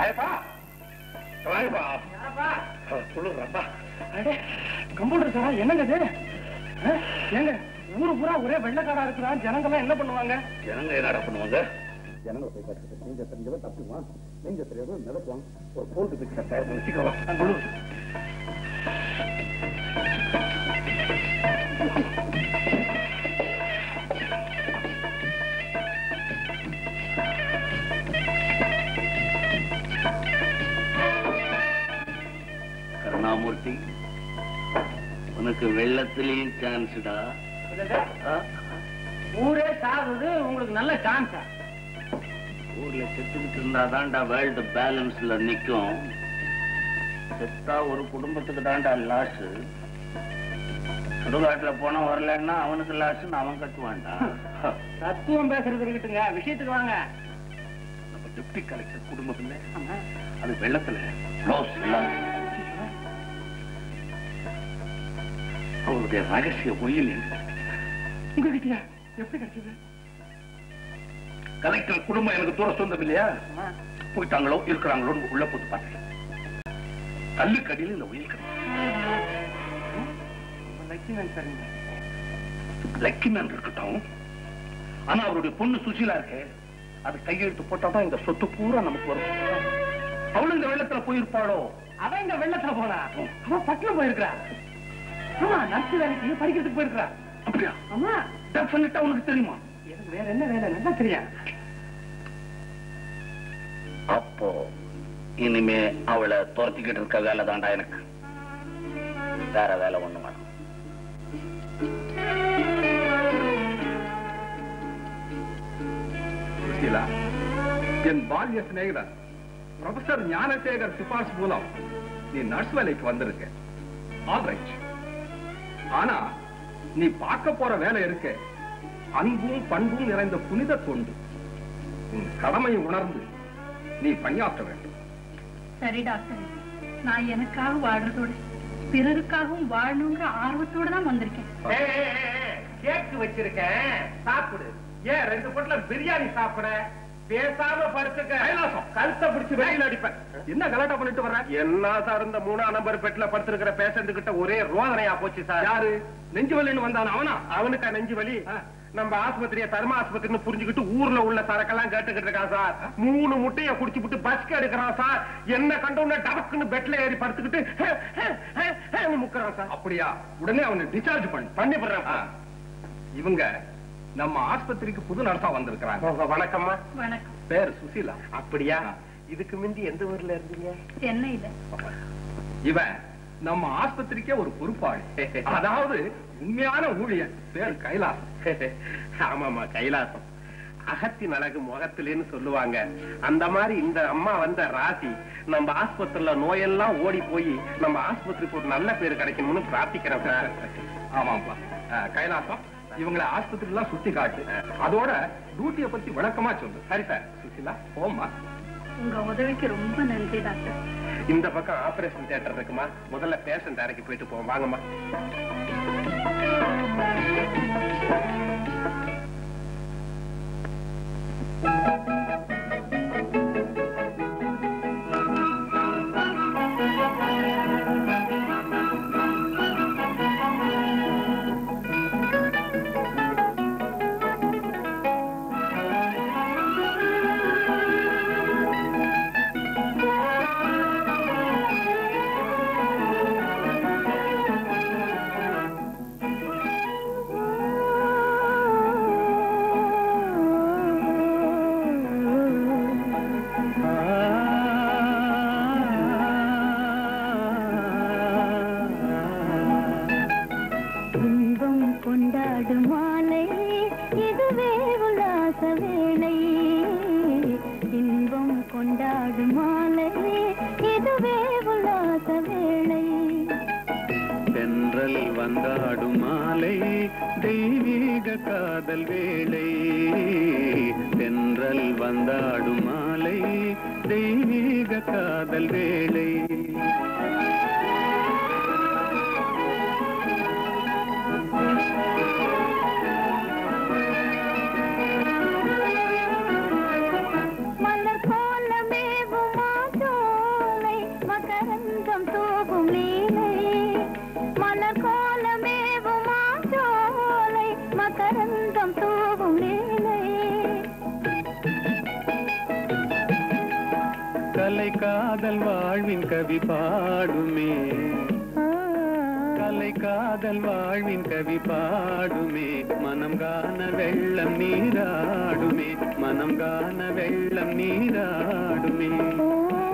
ராயப்பா ராயப்பா சொல்லுங்கப்பா கம்ப்யூட்டர் சாரா என்னங்க இது ஆ? ஏங்க ஊரு பூரா ஒரே வெள்ளக்காரா இருக்கிறான் ஜனங்கெல்லாம் என்ன பண்ணுவாங்க ஜனங்க என்னடா பண்ணுவாங்க ஜனங்களை போய் பார்த்து நெஞ்ச தெரிஞ்சவன் தப்புவான் நெஞ்ச தெரியாதவன் மிதக்குவான் ஒரு போல்டு பிக்சர் தயார் பண்ணி வச்சுக்கலாம் கருணாமூர்த்தி உனக்கு வெள்ளத்திலையும் சான்ஸ்டா ஊரே சாகுது உங்களுக்கு நல்ல சான்ஸா ஊர்ல செத்துக்கிட்டு இருந்தா தான்டா வேர்ல்டு பேலன்ஸ்ல நிக்கும் செத்தா ஒரு குடும்பத்துக்கு தான்டா லாஸ் சுடுகாட்டுல போனா வரலன்னா அவனுக்கு லாஸ் அவன் கட்டுவான்டா தத்துவம் பேசுறது இருக்கட்டுங்க விஷயத்துக்கு வாங்க நம்ம டிப்டி கலெக்டர் குடும்பம் இல்ல அது வெள்ளத்துல க்ளோஸ் அவருடைய ரகசிய ஒயில் எங்க உங்ககிட்டயா எப்படி கிடைச்சது கலெக்டர் குடும்பம் எனக்கு தூர சொந்தம் இல்லையா போயிட்டாங்களோ இருக்கிறாங்களோ உள்ள போட்டு பார்த்தேன் கல்லுக்கடியில் இந்த உயிர் லட்சுமணன் சரிங்க லக்கி மேன் இருக்கட்டும் ஆனா அவருடைய பொண்ணு சுசீலா இருக்கே அது கையெழுத்து போட்டாதான் இந்த சொத்து பூரா நமக்கு வரும் அவளும் இந்த வெள்ளத்துல போயிருப்பாளோ அவன் இந்த வெள்ளத்துல போனா அவன் பட்டினம் போயிருக்கிறா ஆமா நர்ஸ் வேலைக்கு படிக்கிறதுக்கு போயிருக்கிறா அப்படியா ஆமா டெஃபினட்டா உனக்கு தெரியுமா எனக்கு வேற என்ன வேலை நல்லா தெரியும் அப்போ இனிமே அவளை துரத்திக்கிட்டு இருக்க வேலை தாண்டா எனக்கு வேற வேலை ஒண்ணு வேணும் சுசீலா என் பால்ய சிநேகிதர் ப்ரொஃபசர் ஞானசேகர் சிபார்சு மூலம் நீ நர்ஸ் வேலைக்கு வந்திருக்க ஆல் ரைட் ஆனா நீ பார்க்க போற வேலை இருக்க அன்பும் பண்பும் நிறைந்த புனித தொண்டு உன் கடமையை உணர்ந்து நீ பணியாற்ற வேண்டும் சரி டாக்டர் நான் எனக்காக வாழ்றதோட பிறருக்காகவும் வாழணுங்கிற ஆர்வத்தோட தான் வந்திருக்கேன் கேக்கு வச்சிருக்கேன் சாப்பிடு ஏன் ரெண்டு பொட்ல பிரியாணி சாப்பிட பேசாம படுத்துக்க கைலாசம். கழுத்தை பிடிச்சு வெளியில அடிப்பேன் என்ன கலாட்டா பண்ணிட்டு வர்ற என்ன சார் இந்த மூணாம் நம்பர் பெட்ல படுத்திருக்கிற பேஷண்ட் கிட்ட ஒரே ரோதனையா போச்சு சார் யாரு நெஞ்சு வலின்னு வந்தான அவனா அவனுக்கா நெஞ்சு வலி ஆ. நம்ம ஆஸ்பத்திரிய தர்ம ஆஸ்பத்திரின்னு புரிஞ்சுக்கிட்டு ஊர்ல உள்ள சரக்கெல்லாம் கேட்டுக்கிட்டு இருக்கான் சார் மூணு முட்டைய குடிச்சு விட்டு பஸ்க்கு எடுக்கிறான் சார் என்ன கண்ட உடனே டபக்குன்னு பெட்ல ஏறி படுத்துக்கிட்டு ஹே, ஹே, ஹே, ஹேன்னு முக்குறான் சார் அப்படியா உடனே அவனை டிஸ்சார்ஜ் பண்ணு பண்ணி போடுறேன் ஆ. இவங்க நம்ம ஆஸ்பத்திரிக்கு புது நர்ஸா வந்திருக்கிறாங்க வணக்கம்மா வணக்கம் பேர் சுசீலா அப்படியா ஆ. இதுக்கு முந்தி எந்த ஊர்ல இருந்தீங்க சென்னையில இவன் நம்ம ஆஸ்பத்திரிக்கே ஒரு பொறுப்பாளி அதாவது உண்மையான ஊழியர் பேர் கைலாஸ் ஆமாமா கைலாசம் அகத்தின் அழகு முகத்திலேன்னு சொல்லுவாங்க அந்த மாதிரி இந்த அம்மா வந்த ராசி நம்ம ஆஸ்பத்திரியில நோயெல்லாம் ஓடி போய் நம்ம ஆஸ்பத்திரிக்கு ஒரு நல்ல பேர் கிடைக்கணும்னு பிரார்த்திக்கிறேன் சார் ஆமாப்பா அஹ், கைலாசம் இவங்களை ஆஸ்பத்திரி எல்லாம் சுத்தி காட்டு அதோட டியூட்டியை பத்தி விளக்கமா சொல்லு சரி சார் சுசீலா போம்மா உங்க உதவிக்கு ரொம்ப நன்றி டாக்டர் இந்த பக்கம் ஆபரேஷன் தியேட்டர் இருக்குமா முதல்ல பேஷண்ட் அறைக்கு போயிட்டு போவோம் வாங்கம்மா இன்பம் கொண்டாடும் மாலை இதுவே உல்லாச வேளை இன்பம் கொண்டாடும் மாலை இதுவே உல்லாச வேளை தென்றல் வந்தாடும் மாலை தெய்வீக காதல் வேளை தென்றல் வந்தாடும் மாலை தெய்வீக காதல் வேளை மலர் போல மேவும் வசந்தம் தூவும் வேளை கலை காதல் வாழ்வின் கவி பாடுமே ஆ, கலை காதல் வாழ்வின் கவி பாடுமே மனம் காண வெள்ளம் நீராடுமே மனம் காண வெள்ளம் நீராடுமே ஓ,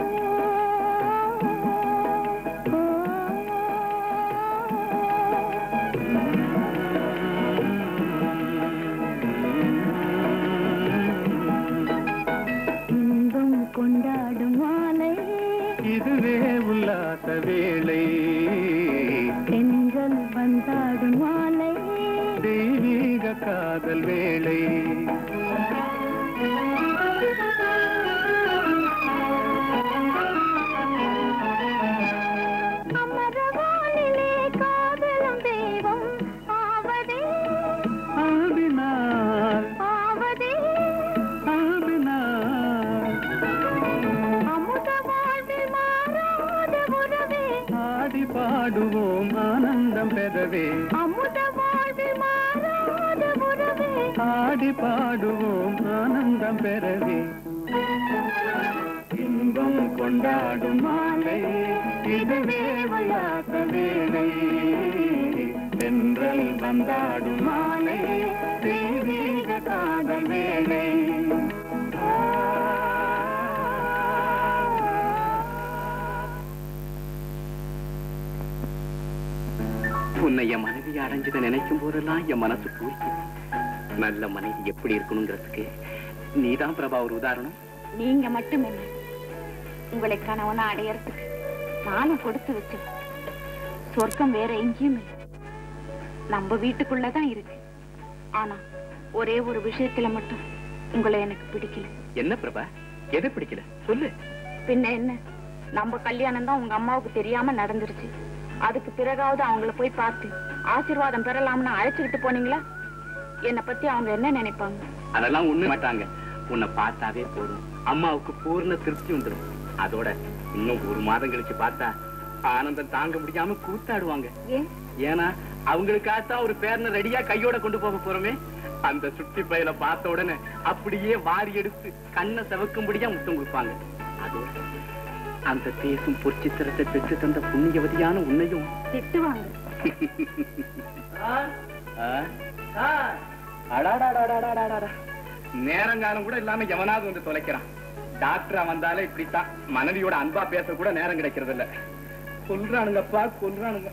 இன்பம் கொண்டாடும் மாலை இதுவே உல்லாச வேளை பெண்கள் வந்தாடும் மாலை தெய்வீக காதல் வேளை அமரவானிலே காதலும் தெய்வம் ஆவதே அன்பினால் ஆவதே அன்பினால் அமுத வாழ்வில் மாறாத உறவே ஆடி பாடுவோம் ஆனந்தம் பெறவே அமுத வாழ்வில் மாறாத உறவே ஆடி பாடுவோம் ஆனந்தம் பெறவே இன்பம் கொண்டாடும் மாலை இதுவே உல்லாச வேளை தென்றல் வந்தாடும் மாலை தெய்வீக காதல் வேளை உன்னை என் மனைவி அடைஞ்சதை நினைக்கும் போதெல்லாம் என் மனசு பூரிக்குது நல்ல மனைவி எப்படி இருக்கணுங்கிறதுக்கு நீதான் பிரபா ஒரு உதாரணம் நீங்க மட்டும் என்ன உங்களை கணவனா அடையறதுக்கு நானும் கொடுத்து வச்சேன் சொர்க்கம் வேற எங்கேயும் இல்லை நம்ம வீட்டுக்குள்ளதான் இருக்கு ஆனா ஒரே ஒரு விஷயத்துல மட்டும் உங்களை எனக்கு பிடிக்கல என்ன பிரபா எதை பிடிக்கல சொல்லு பின்ன என்ன நம்ம கல்யாணம் தான் உங்க அம்மாவுக்கு தெரியாம நடந்துருச்சு அதுக்கு பிறகாவது அவங்கள போய் பார்த்து ஆசீர்வாதம் பெறலாம்னு அழைச்சுக்கிட்டு போனீங்களா என்னை பத்தி அவங்க என்ன நினைப்பாங்க அதெல்லாம் ஒண்ணு மாட்டாங்க உன்னை பார்த்தாவே போதும் அம்மாவுக்கு பூர்ண திருப்தி வந்துடும் அதோட இன்னும் ஒரு மாதம் கழிச்சு பார்த்தா ஆனந்தம் தாங்க முடியாம கூத்தாடுவாங்க ஏன் ஏன்னா அவங்களுக்காகத்தான் ஒரு பேரனை ரெடியா கையோட கொண்டு போக போறோமே அந்த சுட்டி பையில பார்த்த உடனே அப்படியே வாரி எடுத்து கண்ணை செவக்கும்படியா முத்தம் கொடுப்பாங்க அதோட அந்த தேசம் பொற்சித்திரத்தை பெற்று தந்த புண்ணியவதியான உன்னையும் திட்டுவாங்க ஆ? அடாடாடாடாடாடாடா. நேரங்காலம் கூட இல்லாம எவனாவது வந்து தொலைக்கிறான் டாக்டரா வந்தாலே இப்படித்தான் மனைவியோட அன்பா பேச கூட நேரம் கிடைக்கிறது இல்ல கொல்றானுங்கப்பா கொல்றானுங்க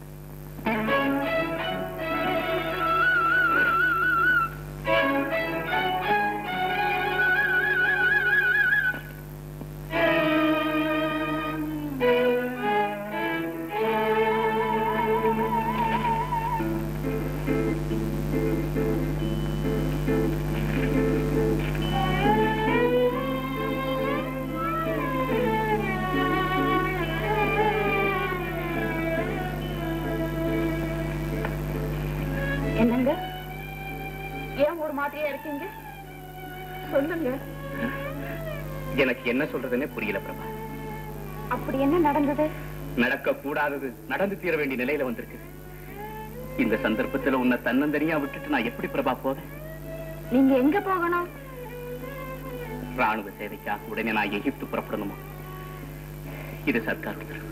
என்னங்க ஏன் ஒரு மாதிரியா இருக்கீங்க சொல்லுங்க எனக்கு என்ன சொல்றதுன்னே புரியல பிரபா அப்படி என்ன நடந்தது நடக்க கூடாதது நடந்து தீர வேண்டிய நிலையில வந்திருக்கு இந்த சந்தர்ப்பத்துல உன்னை தன்னந்தனியா விட்டுட்டு நான் எப்படி பிரபா போவேன் நீங்க எங்க போகணும் ராணுவ சேவைக்காக உடனே நான் எகிப்து புறப்படணுமா இது சர்க்கார் உத்தரவு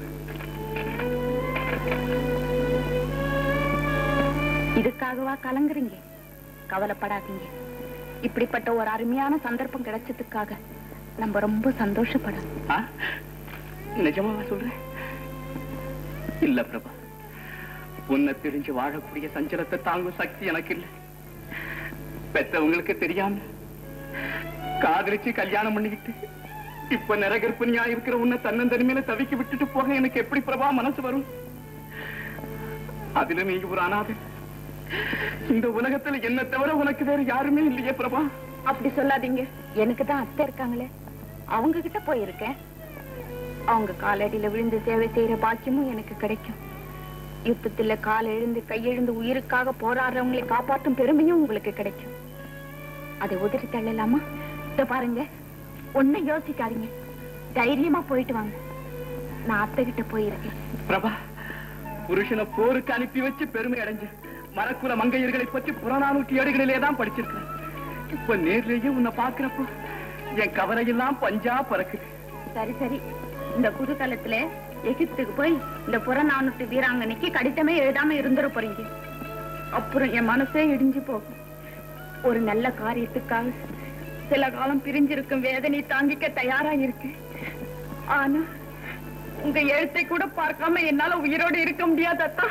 இதுக்காகவா கலங்குறீங்க கவலைப்படாதீங்க இப்படிப்பட்ட ஒரு அருமையான சந்தர்ப்பம் கிடைச்சதுக்காக நம்ம ரொம்ப சந்தோஷப்படணும் ஆ? நிஜமாவா சொல்றேன் இல்ல பிரபா உன்னை பிரிஞ்சு வாழக்கூடிய சஞ்சலத்தை தாங்கும் சக்தி எனக்கு இல்ல பெத்தவங்களுக்கு தெரியாம காதலிச்சு கல்யாணம் பண்ணிக்கிட்டு இப்ப நிறகற்பனியா இருக்கிற உன்னை தன்னந்தனிமையில தவிக்க விட்டுட்டு போக எனக்கு எப்படி பிரபா மனசு வரும் அதிலும் நீங்க ஒரு அனாதை இந்த உலகத்துல என்ன தவிர உனக்கு வேற யாருமே இல்லையே பிரபா அப்படி சொல்லாதீங்க எனக்கு தான் அத்தை இருக்காங்களே அவங்க கிட்ட போயிருக்கேன் அவங்க காலடியில விழுந்து சேவை செய்யற பாக்கியமும் எனக்கு கிடைக்கும் யுத்தத்துல கால் எழுந்து கையெழுந்து உயிருக்காக போராடுறவங்களை காப்பாற்றும் பெருமையும் உங்களுக்கு கிடைக்கும் அதை உதறி தள்ளலாமா இதோ பாருங்க ஒன்னும் யோசிக்காதீங்க தைரியமா போயிட்டு வாங்க நான் அத்தை கிட்ட போயிருக்கேன் பிரபா புருஷனை போருக்கு அனுப்பி வச்சு பெருமை அடைஞ்ச மரக்குல மங்கையர்களை பற்றி புறநானூற்றி ஏடுகளிலே தான் படிச்சிருக்கிறேன் இப்ப நேர்லயே உன்னை பாக்குறப்போ என் கவலையெல்லாம் பஞ்சா பறக்குது சரி சரி இந்த குதூகலத்துல எகிப்துக்கு போய் இந்த புறநானூற்று வீராங்கனைக்கு கடிதமே எழுதாம இருந்துட போறீங்க அப்புறம் என் மனசே இடிஞ்சு போகும் ஒரு நல்ல காரியத்துக்காக சில காலம் பிரிஞ்சிருக்கும் வேதனை தாங்கிக்க தயாரா இருக்கு ஆனா உங்க எழுத்தை கூட பார்க்காம என்னால உயிரோடு இருக்க முடியாதத்தா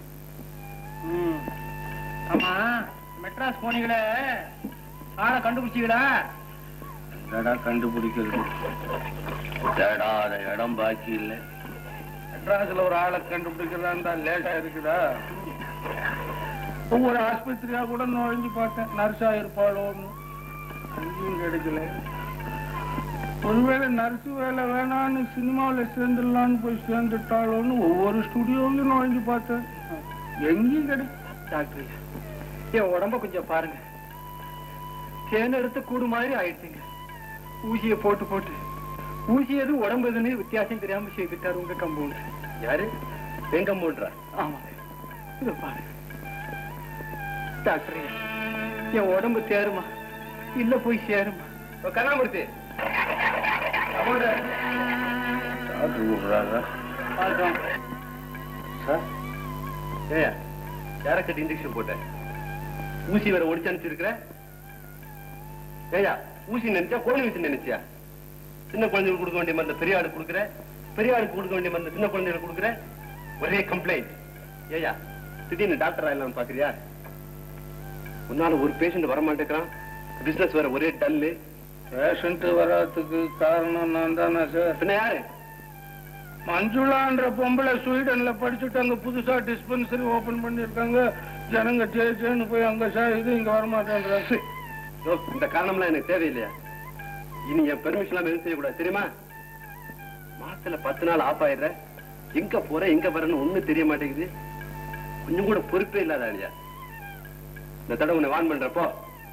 ஆமா மெட்ராஸ் போனீங்களே ஆளை கண்டுபிடிச்சீங்களா என்னடா கண்டுபிடிக்கிறது தேடாத இடம் பாக்கி இல்லை மெட்ராஸ்ல ஒரு ஆளை கண்டுபிடிக்கிறதா இருந்தா லேட்டா இருக்குதா ஒவ்வொரு ஆஸ்பத்திரியா கூட நுழைஞ்சு பார்த்தேன் நர்ஸா இருப்பாளோன்னு அங்கேயும் கிடைக்கல ஒருவேளை நர்ஸ் வேலை வேணான்னு சினிமாவில் சேர்ந்துடலான்னு போய் சேர்ந்துட்டாளோன்னு ஒவ்வொரு ஸ்டுடியோவிலும் நுழைஞ்சு பார்த்தேன் எங்கேயும் கிடைக்கும் டாக்டர் என் உடம்ப கொஞ்சம் பாருங்க தேன் எடுத்து கூடு மாதிரி ஆயிடுச்சுங்க ஊசியை போட்டு போட்டு ஊசி எது உடம்பு எதுன்னு வித்தியாசம் தெரியாம செய்துட்டாரு உங்க கம்பவுண்டர் யாரு எங்க மூன்றா ஆமா இத பாருங்க டாக்டர் என் உடம்பு தேருமா இல்ல போய் சேருமா கருணாமூர்த்தி டாக்டர் கூப்பிடுறாங்க அதான் சார் ஏயா யார கட்டி இன்ஜெக்ஷன் போட்ட ஊசி வேற ஒடிச்சு அனுப்பிச்சிருக்கிற ஏயா ஊசி நினைச்சா கோழி ஊசி நினைச்சியா சின்ன குழந்தைகளுக்கு கொடுக்க வேண்டிய மருந்து பெரிய ஆளுக்கு கொடுக்குற பெரிய ஆளுக்கு கொடுக்க வேண்டிய மருந்து சின்ன குழந்தைகளுக்கு கொடுக்குற ஒரே கம்ப்ளைண்ட் ஏயா திடீர்னு டாக்டர் ஆயிடலாம் பாக்குறியா உன்னால ஒரு பேஷண்ட் வர மாட்டேங்கிறான் பிசினஸ் வேற ஒரே டல்லு பேஷண்ட் வராதுக்கு காரணம் நான் தானே சார் பின்ன யாரு மஞ்சுளான்ற பொம்பளை ஸ்வீடன்ல படிச்சுட்டு அங்க புதுசா டிஸ்பென்சரி ஓபன் பண்ணிருக்காங்க ஜனங்க ஜே ஜேன்னு போய் அங்க சார் இது இங்க வரமாட்டேன்றாங்க யோ, இந்த காரணம்லாம் எனக்கு தேவையில்லையா இனி என் பெர்மிஷன் எல்லாம் எதுவும் செய்யக்கூடாது தெரியுமா மாசத்துல பத்து நாள் ஆஃப் ஆயிடுற எங்க போற எங்க வரன்னு ஒண்ணும் தெரிய மாட்டேங்குது கொஞ்சம் கூட பொறுப்பே இல்லாத இல்லையா இந்த தடவை உன்னை வான் பண்றப்போ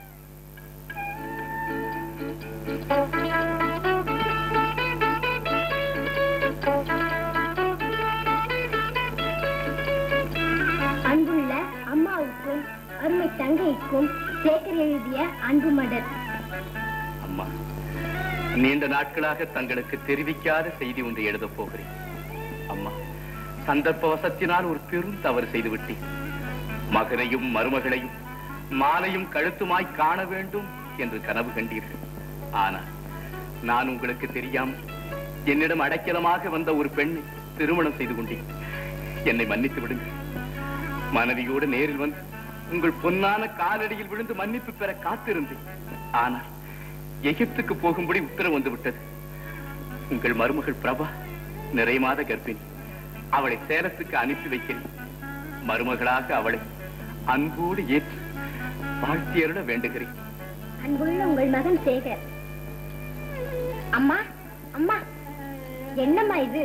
அன்புள்ள அம்மாவுக்கும் அருமை தங்கைக்கும் சேகர் எழுதிய அன்பு மடல் அம்மா நீண்ட நாட்களாக தங்களுக்கு தெரிவிக்காத செய்தி ஒன்று எழுதப் போகிறேன் அம்மா சந்தர்ப்ப வசத்தினால் ஒரு பெரும் தவறு செய்து விட்டேன் மகனையும் மருமகளையும் மாலையும் கழுத்துமாய் காண வேண்டும் என்று கனவு கண்டீர்கள் ஆனால் நான் உங்களுக்கு தெரியாமல் என்னிடம் அடைக்கலமாக வந்த ஒரு பெண்ணை திருமணம் செய்து கொண்டேன் என்னை மன்னித்து விடுங்கள் மனைவியோடு நேரில் வந்து உங்கள் பொன்னான காலடியில் விழுந்து மன்னிப்பு பெற காத்திருந்தேன் ஆனால் எகிப்துக்கு போகும்படி உத்தரவு வந்து விட்டது உங்கள் மருமகள் பிரபா நிறை மாத கர்ப்பிணி அவளை சேலத்துக்கு அனுப்பி வைக்கிறேன் மருமகளாக அவளை அன்போடு ஏற்று வாழ்த்தியருட வேண்டுகிறேன் அன்புள்ள உங்கள் மகன் சேகர் அம்மா அம்மா என்னம்மா இது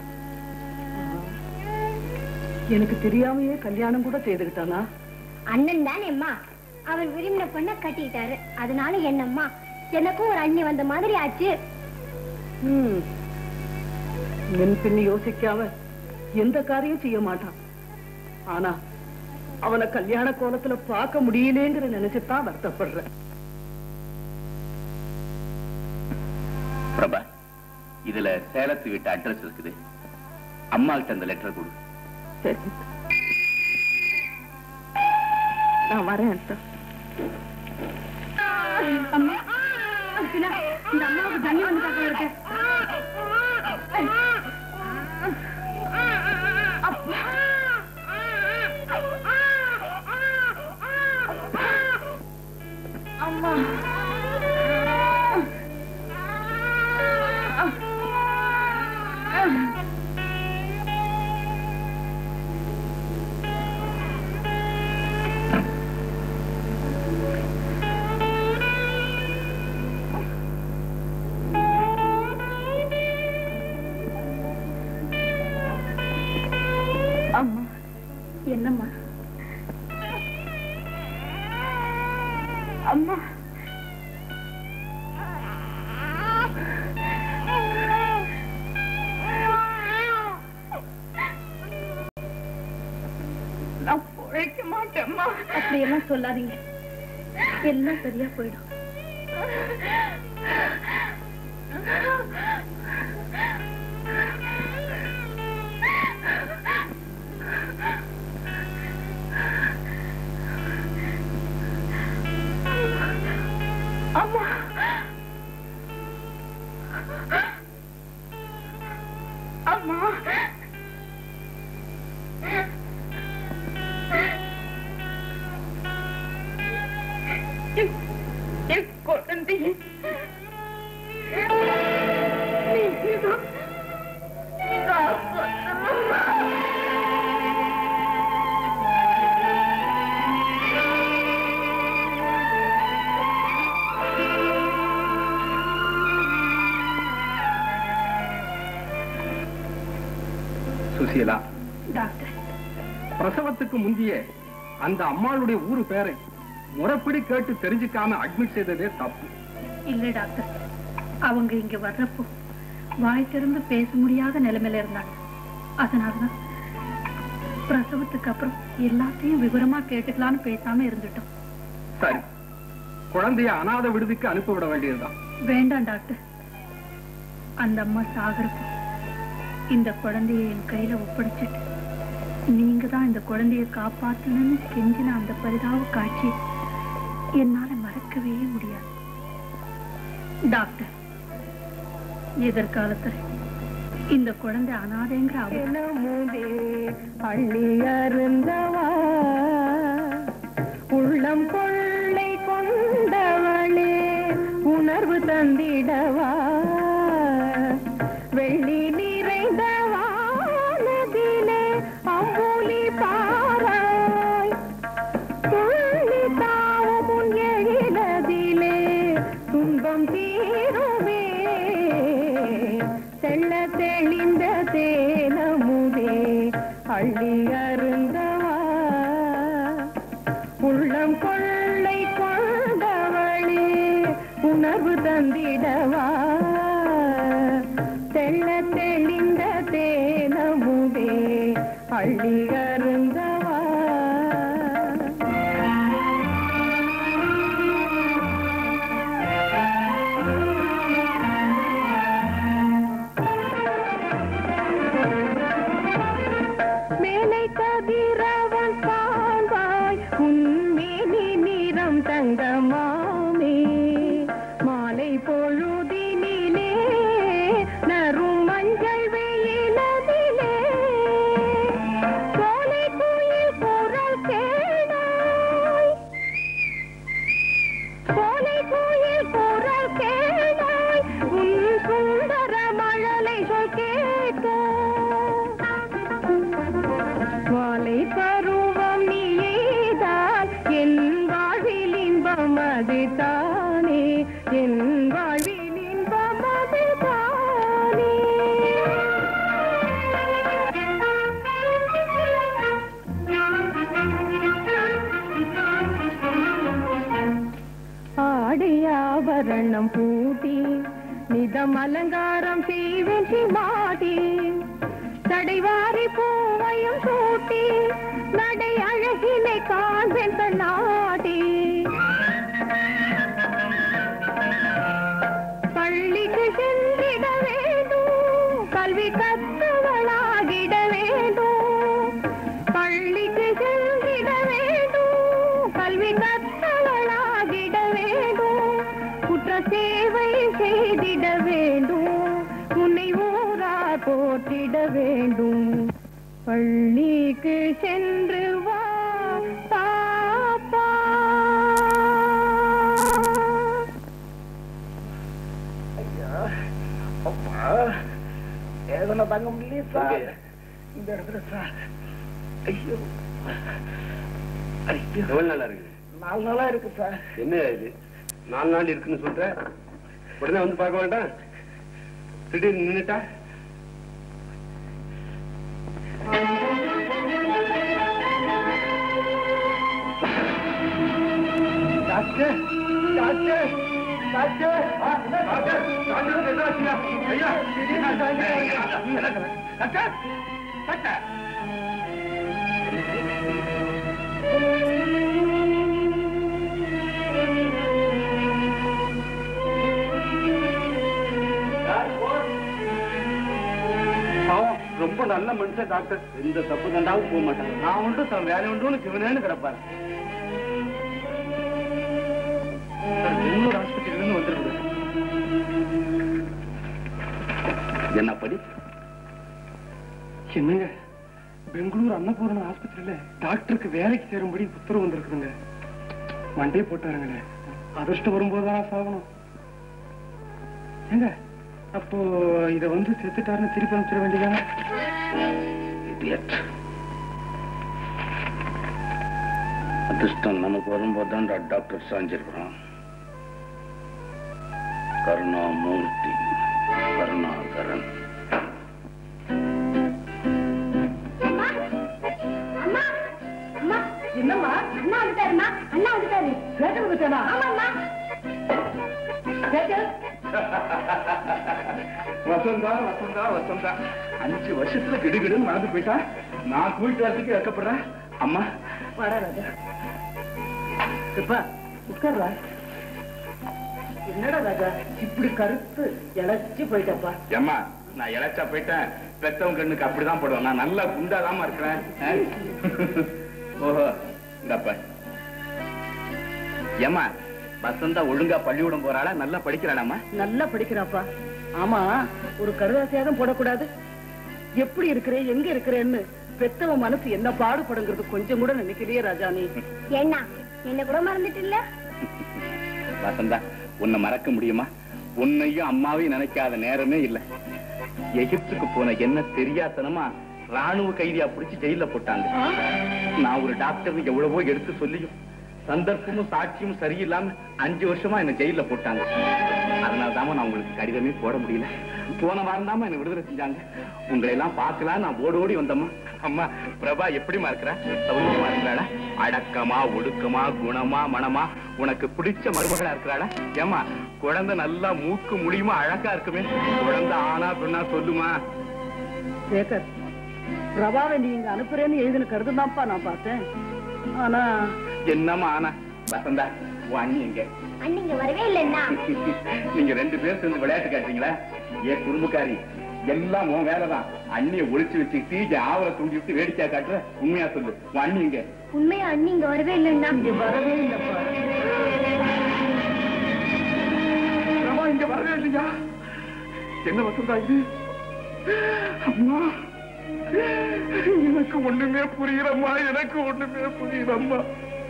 எனக்கு தெரியாமையே கல்யாணம் கூட செய்துக்கிட்டானா அண்ணன் தானே அம்மா அவர் விரும்பின பொண்ண கட்டிட்டாரு அதனால என்னம்மா எனக்கும் ஒரு அண்ணி வந்த மாதிரி ஆச்சு ம். முன் பின் யோசிக்காம எந்த காரியம் செய்ய மாட்டான் ஆனா அவனை கல்யாண கோலத்துல பார்க்க முடியலேங்கிற நினைச்சுதான் வருத்தப்படுறேன் பிரபா இதுல சேலத்து வீட்டு அட்ரஸ் இருக்குது அம்மாள்கிட்ட அந்த லெட்டர் கொடு சரி நான் வரேன் அத்தா. அம்மா சின்ன, இந்த அம்மாவுக்கு தண்ணி வந்துட்டாங்க இருக்கு அம்மா அம்மா என்னம்மா அம்மா நான் பொழைக்க மாட்டேன் அப்படியெல்லாம் சொல்லாதீங்க எல்லாம் சரியா போயிடும் அம்மா அம்மா என்- என் குழந்தையை நீதான் காப்பாத்தணுமா? சுசீலா டாக்டர் பிரசவத்துக்கு முந்திய அந்த அம்மாளுடைய ஊரு பேரை முறைப்படி கேட்டு தெரிஞ்சுக்காம அட்மிட் செய்ததே தப்பு இல்ல டாக்டர் அவங்க இங்க வர்றப்போ வாய் திறந்து பேச முடியாத நிலைமையில இருந்தாங்க அதனாலதான் பிரசவத்துக்கு அப்புறம் எல்லாத்தையும் விவரமா கேட்டுக்கலாம்னு பேசாம இருந்துட்டோம் சரி குழந்தைய அனாதை விடுதிக்கு அனுப்பி விட வேண்டியதுதான் வேண்டாம் டாக்டர் அந்த அம்மா சாகரப்போ இந்த குழந்தைய என் கையில ஒப்படைச்சிட்டு நீங்க தான் இந்த குழந்தைய காப்பாத்தணும்னு கெஞ்சின அந்த பரிதாப காட்சி என்னால மறக்கவே முடியாது டாக்டர் எதிர்காலத்துல இந்த குழந்தை அனாதைங்கிற அவ அள்ளி அருந்தவா உள்ளம் கொள்ளை கொண்டவளே உணர்வு தந்திடவா வெள்ளி நிறைந்தவா நதிலே அம்புலி பாராய் துள்ளி தாவும் உன் எழிலதிலே துன்பம் தீருமே செல்ல தெளிந்த தேனமுதே அள்ளி அருந்தவா உள்ளம் கொள்ளை கொண்டவளே உணர்வு தந்திடவா செல்ல தெளிந்த தேனமுதே அள்ளி அருந்தவா மேலை கதிரவன் காண்பாய் உன்மேனி நிறம் தங்கமாமே மாலை பொழுதினிலே நறும் மஞ்சள் வெயிலதிலே சோலை குயில் குரல் கேளாய் சோலை குயில் குரல் கேளாய் உன் சுந்தர மழலை சொல் கேட்க மாலை பருவம் நீதான் என் வாழ்வில் இன்பம் அது தானே என் வாழ்வில் இன்பம் அது தானே ஆடியாபரணம் பூட்டி நிதம் அலங்காரம் செய்வென்றி மாடி தடைவாரி பூவையும் சூட்டி நடை அழகினை காண்பென்ற நாடி பள்ளிக்கு சென்றிட வேண்டும் கல்வி கற்றவளாகிட வேண்டும் பள்ளிக்கு சென்றிட வேண்டும் கல்வி கற்றவளாகிட வேண்டும் குற்ற சேவை செய்திட வேண்டும் உன்னை ஊரார் போற்றிட வேண்டும் பள்ளிக்கு சென்று வா பாப்பா வேதனை தாங்க முடியல சார் இந்த இடத்துல சார் ஐயோ ஐயோ எவ்வளவு நல்லா இருக்கு நாலு நாளா இருக்கு சார் என்ன இது நாலு நாள் இருக்குன்னு சொல்ற உடனே வந்து பார்க்க வேண்டாம் திடீர்னு நின்னுட்டா doctor doctor doctor doctor, doctor, என்ன ஆச்சுயா? ஐயா, என்ன டாக்டர்? Doctor, doctor. ரொம்ப நல்ல மனுஷன் டாக்டர் எந்த தப்பு கண்டாவும் போக மாட்டாங்க நான் உண்டு தன் வேலை உண்டுன்னு சிவனேன்னு கிடப்பாரு சார், பெங்களூர் ஹாஸ்பிட்டல்ல இருந்து வந்திருக்குது என்ன படி என்னங்க பெங்களூர் அன்னபூர்ண ஆஸ்பத்திரியில டாக்டருக்கு வேலைக்கு சேரும்படி உத்தரவு வந்திருக்குதுங்க மண்டே போட்டாருங்களே அதிர்ஷ்டம் வரும்போதுதான் சாகணும் ஏங்க அப்போ இத வந்து செத்துட்டாருன்னு திருப்பி அனுப்பிச்சிட வேண்டியதானே Idiot. அதிர்ஷ்டம் நமக்கு வரும்போது தான் டாக்டர் சாஞ்சிருக்கிறோம் கருணாமூர்த்தி கருணாகரன் அம்மா அம்மா அம்மா என்னம்மா அண்ணா வந்துட்டாருமா அண்ணா வந்துட்டாரு கேட்டு வந்துட்டானா ஆமாம்மா கேட்டு வசந்தா வசந்தா வசந்தா அஞ்சு வருஷத்துல கிடுகிடுன்னு நடந்து போயிட்டா நான் போயிட்டு வரதுக்கு வைக்கப்படுறேன் அம்மா எப்பா உட்கார்றா என்னடா ராஜா இப்படி கருத்து இழைச்சி போயிட்டப்பா ஏம்மா நான் இழைச்சா போயிட்டேன் பெத்தவங்க கண்ணுக்கு அப்படிதான் போடுவேன் நான் நல்லா குண்டாதாம இருக்கிறேன் ஆ? ஓஹோ இந்தப்ப ஏம்மா வசந்தா ஒழுங்கா பள்ளிக்கூடம் போறாளா நல்லா படிக்கிறாளாம்மா நல்லா படிக்கிறாப்பா ஆமா ஒரு கருதாசையாதான் போடக்கூடாது எப்படி இருக்கிறே எங்க இருக்கிறேன்னு பெத்தவன் மனசு என்ன பாடுபடுங்கிறது கொஞ்சம் கூட நினைக்கலையே ராஜா நீ என்ன என்ன கூட மறந்துட்டு இல்ல வசந்தா உன்னை மறக்க முடியுமா உன்னையும் அம்மாவையும் நினைக்காத நேரமே இல்ல எகிப்துக்கு போன என்ன தெரியாதனமா ராணுவ கைதியா பிடிச்சு ஜெயில போட்டாங்க நான் ஒரு டாக்டர் எவ்வளவோ எடுத்து சொல்லியும் சந்தர்ப்பமும் சாட்சியும் சரியில்லாம அஞ்சு வருஷமா என்ன ஜெயில போட்டாங்க அதனால நான் உங்களுக்கு கடிதமே போட முடியல போன வாரம் தான் என்ன விடுதலை செஞ்சாங்க உங்களை எல்லாம் பார்க்கலாம் நான் ஓடி ஓடி வந்தம்மா அம்மா பிரபா எப்படிமா இருக்கிறா சௌரியமா இருக்கிறாளா அடக்கமா ஒடுக்கமா குணமா மனமா உனக்கு பிடிச்ச மருமகளா இருக்கிறாளா ஏமா குழந்தை நல்லா மூக்கு முடியுமா அழகா இருக்குமே குழந்தை ஆனா பெண்ணா சொல்லுமா சேகர் பிரபாவை நீங்க அனுப்புறேன்னு எழுதின கருதுதான்ப்பா நான் பார்த்தேன் ஆனா என்னம்மா ஆனா வசந்தா உன் அண்ணி எங்க அன்னிங்க வரவே இல்லைன்னா நீங்க ரெண்டு பேரும் சேர்ந்து விளையாட்டு காட்டுறீங்களா ஏ குடும்பக்காரி எல்லாம் உன் வேலைதான் அண்ணிய ஒளிச்சு வச்சுக்கிட்டு ஆவலை தூண்டி விட்டு வேடிக்கையா காட்டுற உண்மையா சொல்லு உன் அண்ணி இங்க உண்மையா அண்ணி இங்க வரவே இல்லைன்னா இங்க வரவே இல்லப்பா பிரபா இங்க வரவே இல்லையா என்ன வசந்தா இது அம்மா எனக்கு ஒண்ணுமே புரியலம்மா எனக்கு ஒண்ணுமே புரியலம்மா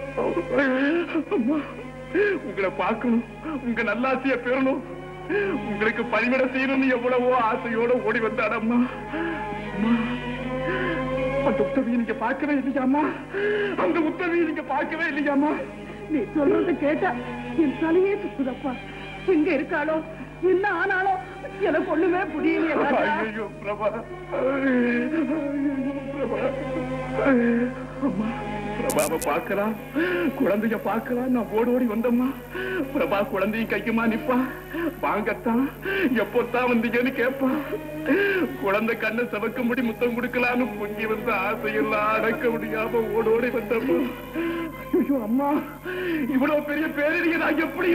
அம்மா உங்களை பார்க்கணும் உங்க நல்லாசிய பெறணும் உங்களுக்கு பணிவிட செய்யணும்னு எவ்வளவோ ஆசையோட ஓடி வந்தாடம்மா அம்மா அந்த உத்தவியை நீங்க பார்க்கவே இல்லையாம்மா அந்த உத்தவியை நீங்க பார்க்கவே இல்லையாம்மா நீ சொல்றத கேட்டா என் தலையே சுத்துதப்பா இங்க இருக்காளோ என்ன ஆனாலோ எனக்கு ஒண்ணுமே புரியலையே ராஜா ஐயோ பிரபா ஐயோ, பிரபா அம்மா பிரபாவை பார்க்கலாம் குழந்தைய பார்க்கலாம் நான் ஓடி ஓடி வந்தம்மா பிரபா குழந்தையும் கைக்குமா நிப்பா வாங்கத்தான் எப்போத்தான் வந்தீங்கன்னு கேட்பா குழந்தை கண்ணை சவக்க முடி முத்தம் கொடுக்கலான்னு பொங்கி வந்த ஆசையெல்லாம் அடக்க முடியாம ஓடி ஓடி வந்தம்மா ஐயோ அம்மா இவ்வளவு பெரிய பேரறிய நான் எப்படி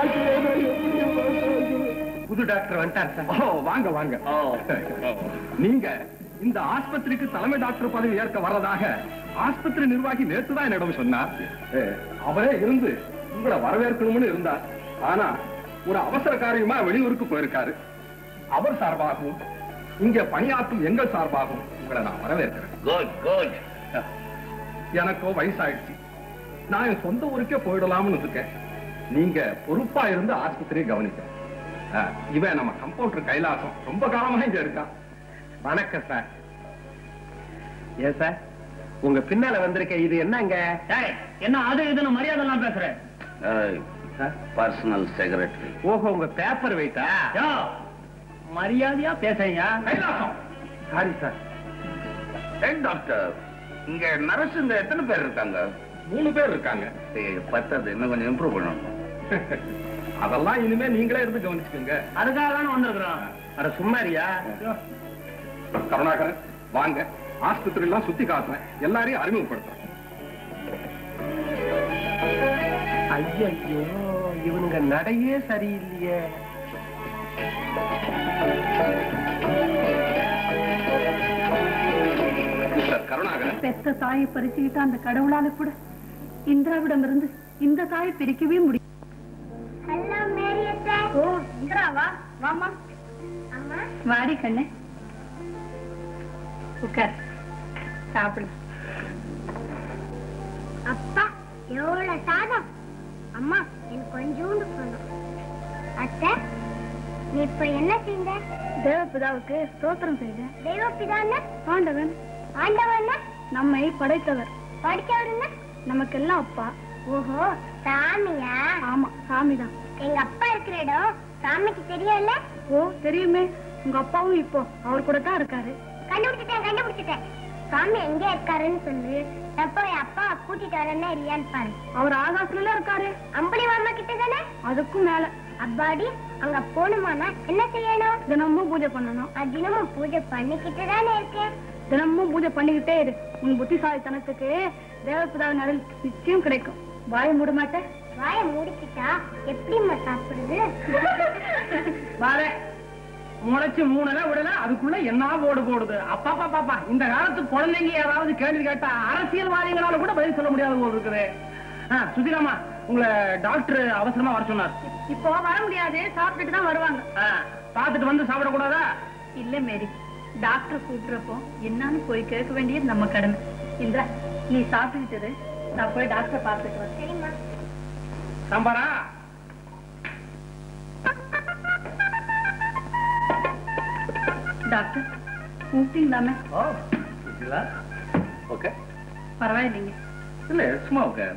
புது டாக்டர் வந்துட்டார் சார் ஓ வாங்க வாங்க நீங்க இந்த ஆஸ்பத்திரிக்கு தலைமை டாக்டர் பதவி ஏற்க வர்றதாக ஆஸ்பத்திரி நிர்வாகி நேத்து தான் என்னிடம் சொன்னார் ஏ, அவரே இருந்து உங்களை வரவேற்கணும்னு இருந்தார் ஆனா ஒரு அவசர காரியமா வெளியூருக்கு போயிருக்காரு அவர் சார்பாகவும் இங்க பணியாற்றும் எங்கள் சார்பாகவும் உங்களை நான் வரவேற்கிறேன் குட் குட் எனக்கோ வயசாயிடுச்சு நான் என் சொந்த ஊருக்கே போயிடலாம்னு இருக்கேன் நீங்க பொறுப்பா இருந்து ஆஸ்பத்திரியை கவனிக்க ஆ, இவன் நம்ம கம்பவுண்டர் கைலாசம் ரொம்ப காலமா இங்க இருக்கான் வணக்கம் சார் ஏன் சார் உங்க பின்னால வந்திருக்க இது என்னங்க என்ன அது இதுன்னு மரியாதை எல்லாம் பேசுறேன் பர்சனல் செக்ரட்டரி ஓஹோ உங்க பேப்பர் வெயிட்டா மரியாதையா பேசுறீங்க கைலாசம் சாரி சார் ஏன் டாக்டர் இங்க நர்ஸுங்க எத்தனை பேர் இருக்காங்க மூணு பேர் இருக்காங்க ஏய், பத்தாது இன்னும் கொஞ்சம் இம்ப்ரூவ் பண்ணணும் அதெல்லாம் இனிமே நீங்களே இருந்து கவனிச்சுக்கோங்க அதுக்காக தானே வந்திருக்கிறோம் அட சும்மாரியா கருணாகரன் வாங்க ஆஸ்பத்திரி எல்லாம் சுத்தி காட்டுறேன் எல்லாரையும் அறிமுகப்படுத்துறேன் ஐயோ இவனுங்க நடையே சரியில்லையே கருணாகரன் பெத்த தாயை பறிச்சுக்கிட்ட அந்த கடவுளால கூட இந்திராவிடம் இருந்து இந்த தாயை பிரிக்கவே முடியும் ஹலோ மேரி அத்தை ஓ இந்திராவா வாமா அம்மா வாடி கண்ணு உட்கார் சாப்பிடு அப்பா எவ்வளவு சாதம் அம்மா எனக்கு கொஞ்சோண்டு சொன்னோம் அத்தை நீ இப்ப என்ன செஞ்ச தேவபிதாவுக்கு ஸ்தோத்திரம் செய்த தெய்வப்பிதான ஆண்டவன் ஆண்டவன் நம்மை படைத்தவர் படிச்சவருன்னா நமக்கெல்லாம் அப்பா ஓஹோ சாமியா ஆமா சாமிதான் எங்க அப்பா இருக்கிற இடம் சாமிக்கு தெரியும்ல ஓ தெரியுமே உங்க அப்பாவும் இப்போ அவர் கூட தான் இருக்காரு கண்டுபிடிச்சிட்டேன் கண்டுபிடிச்சிட்டேன் சாமி எங்க இருக்காருன்னு சொல்லு நான் போய் அப்பா கூட்டிட்டு வரேன்னா இல்லையான்னு பாரு அவர் ஆகாசுல இருக்காரு அம்புலி மாமா கிட்ட தானே அதுக்கும் மேல அப்பாடி அங்க போகணுமானா என்ன செய்யணும் தினமும் பூஜை பண்ணணும் நான் தினமும் பூஜை பண்ணிக்கிட்டு தானே இருக்கேன் தினமும் பூஜை பண்ணிக்கிட்டே இரு உன் புத்திசாலித்தனத்துக்கு தேவபிதாவின் அருள் நிச்சயம் கிடைக்கும் வாய மூட மாட்டேன் வாயை மூடிக்கிட்டா எப்படிம்மா சாப்பிடுறது வாரே முளைச்சு மூணுல விடல அதுக்குள்ள என்ன ஓடு போடுது அப்பா பாப்பா பாப்பா இந்த காலத்து குழந்தைங்க யாராவது கேள்வி கேட்டா அரசியல்வாதிகளால கூட பதில் சொல்ல முடியாத போல் இருக்குது ஆ, சுதிராமா உங்களை டாக்டர் அவசரமா வர சொன்னார் இப்போ வர முடியாது சாப்பிட்டுட்டு தான் வருவாங்க ஆ, பார்த்துட்டு வந்து சாப்பிடக்கூடாதா இல்ல மேரி டாக்டர் கூப்பிடுறப்போ என்னன்னு போய் கேட்க வேண்டியது நம்ம கடமை இந்தா நீ சாப்பிட்டுக்கிட்டது நான் போய் டாக்டரை பார்த்துட்டு வரேன் சரிம்மா சாம்பாரா டாக்டர் கூப்பிட்டீங்களாமே ஓ சுசிலா ஓகே பரவாயில்லைங்க இல்ல சும்மா உட்கார்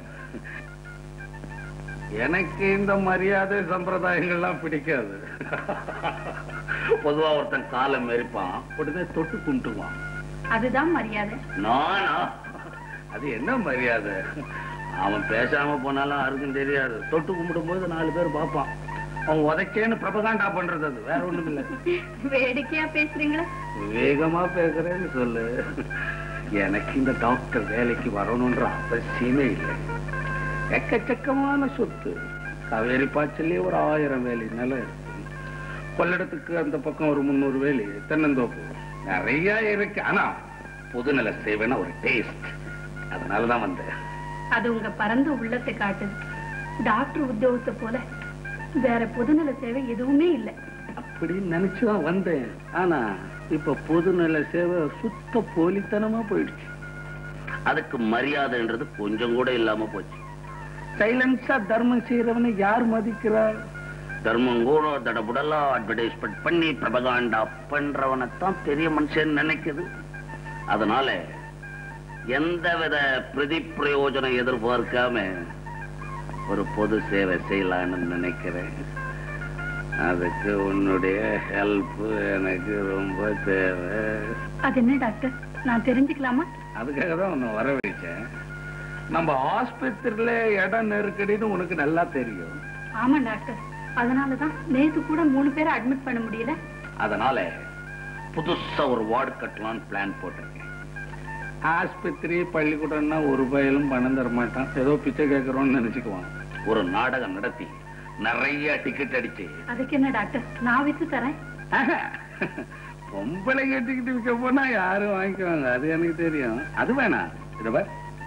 எனக்கு இந்த மரியாதை சம்பிரதாயங்கள்லாம் பிடிக்காது பொதுவா ஒருத்தன் காலம் மெரிப்பான் உடனே தொட்டு கும்பிட்டுவான் அதுதான் மரியாதை நானா அது என்ன மரியாதை அவன் பேசாம போனாலும் யாருக்கும் தெரியாது தொட்டு கும்பிடும் போது நாலு பேர் பார்ப்பான் அவன் உதைக்கேன்னு பிரபகாண்டா பண்றது அது வேற ஒண்ணும் இல்ல வேடிக்கையா பேசுறீங்களா வேகமா பேசுறேன்னு சொல்லு எனக்கு இந்த டாக்டர் வேலைக்கு வரணும்ன்ற அவசியமே இல்லை எக்கச்சக்கமான சொத்து காவேரி பாய்ச்சலே ஒரு ஆயிரம் வேலி நிலம் இருக்கு கொள்ளிடத்துக்கு அந்த பக்கம் ஒரு முந்நூறு வேலி தென்னந்தோப்பு நிறைய இருக்கு ஆனா பொதுநல சேவைன்னா ஒரு டேஸ்ட் அதனாலதான் வந்தேன் அது உங்க பரந்த உள்ளத்தை காட்டுது டாக்டர் உத்தியோகத்தை போல வேற பொதுநல சேவை எதுவுமே இல்லை அப்படின்னு நினைச்சுதான் வந்தேன் ஆனா இப்ப பொதுநல சேவை சுத்த போலித்தனமா போயிடுச்சு அதுக்கு மரியாதைன்றது கொஞ்சம் கூட இல்லாம போச்சு சைலன்ஸா தர்மம் செய்யறவனை யார் மதிக்கிறார் தர்மம் கூட தடபுடலா அட்வர்டைஸ்மெண்ட் பண்ணி பிரபகாண்டா பண்றவனைத்தான் பெரிய மனுஷன் நினைக்குது அதனால எந்தவித பிரதி பிரயோஜனம் எதிர்பார்க்காம ஒரு பொது சேவை செய்யலாம்னு நினைக்கிறேன் அதுக்கு உன்னுடைய ஹெல்ப் எனக்கு ரொம்ப தேவை அது என்ன டாக்டர் நான் தெரிஞ்சுக்கலாமா அதுக்காக தான் உன்னை வரவழைச்சேன் நம்ம ஆஸ்பத்திரியில இடம் நெருக்கடின்னு உனக்கு நல்லா தெரியும் ஆமா டாக்டர் அதனாலதான் நேத்து கூட மூணு பேரை அட்மிட் பண்ண முடியல அதனால புதுசா ஒரு வார்டு கட்டலாம்னு பிளான் போட்டிருக்கேன் ஆஸ்பத்திரி பள்ளிக்கூடம்னா ஒரு பயலும் பணம் தர மாட்டான் ஏதோ பிச்சை கேட்கறோம்னு நினைச்சுக்குவான் ஒரு நாடகம் நடத்தி நிறைய டிக்கெட் அடிச்சு அதுக்கு என்ன டாக்டர் நான் வித்து தரேன் ஆஹா. பொம்பளை கட்டிக்கிட்டு விற்க போனா யாரும் வாங்கிக்குவாங்க அது எனக்கு தெரியும் அது வேணாம் இத பார்.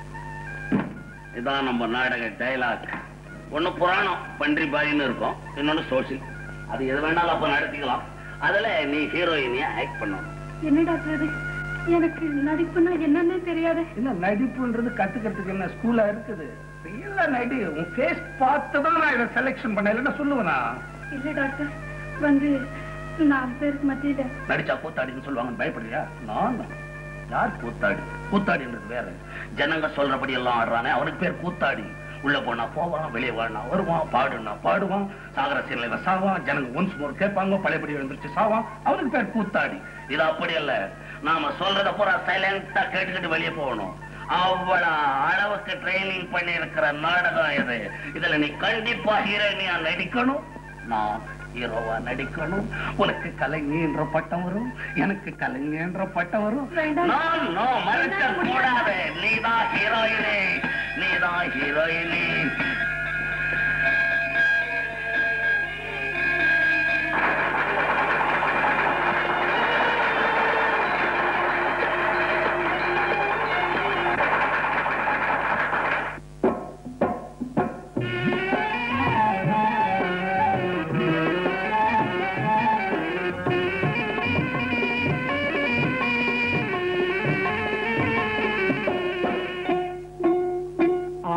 இதான் நம்ம நாடக டைலாக் ஒண்ணு புராணம் பன்றி பாயின்னு இருக்கும் இன்னொன்னு சோசியல் அது எது வேணாலும் அப்ப நடத்திக்கலாம் அதுல நீ ஹீரோயினியா ஆக்ட் பண்ணணும் என்ன டாக்டர் இது எனக்கு நடிப்புனா என்னன்னே தெரியாது இல்ல நடிப்புன்றது கத்துக்கிறதுக்கு என்ன ஸ்கூலா இருக்குது இல்ல நடி உன் ஃபேஸ் பார்த்து தான் நான் இதை செலெக்ஷன் பண்ண இல்லைன்னா சொல்லுவேனா இல்ல டாக்டர் வந்து நாலு பேருக்கு மத்தியில நடிச்சா கூத்தாடின்னு சொல்லுவாங்க பயப்படுறியா நான் யார் கூத்தாடி கூத்தாடின்றது வேற ஜனங்க சொல்றபடி எல்லாம் ஆடுறானே அவனுக்கு பேர் கூத்தாடி உள்ள போனா போவான் வெளியே வானா வருவான் பாடுனா பாடுவான் சாகர சீரலையில சாவான் ஜனங்க ஒன்ஸ் மோர் கேட்பாங்க பழையபடி எழுந்திருச்சு சாவான் அவனுக்கு பேர் கூத்தாடி இது அப்படி அல்ல நாம சொல்றத பூரா சைலண்டா கேட்டுக்கிட்டு வெளியே போகணும் அவ்வளவு அளவுக்கு ட்ரைனிங் பண்ணி இருக்கிற நாடகம் இது இதுல நீ கண்டிப்பா ஹீரோயினியா நடிக்கணும் நான் ஹீரோவா நடிக்கணும் உனக்கு கலைஞன்ற பட்டம் வரும் எனக்கு கலைஞன்ற பட்டம் வரும் வேண்டாம். நான் நோ மறுக்க கூடாது நீதான் ஹீரோயினி நீதான் ஹீரோயினி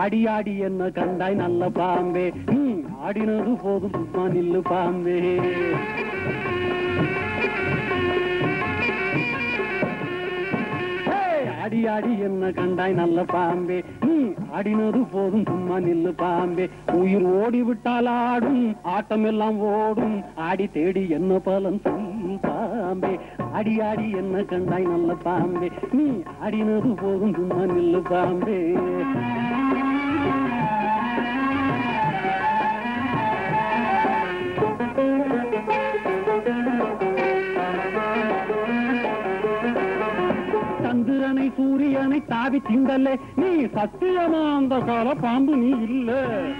ஆடி ஆடி என்ன கண்டாய் நல்ல பாம்பே நீ ஆடினது போதும் சும்மா நில்லு பாம்பே ஏய், ஆடி ஆடி என்ன கண்டாய் நல்ல பாம்பே நீ ஆடினது போதும் சும்மா நில்லு பாம்பே உயிர் ஓடி விட்டால் ஆடும் ஆட்டம் எல்லாம் ஓடும் ஆடி தேடி என்ன பலன் சொல் பாம்பே ஆடி ஆடி என்ன கண்டாய் நல்ல பாம்பே நீ ஆடினது போதும் சும்மா நில்லு பாம்பே சந்திரனை சூரியனை தாவி திண்டலே நீ சத்தியமா அந்த கால பாம்பு நீ இல்ல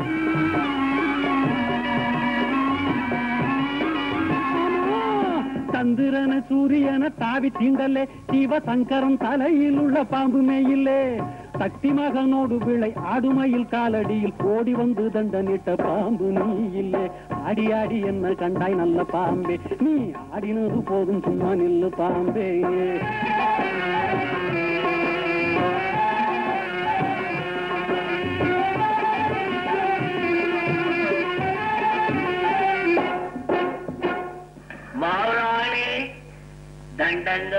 ஆமா, சந்திரனை சூரியனை தாவி தீண்டலே சிவசங்கரன் தலையில் உள்ள பாம்புமே இல்லே சக்தி மகனோடு விளை ஆடுமையில் காலடியில் ஓடி வந்து தண்டனிட்ட பாம்பு நீ இல்லே ஆடி ஆடி என்ன கண்டாய் நல்ல பாம்பே நீ ஆடினது போதும் சும்மா நில்லு பாம்பே மகாராணி தண்டங்க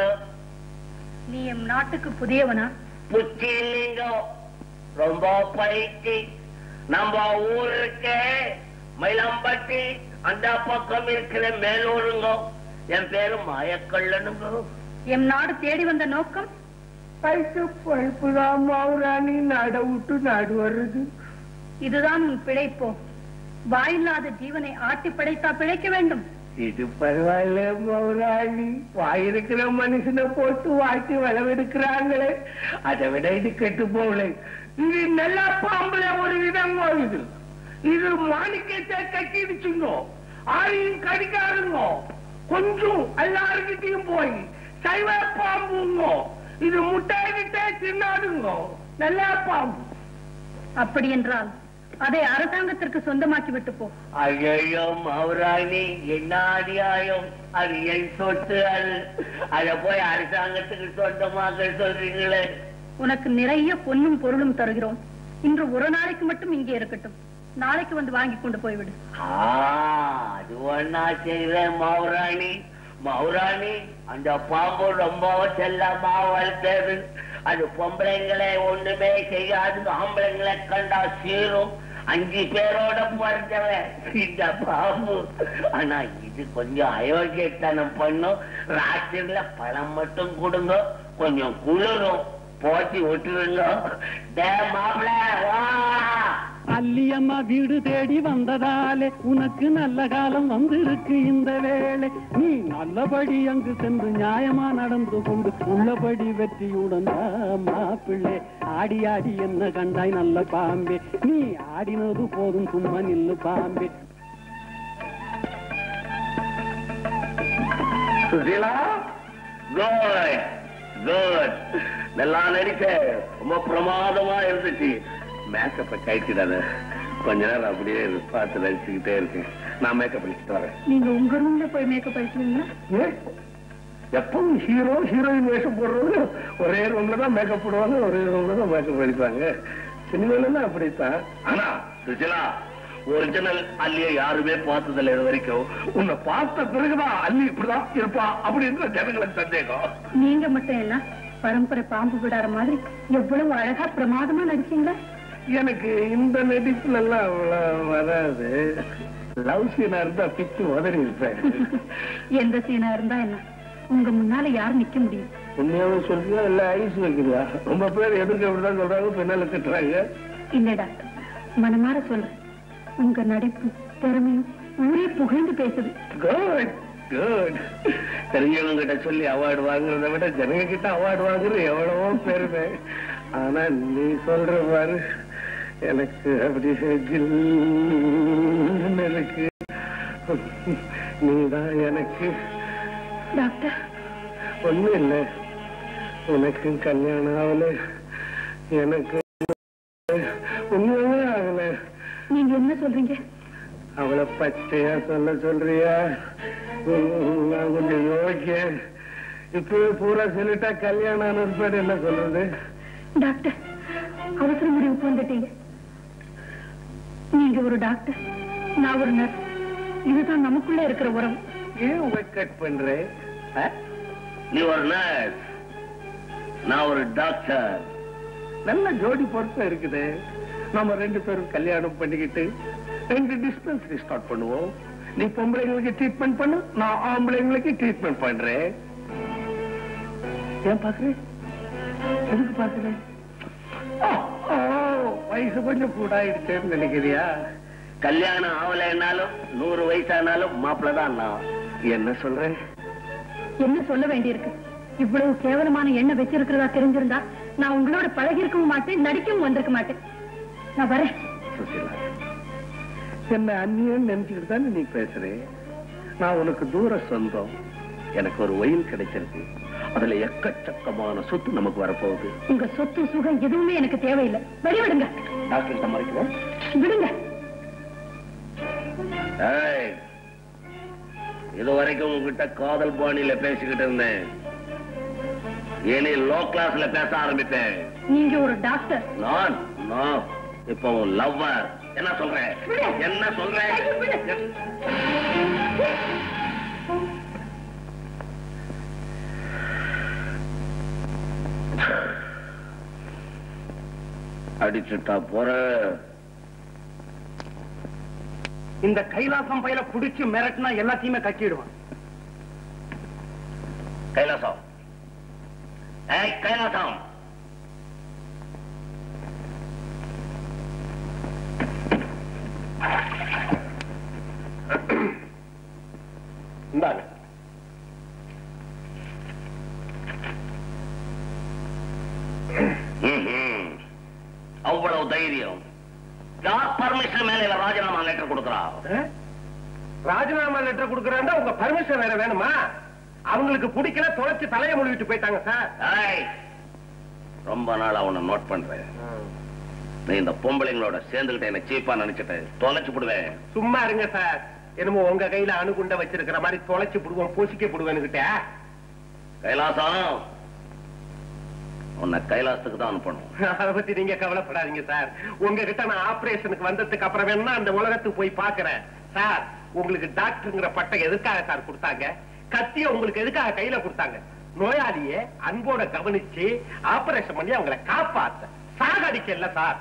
நீ எம் நாட்டுக்கு புதியவனா புத்தி இல்லைங்க ரொம்ப பயிற்சி நம்ம ஊருக்கு மயிலம்பட்டி அந்த பக்கம் இருக்கிற மேலூருங்க என் பேரு மாயக்கல்லனுங்க எம் நாடு தேடி வந்த நோக்கம் பைக்கு பழப்புதான் மௌராணி நட விட்டு நடு வருது இதுதான் உன் பிழைப்போ வாயில்லாத ஜீவனை ஆட்டி படைத்தா பிழைக்க வேண்டும் இது பரவாயில்ல மௌராணி வாயிருக்கிற மனுஷனை போட்டு வாட்டி வளவெடுக்கிறாங்களே அதை விட இது கெட்டு போகல இது நல்ல பாம்புல ஒரு விதம் இது இது மாணிக்கத்தை கட்டிடுச்சுங்க ஆரையும் கடிக்காருங்க கொஞ்சம் எல்லாருக்கிட்டையும் போய் சைவ பாம்புங்க இது முட்டை கிட்டே தின்னாடுங்க நல்ல பாம்பு அப்படி என்றால் அதை அரசாங்கத்திற்கு சொந்தமாக்கி விட்டு போ ஐயோ மௌராணி என்ன அநியாயம் அது என் சொத்து அது அத போய் அரசாங்கத்துக்கு சொந்தமாக சொல்றீங்களே உனக்கு நிறைய பொன்னும் பொருளும் தருகிறோம் இன்று ஒரு நாளைக்கு மட்டும் இங்கே இருக்கட்டும் நாளைக்கு வந்து வாங்கி கொண்டு போய்விடு ஆ, அது ஒன்னா செய்யறேன் மௌராணி மௌராணி அந்த பாம்பு ரொம்ப செல்லமா வளர்த்தது அது பொம்பளைங்களை ஒண்ணுமே செய்யாது ஆம்பளைங்களை கண்டா சீரும் அஞ்சு பேரோட பிறந்தவன் இந்த பாம்பு ஆனா இது கொஞ்சம் அயோக்கியத்தனம் பண்ணும் ராத்திரில பழம் மட்டும் கொடுங்க கொஞ்சம் குளிரும் போச்சு விட்டுருங்க டே மாப்பிள வா அல்லியம்மா வீடு தேடி வந்ததாலே உனக்கு நல்ல காலம் வந்திருக்கு இந்த வேளை நீ நல்லபடி அங்கு சென்று நியாயமா நடந்து கொண்டு உள்ளபடி வெற்றியுடன் வா, மாப்பிள்ளை ஆடி ஆடி என்ன கண்டாய் நல்ல பாம்பே நீ ஆடினது போதும் சும்மா நில்லு பாம்பே சுசீலா குட் குட் நல்லா நடிச்ச ரொம்ப பிரமாதமா இருந்துச்சு மேக்கப்பை கைட்டிடாத கொஞ்ச நேரம் அப்படியே பார்த்து நடிச்சுக்கிட்டே இருக்கேன் நான் மேக்கப் பண்ணிட்டு வரேன் நீங்க உங்க ரூம்ல போய் மேக்கப் அடிக்கிறீங்களா ஏன்? எப்பவும் ஹீரோ ஹீரோயின் வேஷம் போடுறவங்க ஒரே ரூம்ல தான் மேக்கப் போடுவாங்க ஒரே ரூம்ல தான் மேக்கப் அடிப்பாங்க சினிமாலாம் அப்படித்தான் ஆனா சுஜலா ஒரிஜினல் அல்லிய யாருமே பார்த்ததில்லை இது வரைக்கும் உன்னை பார்த்த பிறகுதான் அள்ளி இப்படிதான் இருப்பா அப்படின்ற ஜனங்களுக்கு சந்தேகம் நீங்க மட்டும் என்ன பரம்பரை பாம்பு விடாத மாதிரி எவ்வளவு அழகா பிரமாதமா நடிச்சீங்களா எனக்கு இந்த நடிப்புல எல்லாம் அவ்வளவு வராது லவ் சீனா இருந்தா பிச்சு உதறி இருப்பேன் எந்த சீனா இருந்தா என்ன உங்க முன்னால யார் நிக்க முடியும் உண்மையாவே சொல்றியா இல்ல ஐஸ் வைக்கிறியா ரொம்ப பேர் எதிர்க்க இப்படிதான் சொல்றாங்க பின்னால திட்டுறாங்க இல்ல டாக்டர் மனமார சொல்றேன் உங்க நடிப்பு திறமையும் ஊரே புகழ்ந்து பேசுது குட் குட் தெரிஞ்சவங்க கிட்ட சொல்லி அவார்டு வாங்குறத விட ஜனங்க கிட்ட அவார்டு வாங்குறது எவ்வளவோ பெருமை ஆனா நீ சொல்ற பாரு எனக்கு அப்படி ஜில்லுன்னு இருக்கு நீதான் எனக்கு டாக்டர் ஒண்ணும் இல்லை உனக்கு கல்யாணம் ஆகல எனக்கு ஒண்ணுமே ஆகல நீங்க என்ன சொல்றீங்க அவளை பச்சையா சொல்ல சொல்றியா உம், நான் கொஞ்சம் யோசிக்க இப்பவே பூரா சொல்லிட்டா கல்யாணம் ஆனது பேர் என்ன சொல்றது டாக்டர் அவசர முடிவுக்கு வந்துட்டீங்க நீங்க ஒரு டாக்டர் நான் ஒரு நர்ஸ் இதுதான் நமக்குள்ள இருக்கிற உறவு ஏன் வெக்கட் பண்ற ஆ? நீ ஒரு நர்ஸ் நான் ஒரு டாக்டர் நல்ல ஜோடி பொருத்தம் இருக்குது நம்ம ரெண்டு பேரும் கல்யாணம் பண்ணிக்கிட்டு ரெண்டு டிஸ்பென்சரி ஸ்டார்ட் பண்ணுவோம் நீ பொம்பளைங்களுக்கு ட்ரீட்மெண்ட் பண்ணு நான் ஆம்பளைங்களுக்கு ட்ரீட்மெண்ட் பண்றேன் ஏன் பாக்குறேன் எதுக்கு பாக்குறேன் ஓ, ஓ, வயசு கொஞ்சம் கூட ஆயிடுச்சேன்னு நினைக்கிறியா கல்யாணம் ஆகலைன்னாலும் நூறு வயசானாலும் மாப்பிள்ள தான் நான் என்ன சொல்றேன் என்ன சொல்ல வேண்டியிருக்கு இவ்வளவு கேவலமான எண்ணெய் வச்சிருக்கிறதா தெரிஞ்சிருந்தா நான் உங்களோட பழகி இருக்கவும் மாட்டேன் நடிக்கவும் வந்திருக்க மாட்டேன் நான் வரேன் சுசிலா என்ன அந்நியன்னு நினைச்சுக்கிட்டு தானே நீ பேசுறே நான் உனக்கு தூர சொந்தம் எனக்கு ஒரு வயல் கிடைச்சிருக்கு அதுல எக்கச்சக்கமான சொத்து நமக்கு வரப்போகுது உங்க சொத்து சுகம் எதுவுமே எனக்கு தேவையில்லை வெளிவிடுங்க டாக்டர் மறைக்கிறேன் விடுங்க ஏய், இது வரைக்கும் உங்ககிட்ட காதல் பாணியில பேசிக்கிட்டு இருந்தேன் இனி லோ கிளாஸ்ல பேச ஆரம்பிப்பேன் நீங்க ஒரு டாக்டர் நான் நான் இப்போ உன் லவ்வர் என்ன சொல்றேன் என்ன சொல்றேன் என்- அடிச்சுட்டா போற இந்த கைலாசம் பையில புடிச்சு மிரட்டினா எல்லாத்தையுமே கட்டிடுவான் கைலாசம் ஏய் கைலாசம் இந்தாங்க ம்ஹும். அவ்வளவு தைரியம் யார் பர்மிஷன் மேல இல்ல ராஜினாமா லெட்டர் கொடுக்கறா ராஜினாமா லெட்டர் கொடுக்கறாண்டா உங்க பர்மிஷன் வேற வேணுமா அவங்களுக்கு பிடிக்கல தொலைச்சு தலைய மொழிவிட்டு போயிட்டாங்க சார் ஏய், ரொம்ப நாளா உன்னை நோட் பண்றேன் நீ இந்த பொம்பளைங்களோட சேர்ந்துகிட்ட என்ன சீப்பா நினைச்சிட்டு தொலைச்சு போடுவேன் சும்மா இருங்க சார் என்னமோ உங்க கையில அணுகுண்ட வச்சிருக்கிற மாதிரி தொலைச்சு புடுவோம் பொசிக்க புடுவேன்னுகிட்ட கைலாசம் உன்னை கைலாசத்துக்கு தான் அனுப்பணும் அதை பத்தி நீங்க கவலைப்படாதீங்க சார் உங்ககிட்ட நான் ஆபரேஷனுக்கு வந்ததுக்கு அப்புறம் வேணா அந்த உலகத்துக்கு போய் பாக்குறேன் சார் உங்களுக்கு டாக்டருங்கிற பட்டம் எதுக்காக சார் கொடுத்தாங்க கத்திய உங்களுக்கு எதுக்காக கையில கொடுத்தாங்க நோயாளியே அன்போட கவனிச்சு ஆபரேஷன் பண்ணி அவங்கள காப்பாத்த சாகடிக்கல சார்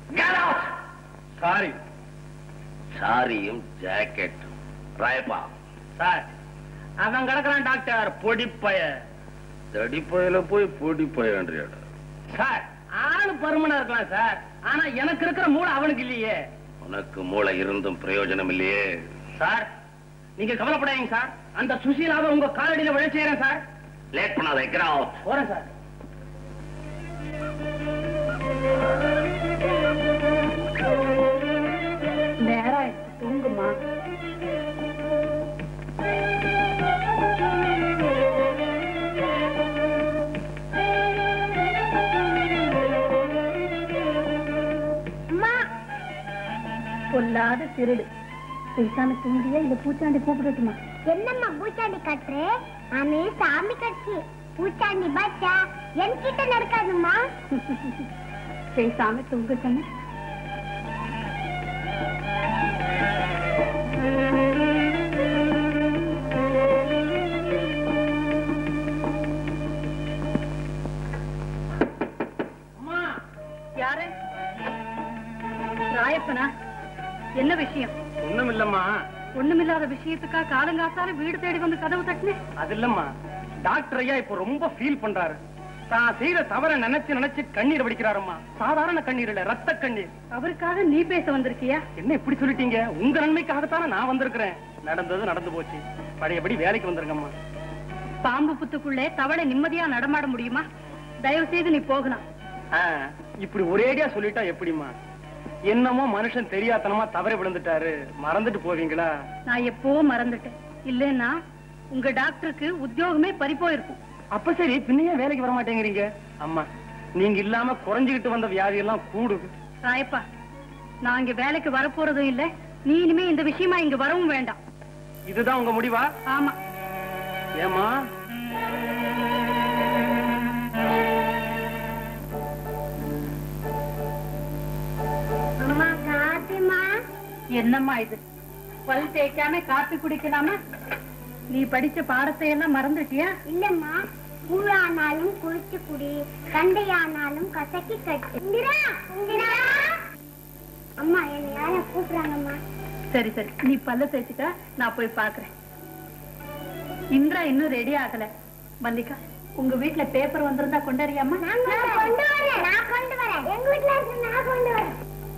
சாரி சாரியும் ஜாக்கெட் ராயப்பா சார் அவன் கிடக்குறான் டாக்டர் பொடிப்பய தடிப்பையில போய் பொடி பையன்றியாடா சார் ஆளு பருமனா இருக்கலாம் சார் ஆனா எனக்கு இருக்கிற மூளை அவனுக்கு இல்லையே உனக்கு மூளை இருந்தும் பிரயோஜனம் இல்லையே சார் நீங்க கவலைப்படாதீங்க சார் அந்த சுசீலாவை உங்க காலடியில விழ செய்யறேன் சார் லேட் பண்ணாத வைக்கிறோம் போறேன் சார் நேரம் தூங்குமா அம்மா பொல்லாத திருடு பேசாம தூங்கியா இல்ல பூச்சாண்டி கூப்பிடட்டுமா என்னம்மா பூச்சாண்டி கட்டுற நானே சாமி கட்சி பூச்சாண்டி பாச்சா என்கிட்ட நடக்காதும்மா பேசாம தூங்க சொன்ன அம்மா யாரு ராயப்பனா என்ன விஷயம் ஒண்ணும் இல்லம்மா ஒண்ணுமில்லாத விஷயத்துக்கா காலங்காத்தால வீடு தேடி வந்து கதவு தட்டினேன் அது இல்லம்மா டாக்டர் ஐயா இப்ப ரொம்ப ஃபீல் பண்றாரு தான் செய்த தவற நினைச்சு நினைச்சு கண்ணீர் வடிக்கிறாரம்மா சாதாரண கண்ணீர் இல்ல ரத்த கண்ணீர் அவருக்காக நீ பேச வந்திருக்கியா என்ன இப்படி சொல்லிட்டீங்க உங்க நன்மைக்காகத்தானே நான் வந்திருக்கிறேன் நடந்தது நடந்து போச்சு பழையபடி வேலைக்கு வந்துருங்கம்மா பாம்பு புத்துக்குள்ளே தவளை நிம்மதியா நடமாட முடியுமா தயவு செய்து நீ போகலாம் ஆ, இப்படி ஒரேடியா சொல்லிட்டா எப்படிம்மா என்னமோ மனுஷன் தெரியாதனமா தவறி விழுந்துட்டாரு மறந்துட்டு போவீங்களா நான் எப்பவோ மறந்துட்டேன் இல்லைன்னா உங்க டாக்டருக்கு உத்தியோகமே பறி போயிருக்கும் அப்ப சரி பின்னையே வேலைக்கு வர மாட்டேங்கிறீங்க அம்மா நீங்க இல்லாம குறைஞ்சுகிட்டு வந்த வியாதி எல்லாம் கூடுது ராயப்பா நான் இங்க வேலைக்கு வரப்போறதும் இல்ல நீ இனிமே இந்த விஷயமா இங்க வரவும் வேண்டாம் இதுதான் உங்க முடிவா ஆமா ஏமா அம்மா காட்டுமா என்னம்மா இது பல் தேய்க்காம காப்பி குடிக்கலாமா நீ படிச்ச பாடத்தை எல்லாம் மறந்துட்டியா இல்லம்மா கூழானாலும் குளிச்சு குடி கண்டையானாலும் கசக்கி கட்டு இந்திரா இந்திரா அம்மா என்னை யாரும் கூப்பிடுறாங்கம்மா சரி சரி நீ பல்ல தேய்ச்சிக்க நான் போய் பாக்குறேன் இந்திரா இன்னும் ரெடி ஆகல மல்லிகா உங்க வீட்ல பேப்பர் வந்திருந்தா கொண்டாடியாமா நான் கொண்டு வரேன் நான் கொண்டு வரேன் எங்க வீட்ல இருக்கு நான் கொண்டு வரேன்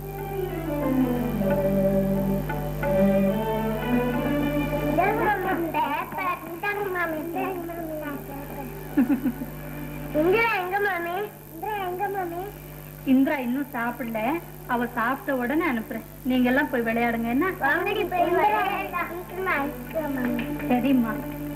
இந்திரா எங்க மாமி இந்திரா எங்க மாமி இந்திரா இன்னும் சாப்பிடல அவ சாப்பிட்ட உடனே அனுப்புறேன் நீங்க எல்லாம் போய் விளையாடுங்க என்ன வாங்கடி போய் விளையாடலாம். சீக்கிரமா அனுப்பிச்சிரு மாமி சரிம்மா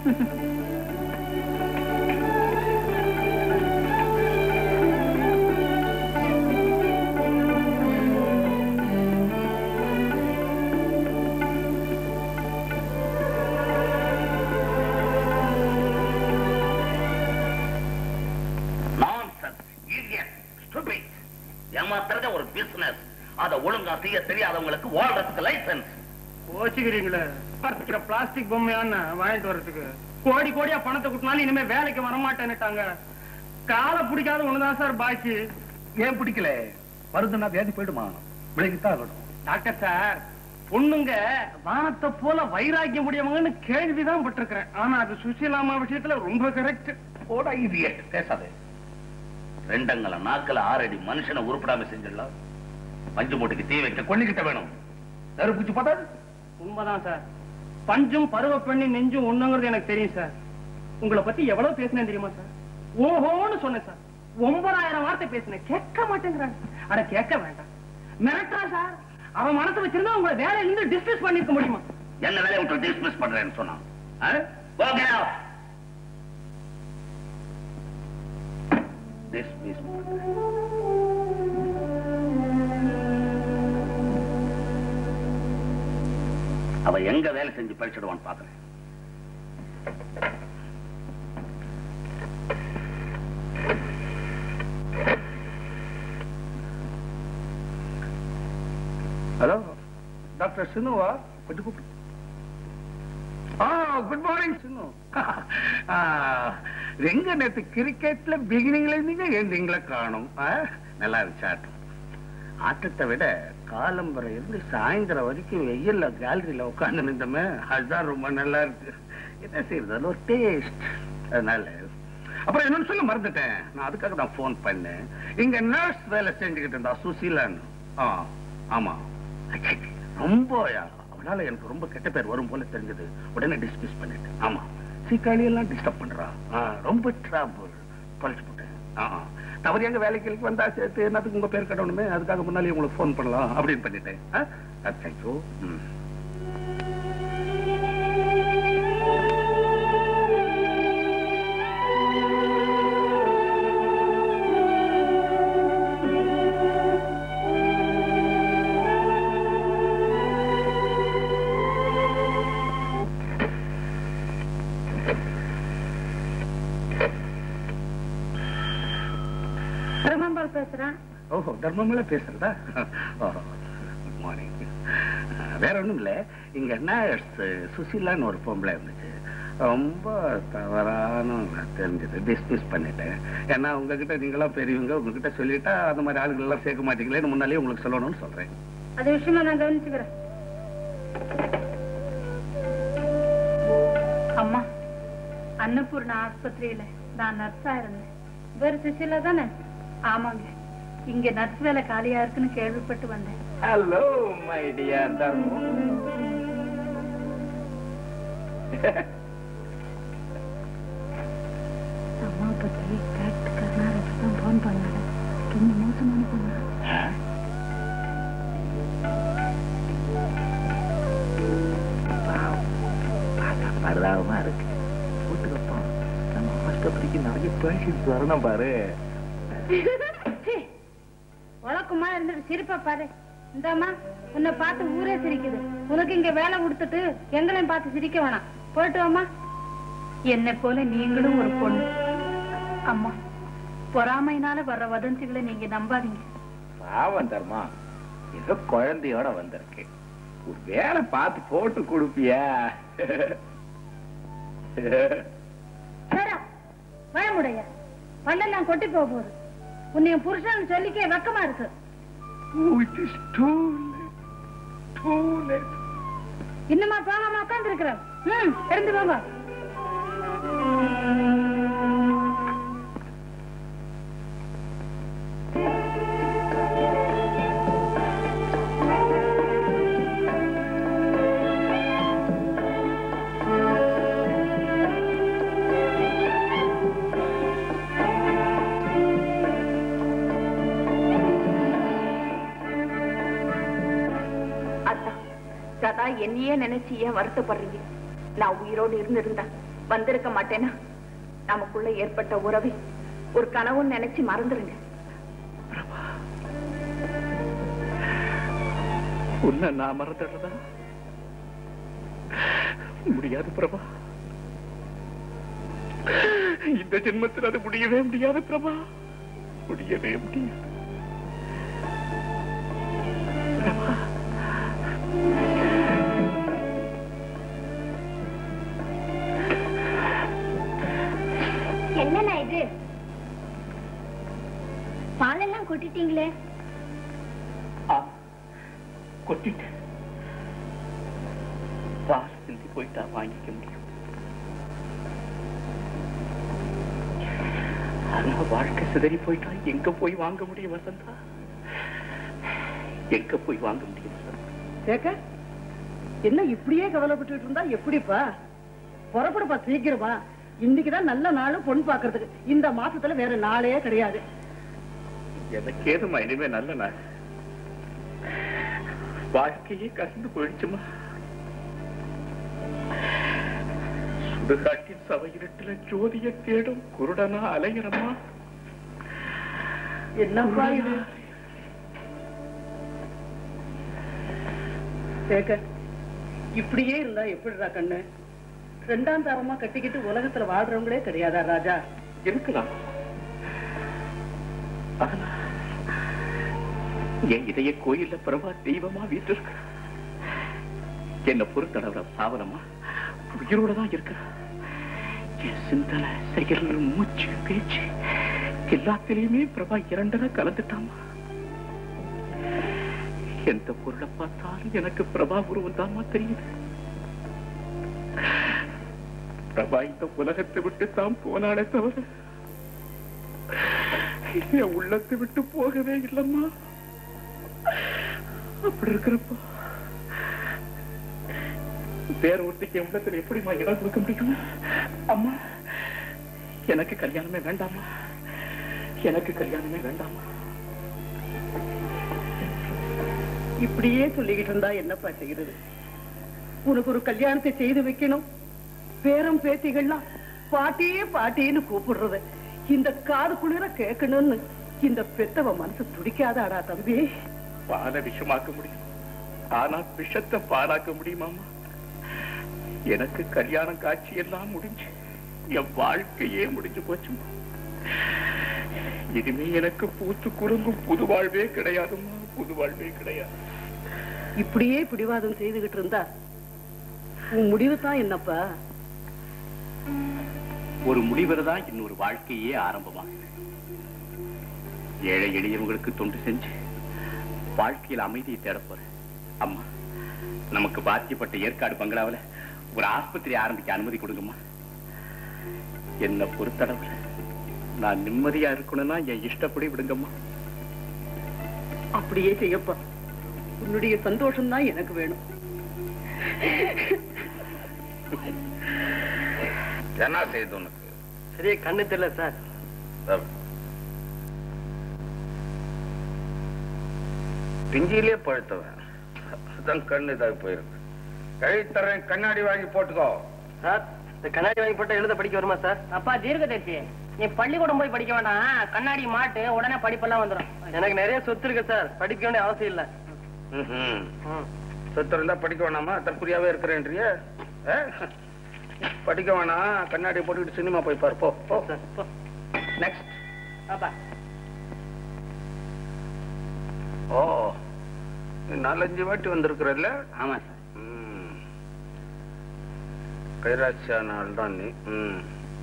Nonsense, idiot, stupid. ஏமாத்துறது ஒரு பிசினஸ் அத ஒழுங்கா செய்ய தெரியாதவங்களுக்கு வாழ்றதுக்கு லைசன்ஸ் கோச்சுக்கிறீங்களே பார்த்துக்கிற பிளாஸ்டிக் பொம்மையான்னு வாங்கிட்டு வர்றதுக்கு கோடி கோடியா பணத்தை கொடுத்தாலும் இனிமே வேலைக்கு வரமாட்டேன்னுட்டாங்க காலை பிடிக்காத ஒண்ணுதான் சார் பாக்கி ஏன் பிடிக்கல மருந்துனா வியாதி போயிடுமா விலகித்தான் ஆகணும் டாக்டர் சார் பொண்ணுங்க வானத்தை போல வைராக்கியம் முடியவங்கன்னு கேள்விதான் பட்டிருக்கிறேன் ஆனா அது சுசீலாமா விஷயத்துல ரொம்ப கரெக்ட் போடா இடியட் பேசாதே ரெண்டங்கள நாக்கல ஆறடி மனுஷனை உருப்படாம செஞ்சிடலாம் பஞ்சு மூட்டைக்கு தீ வைக்க கொள்ளிக்கிட்ட வேணும் நெருப்புச்சு பார்த்தாது உண்மைதான் சார் பஞ்சும் பருவ பெண்ணி நெஞ்சும் ஒண்ணுங்கிறது எனக்கு தெரியும் சார் உங்களை பத்தி எவ்வளவு பேசினேன் தெரியுமா சார் ஓஹோன்னு சொன்னேன் சார் ஒன்பதாயிரம் வார்த்தை பேசினேன் கேட்க மாட்டேங்கிறாங்க அட கேட்க வேண்டாம் மிரட்டா சார் அவன் மனசு வச்சிருந்தா உங்களை வேலையில இருந்து டிஸ்மிஸ் பண்ணிருக்க முடியுமா என்ன வேலையை விட்டு டிஸ்மிஸ் பண்றேன்னு சொன்னான் ஆ? Go get out. Dismiss பண்றேன். அவ எங்க வேலை செஞ்சு பறிச்சிடுவான்னு பாக்குறேன் ஹலோ டாக்டர் சினுவா கொஞ்சம் கூப்பிடு ஆ குட் மார்னிங் சினு ஆ, எங்க நேத்து கிரிக்கெட்ல பிகினிங்ல இருந்தீங்க எண்டிங்ல காணும் ஆ, நல்லா இருந்துச்சு ஆட்டம் ஆட்டத்தை விட காலம்பரை இருந்து சாயந்தரம் வரைக்கும் வெயில்ல கேலரியில உட்கார்ந்து நின்றமே அதுதான் ரொம்ப நல்லா இருக்கு என்ன செய்யறது அது ஒரு டேஸ்ட் அதனால அப்புறம் என்னன்னு சொல்ல மறந்துட்டேன் நான் அதுக்காக தான் ஃபோன் பண்ணேன் இங்க நர்ஸ் வேலை செஞ்சுக்கிட்டு இருந்தா சுசீலான்னு ஆ ஆமா அச்சே, ரொம்ப அவனால எனக்கு ரொம்ப கெட்ட பேர் வரும் போல தெரிஞ்சது உடனே டிஸ்மிஸ் பண்ணிட்டேன் ஆமா சீக்காளி எல்லாம் டிஸ்டர்ப் பண்றா ஆ, ரொம்ப ட்ராபிள் தொலைச்சு போட்டேன் ஆ, ஆ. தவறு எங்க வேலைக்கு வந்தா சேர்த்து என்னத்துக்கு உங்க பேர் கட்டணுமே அதுக்காக முன்னாலே உங்களுக்கு ஃபோன் பண்ணலாம் அப்படின்னு பண்ணிட்டேன் தேங்க்யூ ம் பிரமாம்பால் பேசுறேன் ஓஹோ தர்மமேல பேசுறதா குட் மார்னிங் வேற ஒண்ணும் இல்ல இங்க நர்ஸ் சுசீலான்னு ஒரு பொம்பளை இருந்துச்சு ரொம்ப தவறான தெரிஞ்சது டிஸ்மிஸ் பண்ணிட்டேன் ஏன்னா உங்ககிட்ட நீங்களாம் பெரியவங்க உங்ககிட்ட சொல்லிட்டா அந்த மாதிரி ஆளுகள் எல்லாம் சேர்க்க மாட்டீங்களேன்னு முன்னாலே உங்களுக்கு சொல்லணும்னு சொல்றேன் அது விஷயமா நான் கவனிச்சுக்கிறேன் அம்மா அன்னபூர்ணா ஆஸ்பத்திரியில நான் நர்ஸா இருந்தேன் வேறு சுசிலா தானே ஆமாங்க இங்க நர்ஸ் வேலை காலியா இருக்குன்னு கேள்விப்பட்டு வந்தேன் ஹலோ மை டியர் தர்மு அம்மா பத்தி கேட்டு கர்நாடகா தான் போன் பண்ணாங்க ரொம்ப மோசமான பொண்ணு பார்த்தா பரதாபமா இருக்கு வீட்டுக்கு போ நம்ம ஆஸ்பத்திரிக்கு நிறைய பேஷண்ட்ஸ் வரணும் பாரு உழக்குமா இருந்துட்டு சிரிப்பா பாரு இந்தாம்மா உன்னை பார்த்து ஊரே சிரிக்குது உனக்கு இங்க வேலை கொடுத்துட்டு எங்களையும் பார்த்து சிரிக்க வேணாம் போயிட்டு வாமா என்னை போல நீங்களும் ஒரு பொண்ணு அம்மா பொறாமையினால வர்ற வதந்திகளை நீங்க நம்பாதீங்க பாவம் தர்மா ஏதோ குழந்தையோட வந்திருக்கு ஒரு வேலை பார்த்து போட்டு கொடுப்பியா பயமுடைய பல்லெல்லாம் கொட்டி போக போகுது உன்னை புருஷன் சொல்லிக்க வெக்கமா இருக்கு Oh, it is too late. Too late. இன்னுமா போகாம உட்கார்ந்து இருக்கிறேன் ம் இருந்து போங்க அத்தா சதா என்னையே நினைச்சு ஏன் வருத்தப்படுறீங்க நான் உயிரோடு இருந்திருந்தா வந்திருக்க மாட்டேனா நமக்குள்ள ஏற்பட்ட உறவை ஒரு கனவுன்னு நினைச்சு மறந்துருங்க உன்னை நான் மறந்துடுறதா முடியாது பிரபா இந்த ஜென்மத்தில் அது முடியவே முடியாது பிரபா முடியவே முடியாது பிரபா என்னண்ணா இது பாலெல்லாம் கொட்டிட்டீங்களே ஆ, கொட்டிட்டு பால் சிந்தி போயிட்டா வாங்கிக்க முடியும் ஆனா வாழ்க்கை சிதறி போயிட்டா எங்க போய் வாங்க முடியும் வசந்தா எங்க போய் வாங்க முடியும் வசந்தா கேக்க என்ன இப்படியே கவலைப்பட்டுட்டு இருந்தா எப்படிப்பா புறப்படுப்பா சீக்கிரமா இன்னைக்குதான் நல்ல நாள் பொண்ணு பாக்குறதுக்கு இந்த மாசத்துல வேற நாளே கிடையாது எனக்கு ஏதுமா இனிமே நல்ல நாள் வாழ்க்கையே கசந்து போயிடுச்சுமா சுடுகாட்டின் சபையிருட்டுல ஜோதிய தேடும் குருடனா அலைகிறம்மா என்னப்பா இது கேக்க இப்படியே இருந்தா எப்படிடா கண்ணு ரெண்டாம் தாரமா கட்டிக்கிட்டு உலகத்துல வாழ்றவங்களே கிடையாதா ராஜா இருக்கலாம் ஆனா என் இதய கோயில்ல பிரபா தெய்வமா வீட்டிருக்க என்ன பொறுத்தளவுல சாவலமா உயிரோட தான் இருக்க என் சிந்தனை செயல் மூச்சு பேச்சு எல்லாத்திலையுமே பிரபா இரண்டரை கலந்துட்டாமா எந்த பொருளை பார்த்தாலும் எனக்கு பிரபா உருவம் தாமா தெரியுது பிரபா இந்த உலகத்தை விட்டு தான் போனாலே தவிர என் உள்ளத்தை விட்டு போகவே இல்லம்மா அப்படி இருக்கிறப்போ வேற ஒருத்திக்கு என் உள்ளத்துல எப்படிமா இடம் கொடுக்க முடியும் அம்மா எனக்கு கல்யாணமே வேண்டாமா எனக்கு கல்யாணமே வேண்டாமா இப்படியே சொல்லிக்கிட்டு இருந்தா என்னப்பா செய்யறது உனக்கு ஒரு கல்யாணத்தை செய்து வைக்கணும் பேரம் பேத்திகள்லாம் பாட்டியே பாட்டின்னு கூப்பிடுறது இந்த காது குளிர கேட்கணும்னு இந்த பெத்தவ மனசு துடிக்காதாடா தம்பி பாலை விஷமாக்க முடியும் ஆனா விஷத்தை பாலாக்க முடியுமாமா எனக்கு கல்யாணம் காட்சி எல்லாம் முடிஞ்சு என் வாழ்க்கையே முடிஞ்சு போச்சுமா இனிமே எனக்கு பூத்து குறுங்கும் புது வாழ்வே கிடையாதுமா புது வாழ்வே கிடையாது இப்படியே பிடிவாதம் செய்துகிட்டு இருந்தா உன் முடிவு தான் என்னப்பா ஒரு முடிவில் தான் இன்னொரு வாழ்க்கையே ஆரம்பமாகுது ஏழை எளியவங்களுக்கு தொண்டு செஞ்சு வாழ்க்கையில் அமைதியை தேடப் போறேன் அம்மா நமக்கு பாத்தியப்பட்ட ஏற்காடு பங்களாவுல ஒரு ஆஸ்பத்திரி ஆரம்பிக்க அனுமதி கொடுங்கம்மா என்ன பொறுத்தளவுல நான் நிம்மதியா இருக்கணும்னா என் இஷ்டப்படி விடுங்கம்மா அப்படியே செய்யப்பா உன்னுடைய சந்தோஷம் தான் எனக்கு வேணும் என்ன செய்யுது உனக்கு சரியா கண்ணு தெரியல சார் பிஞ்சிலே பழுத்தவன் அதான் கண்ணு இதாகி போயிருக்கு கை தர்றேன் கண்ணாடி வாங்கி போட்டுக்கோ சார் இந்த கண்ணாடி வாங்கி போட்டா எழுத படிக்க வருமா சார் அப்பா தீர்க்கதரிசி நீ பள்ளிக்கூடம் போய் படிக்க வேண்டாம் கண்ணாடி மாட்டு உடனே படிப்பெல்லாம் வந்துடும் எனக்கு நிறைய சொத்து இருக்கு சார் படிக்க வேண்டிய அவசியம் இல்ல சொத்து இருந்தா படிக்க வேணாமா தற்குறியாவே இருக்கிறேன்றிய படிக்க வேணாம் கண்ணாடி போட்டுக்கிட்டு சினிமா போய் பாரு போ போ அப்பா ஓ நாலஞ்சு வாட்டி வந்திருக்கிறல்ல ஆமா சார் ம். கைராசியா நாள் தான் நீ ம்.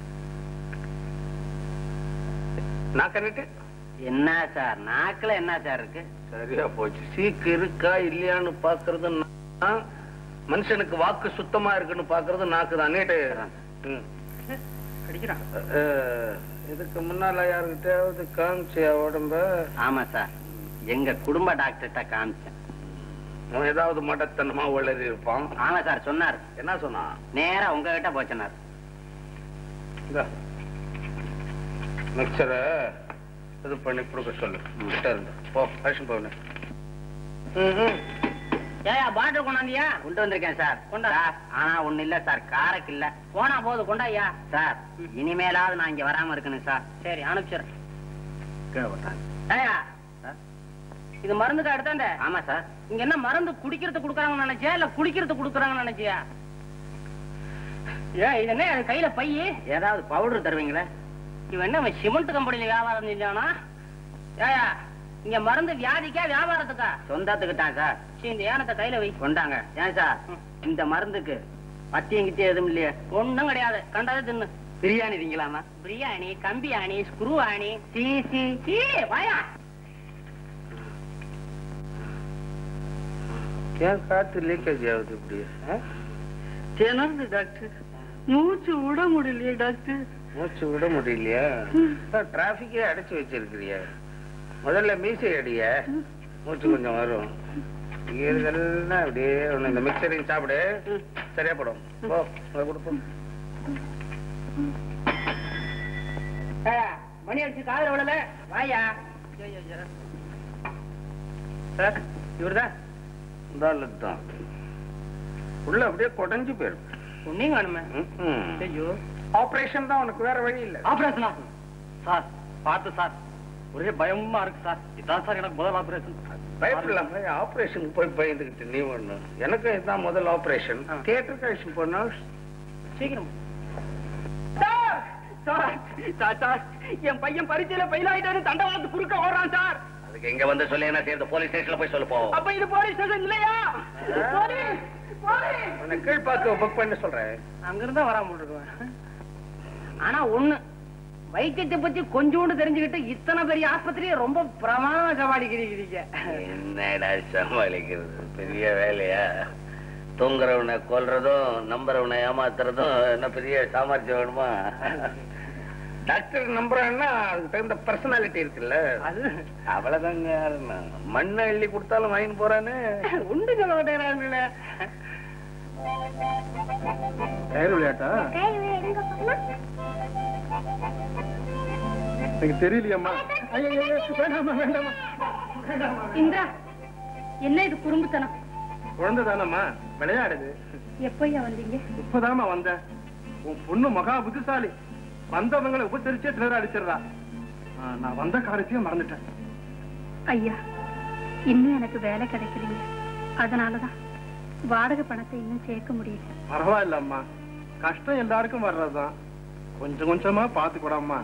நான் கண்ணிட்டு என்ன சார் நாக்குல என்ன சார் இருக்கு சரியா போச்சு சீக்கு இருக்கா இல்லையான்னு பாக்குறது நான். மனுஷனுக்கு வாக்கு சுத்தமா இருக்குன்னு பாக்குறது நாக்கு தான் நீட்டு ம். அடிக்கிறான் அஹ், இதுக்கு முன்னால யாருக்கிட்டயாவது காமிச்சியா உடம்ப ஆமா சார் எங்க குடும்ப டாக்டர்கிட்ட காமிச்சேன் அவன் ஏதாவது மடத்தனமா வளரி இருப்பான் ஆமா சார் சொன்னார் என்ன சொன்னான் நேரா உங்ககிட்ட போச்சனார் மிக்சரை இது பண்ணி கொடுக்க சொல்லு கிட்ட இருந்து போ ஃபேஷன் போன ஏயா பாட்டில் கொண்டாந்தியா கொண்டு வந்திருக்கேன் சார் கொண்டா. சார், ஆனா ஒண்ணு இல்ல சார் காரக்கு இல்ல போனா போது கொண்டாயா சார் இனிமேலாவது நான் இங்க வராம இருக்கணும் சார் சரி அனுப்பிச்சிடுறேன் கீழே போட்டாங்க ஏயா சார். இது மருந்துக்கு அடுத்தாண்ட ஆமா சார் இங்க என்ன மருந்து குடிக்கிறது குடுக்கறாங்கன்னு நினைச்சியா இல்ல குளிக்கிறது குடுக்கறாங்கன்னு நினைச்சியா ஏ இது என்ன அது கையில பையி ஏதாவது பவுடர் தருவீங்களா இவன் என்ன இவன் சிமெண்ட் கம்பெனில வியாபாரம் செஞ்சானா ஏயா இங்க மருந்து வியாதிக்கா வியாபாரத்துக்கா சொந்தத்துக்கு தான் சார் சீ, இந்த யானத்தை கையில வை கொண்டாங்க ஏன் சார் இந்த மருந்துக்கு பத்தியம் கிட்டிய எதுவும் இல்லையே ஒண்ணும் கிடையாது கண்டதை தின்னு பிரியாணி திங்கலாமா பிரியாணி கம்பி ஆணி ஸ்க்ரூ ஆணி சீ சீ சீ வாயா ஏன் காத்து லீக்கேஜ் ஆகுது இப்படி ஆ? திணறது டாக்டர் மூச்சு விட முடியலையே டாக்டர் மூச்சு விட முடியலையா டிராபிக்கே அடைச்சு வச்சிருக்கிறியா முதல்ல மீசை அடிய மூச்சு கொஞ்சம் வரும் இங்க இதெல்லாம் அப்படியே ஒண்ணு இந்த மிக்சரையும் சாப்பிடு சரியா படும் போ அதை கொடுப்போம் ஏயா, மணி அடிச்சு காதல விடல வாயா சார் இவர்தான் இந்த தான் உள்ள அப்படியே குடஞ்சு போயிருக்கு ஒன்னையும் காணுமே ஐயோ ஆபரேஷன் தான் உனக்கு வேற வழி இல்ல ஆபரேஷனா சார் பார்த்து சார் ஒரே பயமா இருக்கு சார் இதான் சார் எனக்கு முதல் ஆபரேஷன் பயப்படலாம் ஆபரேஷனுக்கு போய் பயந்துகிட்டு நீ ஒண்ணு எனக்கும் இதுதான் முதல் ஆபரேஷன் தியேட்டர் கழிச்சு போனா சீக்கிரம் சார் சார் சார் சார் என் பையன் பரீட்சையில ஃபெயில் ஆயிட்டாரு தண்டவாளத்து குறுக்க ஓடுறான் சார் அதுக்கு எங்க வந்து சொல்லி என்ன சேர்ந்து போலீஸ் ஸ்டேஷன்ல போய் சொல்லு போ அப்ப இது போலீஸ் ஸ்டேஷன் இல்லையா போலீஸ் போலீஸ் உன்னை கீழ்பாக்க புக் பண்ண சொல்றேன் அங்கிருந்தா வராம இருக்குவேன் ஆனா ஒண்ணு வைத்தியத்தை பத்தி கொஞ்சோண்டு தெரிஞ்சுக்கிட்டு இத்தனை பெரிய ஆஸ்பத்திரியை ரொம்ப பிரமாதமா சமாளிக்கிறீங்க என்னடா சமாளிக்கிறது பெரிய வேலையா தூங்குறவனை கொல்றதும் நம்புறவனை ஏமாத்துறதும் என்ன பெரிய சாமர்த்தியம் வேணுமா டாக்டர் நம்புறான்னா அதுக்கு தகுந்த பர்சனாலிட்டி இருக்குல்ல அது அவ்வளவுதாங்க யாருன்னா மண்ணை அள்ளி கொடுத்தாலும் வாங்கிட்டு போறானே உண்டு சொல்ல மாட்டேங்கிறாங்களே டயர் விளையாட்டா கை எங்க போனா எனக்கு தெரியலையம்மா ஐயோ, ஐயோ, ஐயோ, வேண்டாம்மா வேண்டாம்மா இந்திரா என்ன இது குறும்புத்தனம் குழந்தை தானம்மா விளையாடுது எப்பயா வந்தீங்க இப்பதாம்மா வந்தேன் உன் பொண்ணு மகா புத்திசாலி வந்தவங்களை உபசரிச்சே சிலர் அடிச்சிடுறா ஆ, நான் வந்த காரியத்தையும் மறந்துட்டேன் ஐயா இன்னும் எனக்கு வேலை கிடைக்கலைங்க அதனாலதான் வாடகை பணத்தை இன்னும் சேர்க்க முடியல பரவாயில்லம்மா கஷ்டம் எல்லாருக்கும் வர்றதுதான் கொஞ்சம் கொஞ்சமா பாத்து கூடம்மா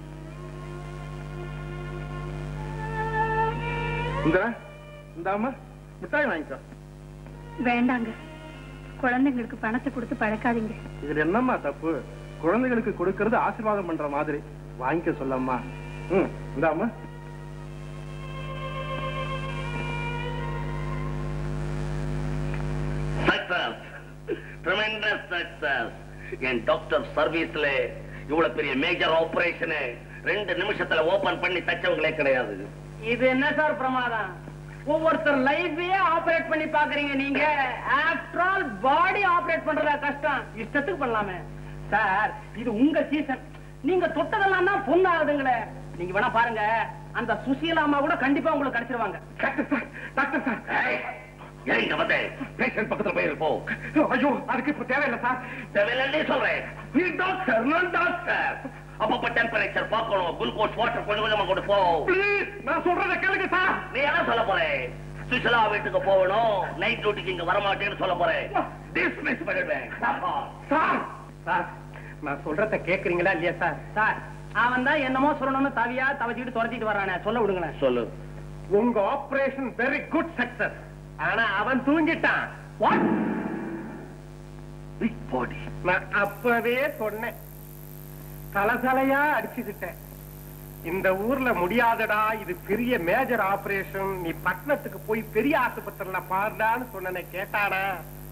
இந்த இந்தாம்மா மிட்டாய் வாங்கிக்கோ வேண்டாங்க குழந்தைங்களுக்கு பணத்தை கொடுத்து பழக்காதீங்க இதுல என்னம்மா தப்பு குழந்தைகளுக்கு கொடுக்கறது ஆசீர்வாதம் பண்ற மாதிரி வாங்கிக்க சொல்லம்மா ம் இந்தாம்மா சக்சஸ் ட்ரெமெண்டஸ் சக்சஸ் என் டாக்டர் சர்வீஸ்ல இவ்வளவு பெரிய மேஜர் ஆபரேஷன் ரெண்டு நிமிஷத்துல ஓபன் பண்ணி தச்சவங்களே கிடையாது இது என்ன சார் பிரமாதம் ஒவ்வொருத்தர் லைஃபையே ஆபரேட் பண்ணி பாக்குறீங்க நீங்க ஆஃப்டர் ஆல் பாடி ஆபரேட் பண்றதா கஷ்டம் இஷ்டத்துக்கு பண்ணலாமே சார் இது உங்க சீசன் நீங்க தொட்டதெல்லாம் தான் பொண்ணு ஆகுதுங்களே நீங்க வேணா பாருங்க அந்த சுசீலா அம்மா கூட கண்டிப்பா உங்களுக்கு கிடைச்சிருவாங்க டாக்டர் சார் டாக்டர் சார் ஏன் இங்க வந்தேன் பேஷண்ட் பக்கத்துல போய் இருப்போம் ஐயோ அதுக்கு இப்ப தேவையில்லை சார் தேவையில்லைன்னே சொல்றேன் நீ டாக்டர் நான் டாக்டர் அப்பப்ப டெம்பரேச்சர் பார்க்கணும் குளுக்கோஸ் வாட்டர் கொஞ்சம் கொஞ்சமா கொண்டு போ ப்ளீஸ் நான் சொல்றத கேளுங்க சார் நீ என்ன சொல்ல போற சுஷலா வீட்டுக்கு போகணும் நைட் டியூட்டிக்கு இங்க வரமாட்டேன்னு சொல்ல போறேன் டிஸ்மிஸ் பண்ணிடுவேன் சார் சார் நான் சொல்றத கேக்குறீங்களா இல்லையா சார் சார் அவன் தான் என்னமோ சொல்லணும்னு தவியா தவச்சிட்டு துரத்திட்டு வர்றானே சொல்ல விடுங்களேன் சொல்லு உங்க ஆபரேஷன் வெரி குட் சக்சஸ் ஆனா அவன் தூங்கிட்டான் பிக் பாடி நான் அப்பவே சொன்னேன் தலசலையா அடிச்சுக்கிட்டேன் இந்த ஊர்ல முடியாதடா இது பெரிய மேஜர் ஆபரேஷன் நீ பட்டணத்துக்கு போய் பெரிய ஆஸ்பத்திரியில பாருடான்னு சொன்னனே கேட்டானா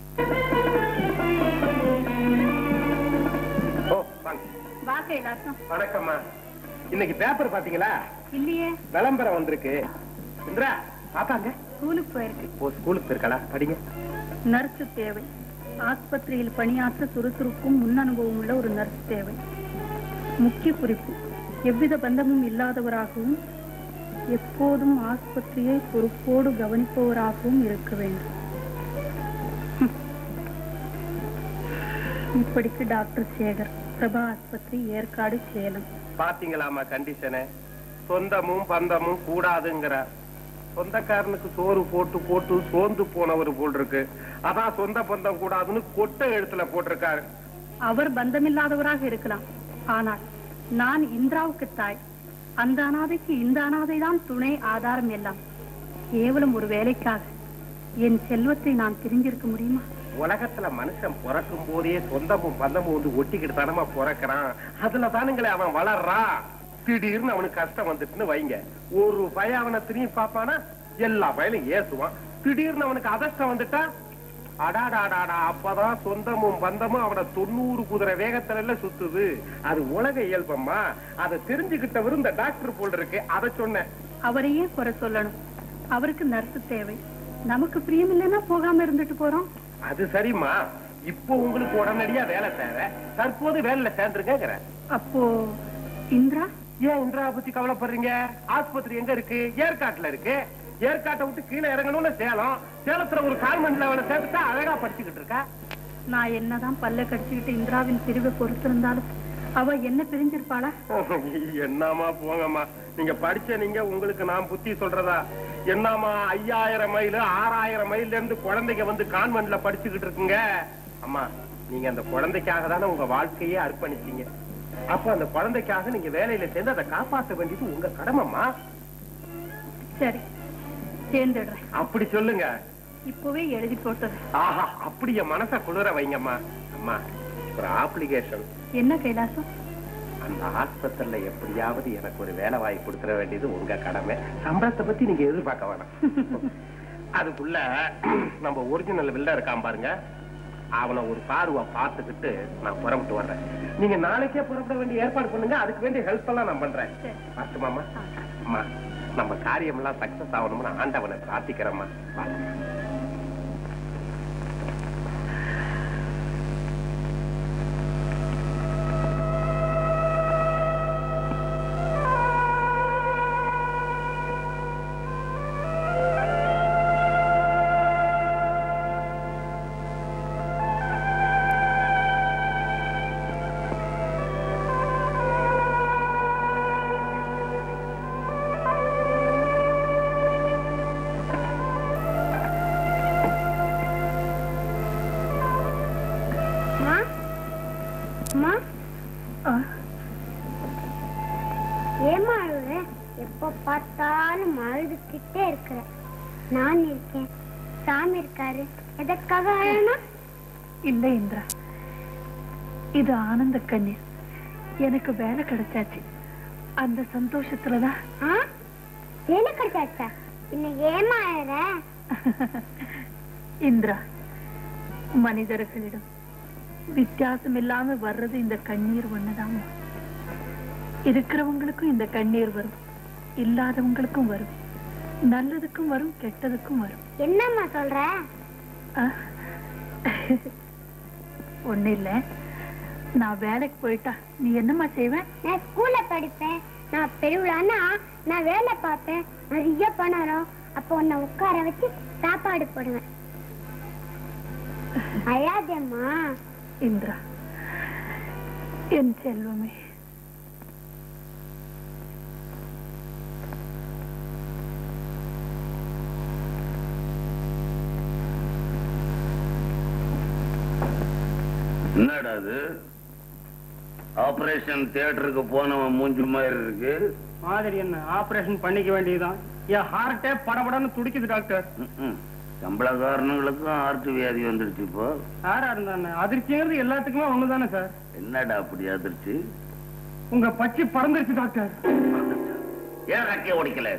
ஓ வாங்க. வா கைலாசம் வணக்கம்மா இன்னைக்கு பேப்பர் பாத்தீங்களா இல்லையே விளம்பரம் வந்திருக்கு இந்திரா பாப்பாங்க ஸ்கூலுக்கு போயிருக்கு ஓ ஸ்கூலுக்கு போயிருக்கலா படிங்க நர்ஸ் தேவை ஆஸ்பத்திரியில் பணியாற்ற சுறுசுறுப்பும் முன் அனுபவம் உள்ள ஒரு நர்ஸ் தேவை முக்கிய குறிப்பு எவ்வித பந்தமும் இல்லாதவராகவும் எப்போதும் ஆஸ்பத்திரியை பொறுப்போடு கவனிப்பவராகவும் இருக்க வேண்டும் ஹம். இப்படிக்கு டாக்டர் சேகர் பிரபா ஆஸ்பத்திரி ஏற்காடு சேலம் பாத்தீங்களாமா கண்டிஷனு சொந்தமும் பந்தமும் கூடாதுங்கிற சொந்தக்காரனுக்கு சோறு போட்டு போட்டு சோர்ந்து போனவர் போல் இருக்கு அதான் சொந்த பந்தம் கூடாதுன்னு கொட்டை எழுத்துல போட்டிருக்காரு அவர் பந்தமில்லாதவராக இருக்கலாம் ஆனால் நான் இந்திராவுக்கு தாய் அந்த அனாதைக்கு இந்த அனாதைதான் துணை ஆதாரம் எல்லாம் கேவலம் ஒரு வேலைக்காக என் செல்வத்தை நான் தெரிஞ்சிருக்க முடியுமா உலகத்துல மனுஷன் பிறக்கும் போதே சொந்தமும் பந்தமும் வந்து ஒட்டிக்கிட்டு தானமா பிறக்கிறான் அதுல தானுங்களே அவன் வளர்றான் திடீர்னு அவனுக்கு கஷ்டம் வந்துட்டுன்னு வைங்க ஒரு பய அவனை திரும்பி பாப்பானா எல்லா பயலும் ஏசுவான் திடீர்னு அவனுக்கு அதஷ்டம் வந்துட்டா அடாடாடாடா அப்பதான் சொந்தமும் பந்தமும் அவன தொண்ணூறு குதிரை வேகத்துல எல்லாம் சுத்துது அது உலக இயல்பம்மா அதை தெரிஞ்சுக்கிட்டவர் இந்த டாக்டர் போல் இருக்கு அதை சொன்னேன் அவரையே குறை சொல்லணும் அவருக்கு நர்ஸ் தேவை நமக்கு பிரியம் இல்லைன்னா போகாம இருந்துட்டு போறோம் அது சரிம்மா இப்போ உங்களுக்கு உடனடியா வேலை தேவை தற்போது வேலையில சேர்ந்துருங்கிற அப்போ இந்திரா ஏன் இந்திரா பத்தி கவலைப்படுறீங்க ஆஸ்பத்திரி எங்க இருக்கு ஏற்காட்டுல இருக்கு ஏற்காட்டை விட்டு கீழே இறங்கணும்னு சேலம் சேலத்துல ஒரு கால்மண்ட்ல அவனை சேர்த்துட்டா அழகா படிச்சுக்கிட்டு இருக்கா நான் என்னதான் பல்ல கடிச்சுக்கிட்டு இந்திராவின் பிரிவை பொறுத்திருந்தாலும் அவ என்ன பிரிஞ்சிருப்பாளா என்னம்மா போங்கம்மா நீங்க படிச்ச நீங்க உங்களுக்கு நான் புத்தி சொல்றதா என்னம்மா ஐயாயிரம் மைல் ஆறாயிரம் மைல்ல இருந்து குழந்தைங்க வந்து கான்வென்ட்ல படிச்சுக்கிட்டு இருக்குங்க அம்மா நீங்க அந்த குழந்தைக்காக தானே உங்க வாழ்க்கையே அர்ப்பணிச்சீங்க அப்ப அந்த குழந்தைக்காக நீங்க வேலையில சேர்ந்து அதை காப்பாற்ற வேண்டியது உங்க கடமைம்மா சரி சேர்ந்துடுறேன் அப்படி சொல்லுங்க இப்பவே எழுதி போட்டது ஆஹா அப்படி என் மனச குளிர வைங்கம்மா அம்மா ஒரு அப்ளிகேஷன் என்ன கைலாசம் அந்த ஆஸ்பத்திரியில எப்படியாவது எனக்கு ஒரு வேலை வாய்ப்பு கொடுத்துட வேண்டியது உங்க கடமை சம்பளத்தை பத்தி நீங்க எதிர்பார்க்க வேணாம் அதுக்குள்ள நம்ம ஒரிஜினல் வில்ல இருக்கான் பாருங்க அவனை ஒரு பார்வை பார்த்துக்கிட்டு நான் புறப்பட்டு வர்றேன் நீங்க நாளைக்கே புறப்பட வேண்டிய ஏற்பாடு பண்ணுங்க அதுக்கு வேண்டிய ஹெல்ப் எல்லாம் நான் பண்றேன் பார்த்துமாமா அம்மா நம்ம காரியம் எல்லாம் சக்சஸ் ஆகணும்னு ஆண்டவனை பிரார்த்திக்கிறேம்மா வாங்க. அம்மா அம்மா ஏமா அழுகுற எப்ப பார்த்தாலும் அழுதுகிட்டே இருக்கிற நான் இருக்கேன் சாமி இருக்காரு எதற்காக அழணும் இல்ல இந்திரா இது ஆனந்த கண்ணீர் எனக்கு வேலை கிடைச்சாச்சு அந்த சந்தோஷத்துலதான் ஆ வேலை கிடைச்சாச்சா இன்னும் ஏமா அழற இந்திரா மனிதர்களிடம் வித்தியாசம் இல்லாம வர்றது இந்த கண்ணீர் ஒண்ணுதான் இருக்கிறவங்களுக்கும் இந்த கண்ணீர் வரும் இல்லாதவங்களுக்கும் வரும் நல்லதுக்கும் வரும் கெட்டதுக்கும் வரும் என்னம்மா சொல்ற ஒண்ணு இல்ல நான் வேலைக்கு போயிட்டா நீ என்னம்மா செய்வ நான் ஸ்கூல்ல படிப்பேன் நான் பெருவிழான்னா நான் வேலை பார்ப்பேன் நிறைய பணம் வரும் அப்போ உன்னை உட்கார வச்சு சாப்பாடு போடுவேன் அழாதேம்மா இந்திரா என் செல்வமே என்னடா அது ஆபரேஷன் தியேட்டருக்கு போனவன் மூஞ்சி மாதிரி இருக்கு மாதிரி என்ன ஆபரேஷன் பண்ணிக்க வேண்டியதுதான் என் ஹார்ட்டே படபடன்னு துடிக்குது டாக்டர் ம்ம். சம்பளக்காரனுங்களுக்கும் ஆர்ட் வியாதி வந்துடுச்சு இப்போ யாரா இருந்தானே அதிர்ச்சிங்கிறது எல்லாத்துக்குமே ஒண்ணுதானே சார் என்னடா அப்படி அதிர்ச்சி உங்க பச்சி பறந்துருச்சு டாக்டர் ஏன் ரெக்கைய உடைக்கல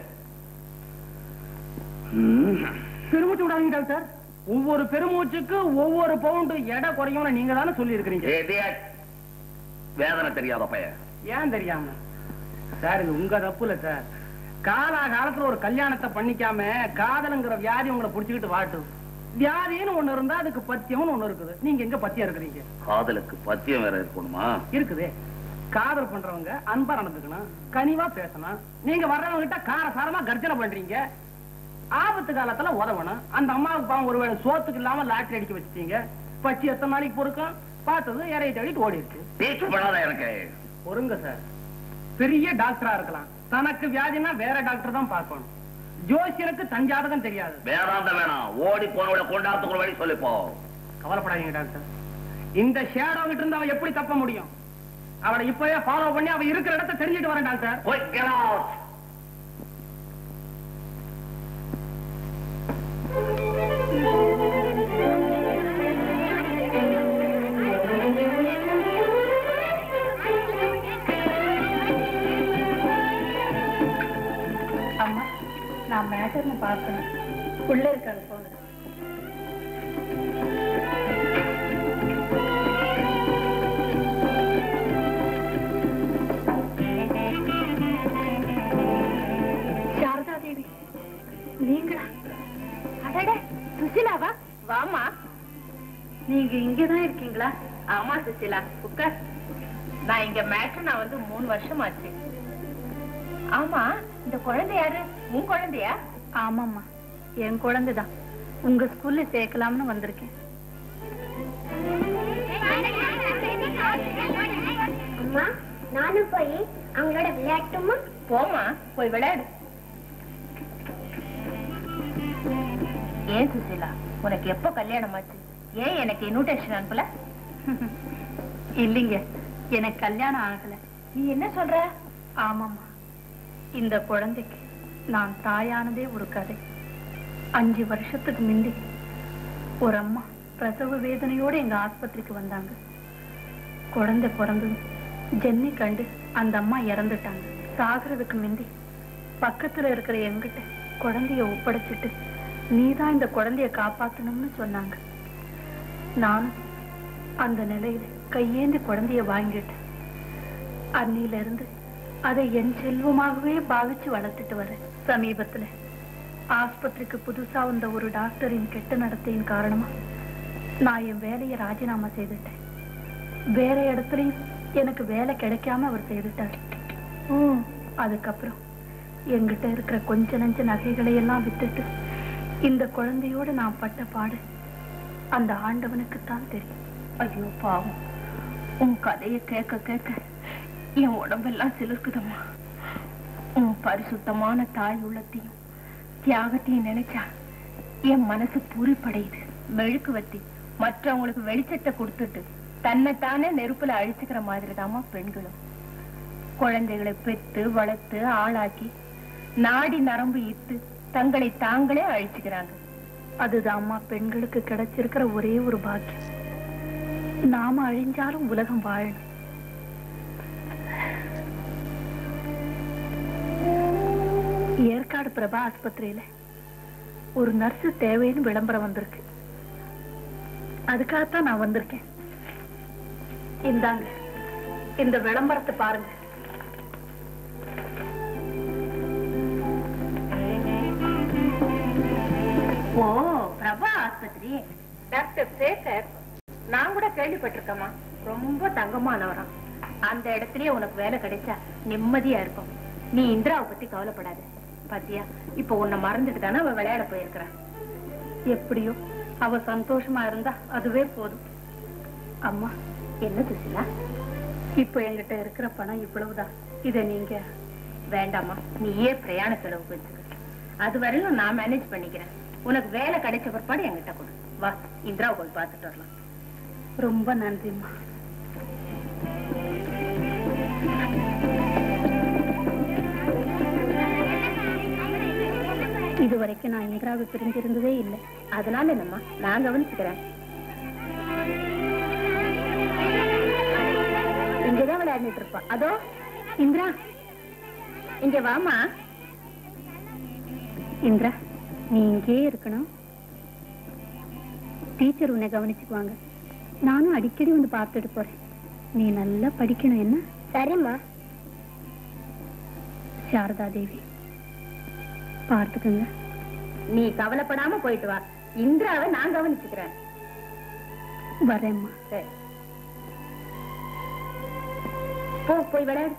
ம். பெருமூச்சு விடாதீங்க டாக்டர் ஒவ்வொரு பெருமூச்சுக்கு ஒவ்வொரு பவுண்டு எடை குறையும்னு நீங்க தானே சொல்லி இருக்கிறீங்க ஏய், idiot. வேதனை தெரியாத பையன் ஏன் தெரியாம சார் இது உங்க தப்பு இல்ல சார் காலா காலத்துல ஒரு கல்யாணத்தை பண்ணிக்காம காதலுங்கிற வியாதி உங்களை புடிச்சுக்கிட்டு வாட்டும் வியாதின்னு ஒண்ணு இருந்தா அதுக்கு பத்தியம்னு ஒண்ணு இருக்குது நீங்க எங்க பத்தியம் இருக்கிறீங்க காதலுக்கு பத்தியம் வேற இருக்கணுமா இருக்குதே காதல் பண்றவங்க அன்பா நடந்துக்கணும் கனிவா பேசணும் நீங்க வர்றவங்க கிட்ட காரசாரமா கர்ஜனை பண்றீங்க ஆபத்து காலத்துல உதவணும் அந்த அம்மாவுக்கு பாவம் ஒருவேளை சோத்துக்கு இல்லாம லாட்டரி அடிக்க வச்சுட்டீங்க பச்சி எத்தனை நாளைக்கு பொறுக்கும் பார்த்தது இறைய தேடிட்டு ஓடிடுச்சு பேச்சு பண்ணாத எனக்கு பொறுங்க சார் பெரிய டாக்டரா இருக்கலாம் தனக்கு வியாதினா வேற டாக்டர் தான் பார்க்கணும் ஜோசியருக்கு தஞ்சாதகம் தெரியாது வேதாந்த வேணாம் ஓடி போனவளை கொண்டாடுறதுக்கு ஒரு வழி சொல்லிப்போ கவலைப்படாதீங்க டாக்டர் இந்த ஷேடோ கிட்ட இருந்து அவ எப்படி தப்ப முடியும் அவளை இப்பவே ஃபாலோ பண்ணி அவ இருக்கிற இடத்த தெரிஞ்சுட்டு வரேன் டாக்டர் போய் get out. அம்மா நான் மேட்டர்னு பார்க்கணும் உள்ள இருக்காங்க போங்க சாரதா தேவி நீங்களா அடடே சுசிலாவா வாமா நீங்க இங்கதான் இருக்கீங்களா ஆமா சுசிலா உட்கார் நான் இங்க மேட்ரு நான் வந்து மூணு வருஷம் ஆச்சு ஆமா இந்த குழந்தை யாரு உன் குழந்தையா ஆமாம்மா என் குழந்தைதான் உங்க ஸ்கூல்ல சேர்க்கலாம்னு வந்திருக்கேன் அம்மா நானும் போய் அவங்களோட விளையாட்டுமா போமா போய் விளையாடு ஏன் சுசிலா உனக்கு எப்போ கல்யாணம் ஆச்சு ஏன் எனக்கு இன்விடேஷன் அனுப்பல இல்லைங்க எனக்கு கல்யாணம் ஆகல நீ என்ன சொல்ற ஆமாம்மா இந்த குழந்தைக்கு நான் தாயானதே ஒரு கதை அஞ்சு வருஷத்துக்கு முந்தி ஒரு அம்மா பிரசவ வேதனையோட எங்க ஆஸ்பத்திரிக்கு வந்தாங்க குழந்தை பிறந்தது ஜென்னி கண்டு அந்த அம்மா இறந்துட்டாங்க சாகிறதுக்கு முந்தி பக்கத்துல இருக்கிற எங்கிட்ட குழந்தைய ஒப்படைச்சிட்டு நீதான் இந்த குழந்தைய காப்பாத்தணும்னு சொன்னாங்க நானும் அந்த நிலையில கையேந்தி குழந்தைய வாங்கிட்டேன் அன்னில இருந்து அதை என் செல்வமாகவே பாவிச்சு வளர்த்துட்டு வரேன் சமீபத்துல ஆஸ்பத்திரிக்கு புதுசா வந்த ஒரு டாக்டரின் கெட்ட நடத்தையின் காரணமா நான் என் வேலையை ராஜினாமா செய்துட்டேன் வேற இடத்துலயும் எனக்கு வேலை கிடைக்காம அவர் செய்துட்டார் ம், அதுக்கப்புறம் என்கிட்ட இருக்கிற கொஞ்ச நஞ்ச நகைகளை எல்லாம் வித்துட்டு இந்த குழந்தையோட நான் பட்ட பாடு அந்த ஆண்டவனுக்குத்தான் தெரியும் ஐயோ பாவம் உன் கதைய கேட்க கேட்க என் உடம்பெல்லாம் சிலிர்க்குதம்மா உன் பரிசுத்தமான தாய் உள்ளத்தையும் தியாகத்தையும் நினைச்சா என் மனசு பூரிப்படையுது மெழுக்கு வத்தி மற்றவங்களுக்கு வெளிச்சத்தை கொடுத்துட்டு தன்னைத்தானே நெருப்புல அழிச்சுக்கிற மாதிரி பெண்களும் குழந்தைகளை பெத்து வளர்த்து ஆளாக்கி நாடி நரம்பு இத்து தங்களை தாங்களே அழிச்சுக்கிறாங்க அதுதாம்மா பெண்களுக்கு கிடைச்சிருக்கிற ஒரே ஒரு பாக்கியம் நாம அழிஞ்சாலும் உலகம் வாழணும் ஏற்காடு பிரபா ஆஸ்பத்திரியில ஒரு நர்ஸ் தேவைன்னு விளம்பரம் வந்திருக்கு அதுக்காகத்தான் நான் வந்திருக்கேன் இந்தாங்க இந்த விளம்பரத்தை பாருங்க ஓ பிரபா ஆஸ்பத்திரி டாக்டர் சேகர் நான் கூட கேள்விப்பட்டிருக்கேம்மா ரொம்ப தங்கமானவராம் அந்த இடத்துலயே உனக்கு வேலை கிடைச்சா நிம்மதியா இருக்கும் நீ இந்திராவை பத்தி கவலைப்படாத பாத்தியா இப்ப உன்னை மறந்துட்டு தானே அவ விளையாட போயிருக்கிறா எப்படியோ அவ சந்தோஷமா இருந்தா அதுவே போதும் அம்மா என்ன சுசிலா இப்போ என்கிட்ட இருக்கிற பணம் இவ்வளவுதான் இதை நீங்க வேண்டாம்மா நீயே பிரயாண செலவுக்கு வச்சுக்க அது வரையிலும் நான் மேனேஜ் பண்ணிக்கிறேன் உனக்கு வேலை கிடைச்ச பிற்பாடு என்கிட்ட கொடு வா இந்திராவை போய் பார்த்துட்டு வரலாம் ரொம்ப நன்றிம்மா இது வரைக்கும் நான் இந்திராவை பிரிஞ்சிருந்ததே இல்லை அதனால என்னம்மா நான் கவனிச்சுக்கிறேன் இங்கதான் விளையாடிட்டு இருப்பா அதோ இந்திரா இங்க வாமா இந்திரா நீ இங்கேயே இருக்கணும் டீச்சர் உன்னை கவனிச்சுக்குவாங்க நானும் அடிக்கடி வந்து பார்த்துட்டு போறேன் நீ நல்லா படிக்கணும் என்ன சரிம்மா சாரதா தேவி பார்த்துக்கங்க நீ கவலைப்படாம போயிட்டு வா இந்திராவை நான் கவனிச்சுக்கிறேன் வரேம்மா சரி போ போய் விளையாடு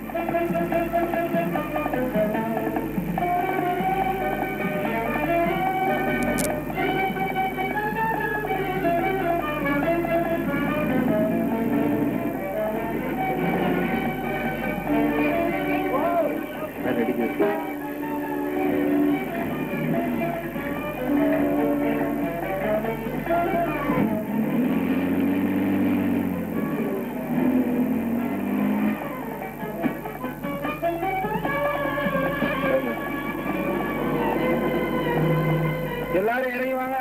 எல்லாரும் இறங்கி வாங்க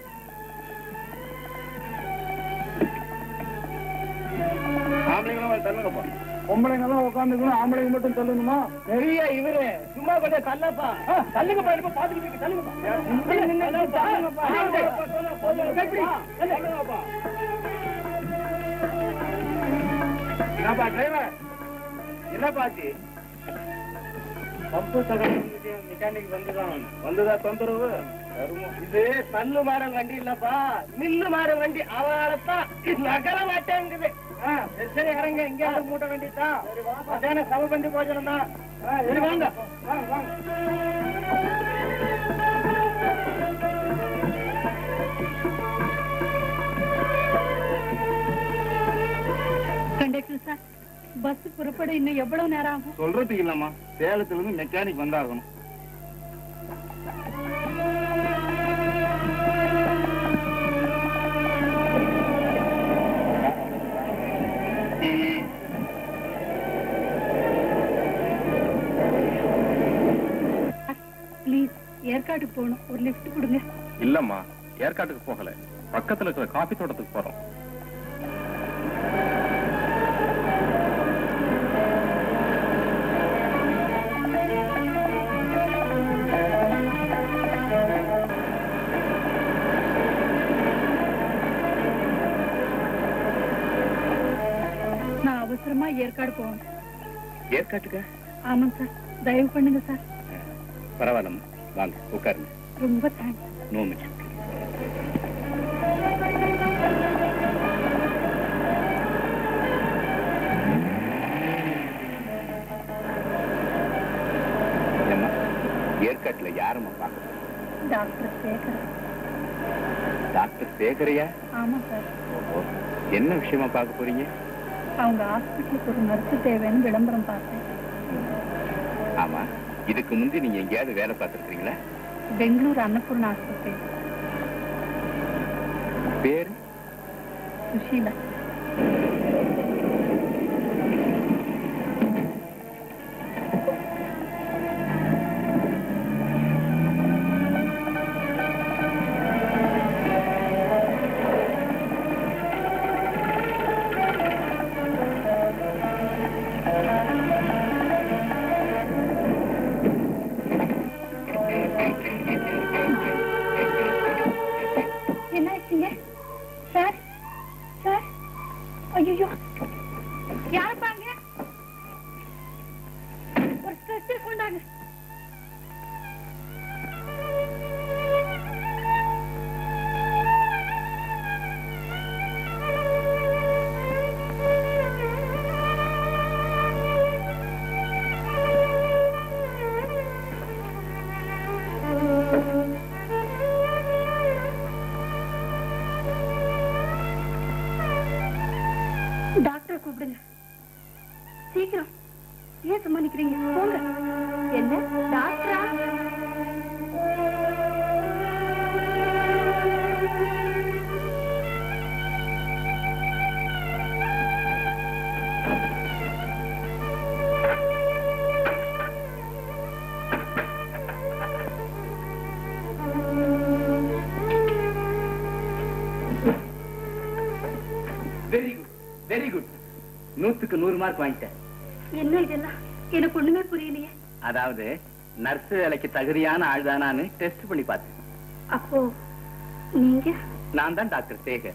ஆம்பளைங்களும் தள்ளுங்கப்பா பொம்பளைங்க எல்லாம் உட்காந்துக்கணும் ஆம்பளைங்க மட்டும் தள்ளணுமா நிறைய இவரு சும்மா கொஞ்சம் தள்ளப்பா தள்ளுங்கப்பா இப்ப பாத்துக்கிட்டு தள்ளுங்கப்பா தள்ளுங்கப்பா என்னப்பா டிரைவர் என்னப்பா ஆச்சு பம்பு சகல மெக்கானிக் வந்துதான் வந்துதா தொந்தரவு இது தள்ளு மாறம் வண்டி இல்லப்பா நில்லு மாறம் வண்டி அவனாலதான் நகர மாட்டேங்குது ஆ, சரி, சரி இறங்க இங்க இருந்து மூட்ட வேண்டியதான் மத்தியானம் சம பண்ணி போஜனம் தான் ஆ, சரி வாங்க வாங்க வாங்க கண்டக்டர் சார் பஸ் புறப்பட இன்னும் எவ்வளவு நேரம் ஆகும் சொல்றதுக்கு இல்லம்மா சேலத்துல இருந்து மெக்கானிக் வந்தாகணும் ப்ளீஸ் ஏற்காட்டுக்கு போகணும் ஒரு லிஃப்ட் கொடுங்க இல்லம்மா ஏற்காட்டுக்கு போகல பக்கத்துல இருக்கிற காபி தோட்டத்துக்கு போறோம் நான் அவசரமா ஏற்காடு போகணும் ஏற்காட்டுக்க ஆமாங்க சார் தயவு பண்ணுங்க சார் பரவாயில்லம்மா வாங்க உட்காருங்க ரொம்ப தேங்க்ஸ் நோ மிச்சம் ஏம்மா, ஏற்காட்டுல யாரம்மா பார்க்க போறீங்க? டாக்டர் சேகர் டாக்டர் சேகரையா ஆமா சார் ஓஹோ என்ன விஷயமா பார்க்க போறீங்க அவங்க ஹாஸ்பிட்டலுக்கு ஒரு நர்ஸ் தேவைன்னு விளம்பரம் பார்த்தேன் ஆமா இதுக்கு முந்தி நீங்க எங்கேயாவது வேலை பார்த்திருக்கீங்களா பெங்களூர் அன்னபூர்ணா ஆஸ்பத்திரி பேரு சுஷீலா என்ன ஆச்சுங்க சார் சார் ஐயோ யார் பாங்க ஒரு ஸ்ட்ரெச்சர் கொண்டாங்க டாக்டர் கூப்பிடுங்க சீக்கிரம் ஏன் சும்மா நிக்கிறீங்க போங்க என்ன டாக்டரா வெரி குட் நூத்துக்கு நூறு மார்க் வாங்கிட்டேன் என்ன இதெல்லாம் எனக்கு ஒண்ணுமே புரியலையே அதாவது நர்ஸ் வேலைக்கு தகுதியான ஆள்தானான்னு டெஸ்ட் பண்ணி பார்த்தேன் அப்போ நீங்க நான் தான் டாக்டர் சேகர்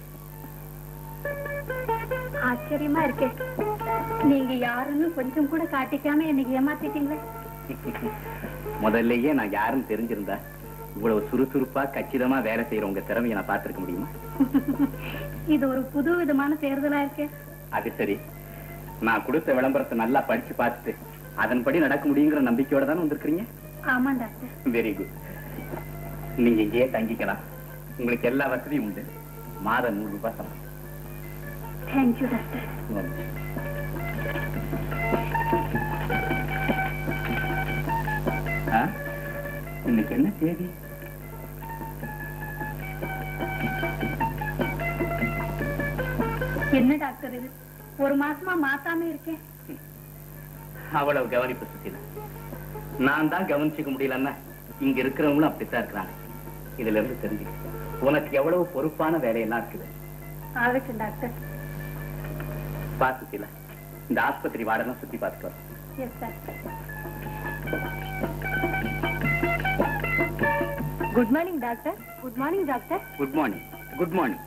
ஆச்சரியமா இருக்கே நீங்க யாருன்னு கொஞ்சம் கூட காட்டிக்காம என்னை ஏமாத்திட்டீங்களே முதல்லயே நான் யாருன்னு தெரிஞ்சிருந்தா இவ்வளவு சுறுசுறுப்பா கச்சிதமா வேலை செய்யற உங்க திறமையை நான் பார்த்திருக்க முடியுமா இது ஒரு புது விதமான தேர்தலா இருக்கே அது சரி நான் கொடுத்த விளம்பரத்தை நல்லா படிச்சு பார்த்துட்டு அதன்படி நடக்க முடியுங்கிற நம்பிக்கையோட தானே வந்திருக்கீங்க ஆமா டாக்டர் வெரி குட் நீங்க இங்கேயே தங்கிக்கலாம் உங்களுக்கு எல்லா வசதியும் உண்டு மாதம் நூறு ரூபாய் சம்பளம் தேங்க்யூ டாக்டர் ஆ? இன்னைக்கு என்ன தேதி என்ன டாக்டர் இது ஒரு மாசமா மாத்தாம இருக்கேன் அவ்வளவு கவனிப்பு சுத்தில நான் தான் கவனிச்சுக்க முடியலன்னா இங்க இருக்கிறவங்களும் அப்படித்தான் இருக்கிறாங்க இதுல இருந்து தெரிஞ்சு உனக்கு எவ்வளவு பொறுப்பான வேலையெல்லாம் இருக்குது ஆகட்டும் டாக்டர் பா சுத்தில இந்த ஆஸ்பத்திரி வார்டெல்லாம் சுத்தி பார்த்துட்டு வரோம் yes doctor good morning doctor good morning doctor good morning good morning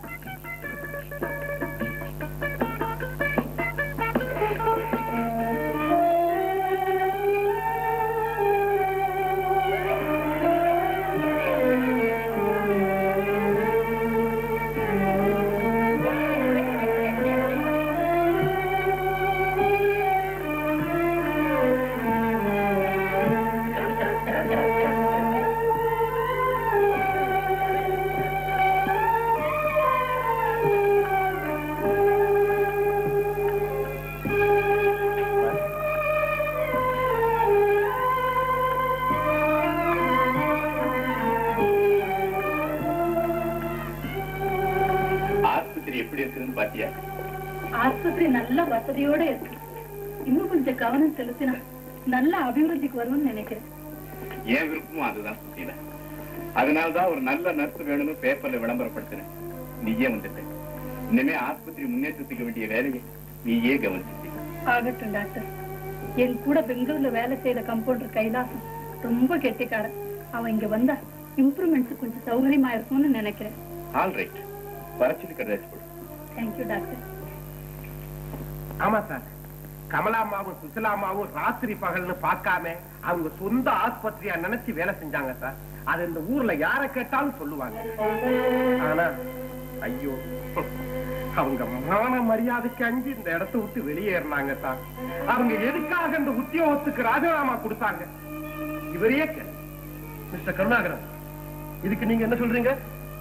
ஆஸ்பத்திரி எப்படி இருக்குதுன்னு பாத்தியா ஆஸ்பத்திரி நல்ல வசதியோட இருக்கு இன்னும் கொஞ்சம் கவனம் செலுத்தினா நல்ல அபிவிருத்திக்கு வரும்னு நினைக்கிறேன் என் விருப்பமும் அதுதான் சுத்தில அதனாலதான் ஒரு நல்ல நர்ஸ் வேணும்னு பேப்பர்ல விளம்பரப்படுத்தினேன் நீயே வந்துட்ட இனிமே ஆஸ்பத்திரி முன்னேற்றத்துக்கு வேண்டிய வேலையை நீயே கவனிச்சு ஆகட்டும் டாக்டர் என் கூட பெங்களூர்ல வேலை செய்த கம்பவுண்டர் கைலாசம் ரொம்ப கெட்டிக்காரன் அவன் இங்க வந்தா இம்ப்ரூவ்மெண்ட்ஸ் கொஞ்சம் சௌகரியமா இருக்கும்னு நினைக்கிறேன் ஆல் ரைட் வரச்சுட்டு கடைசி போடு தேங்க்யூ டாக்டர் ஆமா சார் கமலாமாவும் சுசிலாமாவும் ராத்திரி பகல்னு பார்க்காம அவங்க சொந்த ஆஸ்பத்திரியா நினைச்சு வேலை செஞ்சாங்க சார் அது இந்த ஊர்ல யார கேட்டாலும் சொல்லுவாங்க ஆனா ஐயோ அவங்க மான மரியாதைக்கு அஞ்சு இந்த இடத்தை விட்டு வெளியேறினாங்க சார் அவங்க எதுக்காக இந்த உத்தியோகத்துக்கு ராஜினாமா கொடுத்தாங்க இவரையே கே- மிஸ்டர் கருணாகரன் இதுக்கு நீங்க என்ன சொல்றீங்க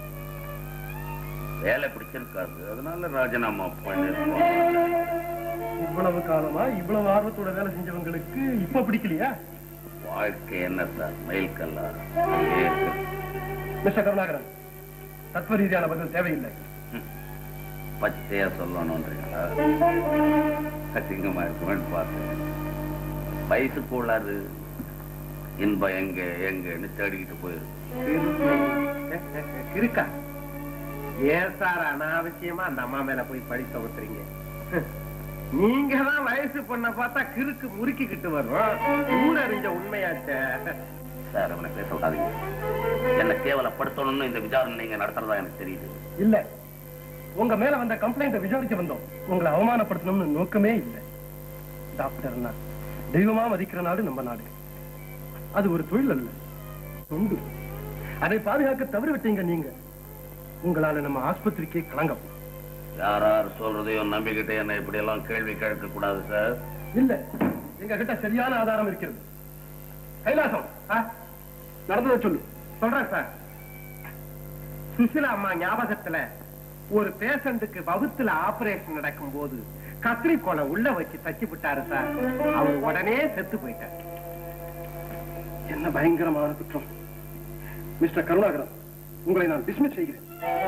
வேலை பிடிச்சிருக்காது அதனால ராஜினாமா பண்ணிருக்கோம் இவ்வளவு காலமா இவ்வளவு ஆர்வத்தோட வேலை செஞ்சவங்களுக்கு இப்ப பிடிக்கலையா வாழ்க்கை என்ன சார் மயில் கல்லா மிஸ்டர் கருணாகரன் தத்துவ ரீதியான பதில் தேவையில்லை பச்சையா சொல்லணும்ன்றீங்களா அசிங்கமா இருக்குமென்னு பார்த்தேன் வயசுக்கு உள்ளாது இன்பம் எங்க எங்கன்னு தேடிக்கிட்டு போயிருக்கு இருக்கா ஏன் சார் அனாவசியமா அந்த அம்மா மேல போய் பழி சுமத்துறீங்க நீங்க தான் வயசு பொண்ண பார்த்தா கிறுக்கு முறுக்கிக்கிட்டு வரும் ஊர் அறிஞ்ச உண்மையாச்சே சார் அவனை பேச விடாதீங்க என்ன கேவலப்படுத்தணும்னு இந்த விசாரணை நீங்க நடத்துறதா எனக்கு தெரியுது இல்ல உங்க மேல வந்த கம்ப்ளைண்ட விசாரிக்க வந்தோம் உங்களை அவமானப்படுத்தணும்னு நோக்கமே இல்லை டாக்டர்னா தெய்வமா மதிக்கிற நாடு நம்ம நாடு அது ஒரு தொழில் அல்ல தொண்டு அதை பாதுகாக்க தவறு விட்டீங்க நீங்க உங்களால நம்ம ஆஸ்பத்திரிக்கே களங்கம் யார் யார் சொல்றதையும் நம்பிக்கிட்டு என்ன இப்படி எல்லாம் கேள்வி கேட்க கூடாது சார் இல்ல எங்க கிட்ட சரியான ஆதாரம் இருக்கிறது கைலாசம் ஆ? நடந்ததை சொல்லு சொல்றேன் சார் சுசிலா அம்மா ஞாபகத்துல ஒரு பேஷண்ட்டுக்கு வகுத்துல ஆபரேஷன் நடக்கும் போது கத்திரிக்கோலை உள்ள வச்சு தச்சு விட்டாரு சார் அவர் உடனே செத்து போயிட்டார் என்ன பயங்கரமான குற்றம் மிஸ்டர் கருணாகரன் உங்களை நான் டிஸ்மிஸ் செய்கிறேன்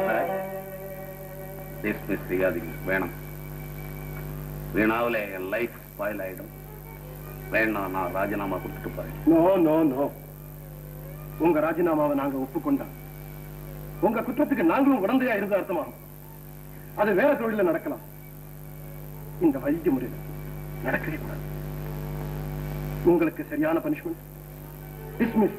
டிஸ்மிஸ் செய்யாதீங்க வேணாம் வீணாவில் என் லைஃப் ஸ்பாயில் ஆயிடும் வேணாம் நான் ராஜினாமா கொடுத்துட்டு போறேன் நோ நோ நோ உங்க ராஜினாமாவை நாங்க ஒப்புக்கொண்டோம் உங்க குற்றத்துக்கு நாங்களும் உடந்தையா இருந்த அர்த்தமாகும் அது வேற தொழில நடக்கலாம் இந்த வைத்திய முறையில் நடக்கவே கூடாது உங்களுக்கு சரியான பனிஷ்மெண்ட் டிஸ்மிஸ்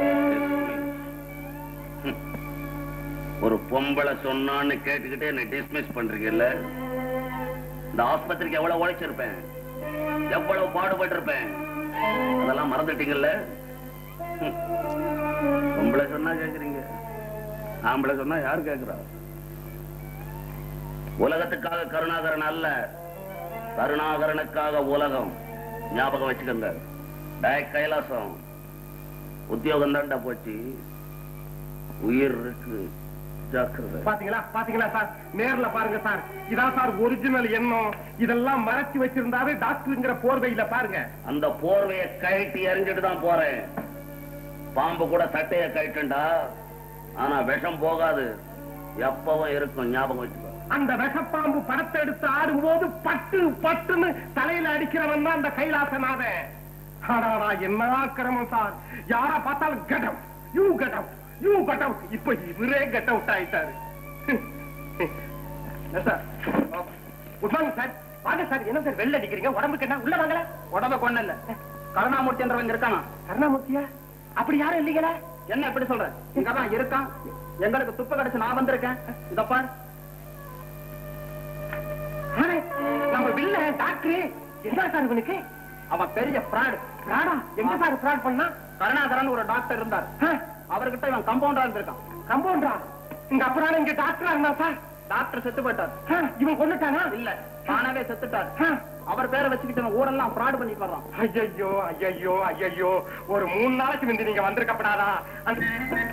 ஒரு பொம்பளை சொன்னான்னு கேட்டுக்கிட்டே என்ன டிஸ்மிஸ் பண்றீங்கல்ல இந்த ஆஸ்பத்திரிக்கு எவ்வளவு உழைச்சிருப்பேன் எவ்வளவு பாடுபட்டிருப்பேன் அதெல்லாம் மறந்துட்டீங்கல்ல ஹம். பொம்பளை சொன்னா கேக்குறீங்க ஆம்பளை சொன்னா யாரு கேக்குறா உலகத்துக்காக கருணாகரன் அல்ல கருணாகரனுக்காக உலகம் ஞாபகம் வச்சுக்கோங்க டேய் கைலாசம் உத்தியோகம் தான்டா போச்சு உயிர் இருக்கு ஜாக்கிரதை பாத்தீங்களா பாத்தீங்களா சார் நேர்ல பாருங்க சார் இதான் சார் ஒரிஜினல் எண்ணம் இதெல்லாம் மறைச்சு வச்சிருந்தாவே டாக்டருங்கிற போர்வையில பாருங்க அந்த போர்வையை கழட்டி எறிஞ்சிட்டு தான் போறேன் பாம்பு கூட சட்டைய கழட்டுண்டா ஆனா விஷம் போகாது எப்பவும் இருக்கும் ஞாபகம் வச்சுக்கோ அந்த விஷப்பாம்பு படத்தை எடுத்து ஆடும்போது பட்டு பட்டுன்னு தலையில அடிக்கிறவன் தான் அந்த கைலாசநாதன் ஆடாடா என்ன கிரமம் சார் யாரா பார்த்தாலும் get out you get out you get out இப்ப இவரே கெட் அவுட் ஆயிட்டாரு சார் குட் மார்னிங் சார் வாங்க சார் என்ன சார் வெளில அடிக்கிறீங்க உடம்புக்கு என்ன உள்ள வாங்கல உடம்ப கொண்டு இல்ல கருணாமூர்த்தி என்றவங்க இருக்கானா கருணாமூர்த்தியா அப்படி யாரும் இல்லீங்களா என்ன எப்படி சொல்ற இங்கதான் இருக்கான் எங்களுக்கு துப்ப கிடைச்சு நான் வந்திருக்கேன் இத பாரு ஆனே, நம்ம வில்ல டாக்டர் என்ன சார் இவனுக்கு அவன் பெரிய பிராடு பிராடா எங்க சார் பிராட் பண்ணா கருணாகரன் ஒரு டாக்டர் இருந்தார் ஆ, அவர்கிட்ட இவன் கம்பவுண்டரா இருந்திருக்கான் கம்பவுண்டரா இங்க அப்புறம் இங்க டாக்டரா இருந்தா சார் டாக்டர் செத்து போயிட்டார் ஆ, இவன் கொண்டுட்டானா இல்ல தானாவே செத்துட்டார் ஆ. அவர் பேரை வச்சுக்கிட்டு இவன் ஊரெல்லாம் ஃப்ராட் பண்ணிட்டு வர்றான் ஐயையோ ஐயையோ ஐயையோ ஒரு மூணு நாளைக்கு முந்தி நீங்க வந்திருக்கப்படாதா அந்த-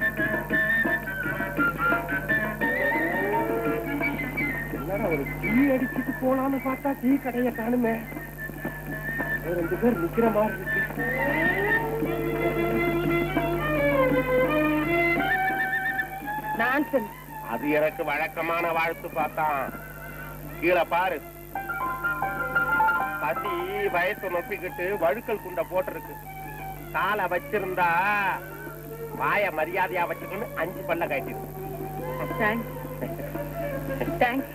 என்னடா ஒரு டீ அடிச்சுட்டு போலான்னு பார்த்தா டீ கடைய காணுமே ஒரு ரெண்டு பேர் நிக்கிற மாதிரி இருக்கு நான்சென்ஸ் அது எனக்கு வழக்கமான வாழ்த்து பார்த்தான் கீழே பாரு பசி வயசு நொப்பிக்கிட்டு வழுக்கல் குண்ட போட்டிருக்கு காலை வச்சிருந்தா வாய மரியாதையா வச்சுக்கணும் அஞ்சு பல்ல கட்டிடும் தேங்க்ஸ் தேங்க்ஸ்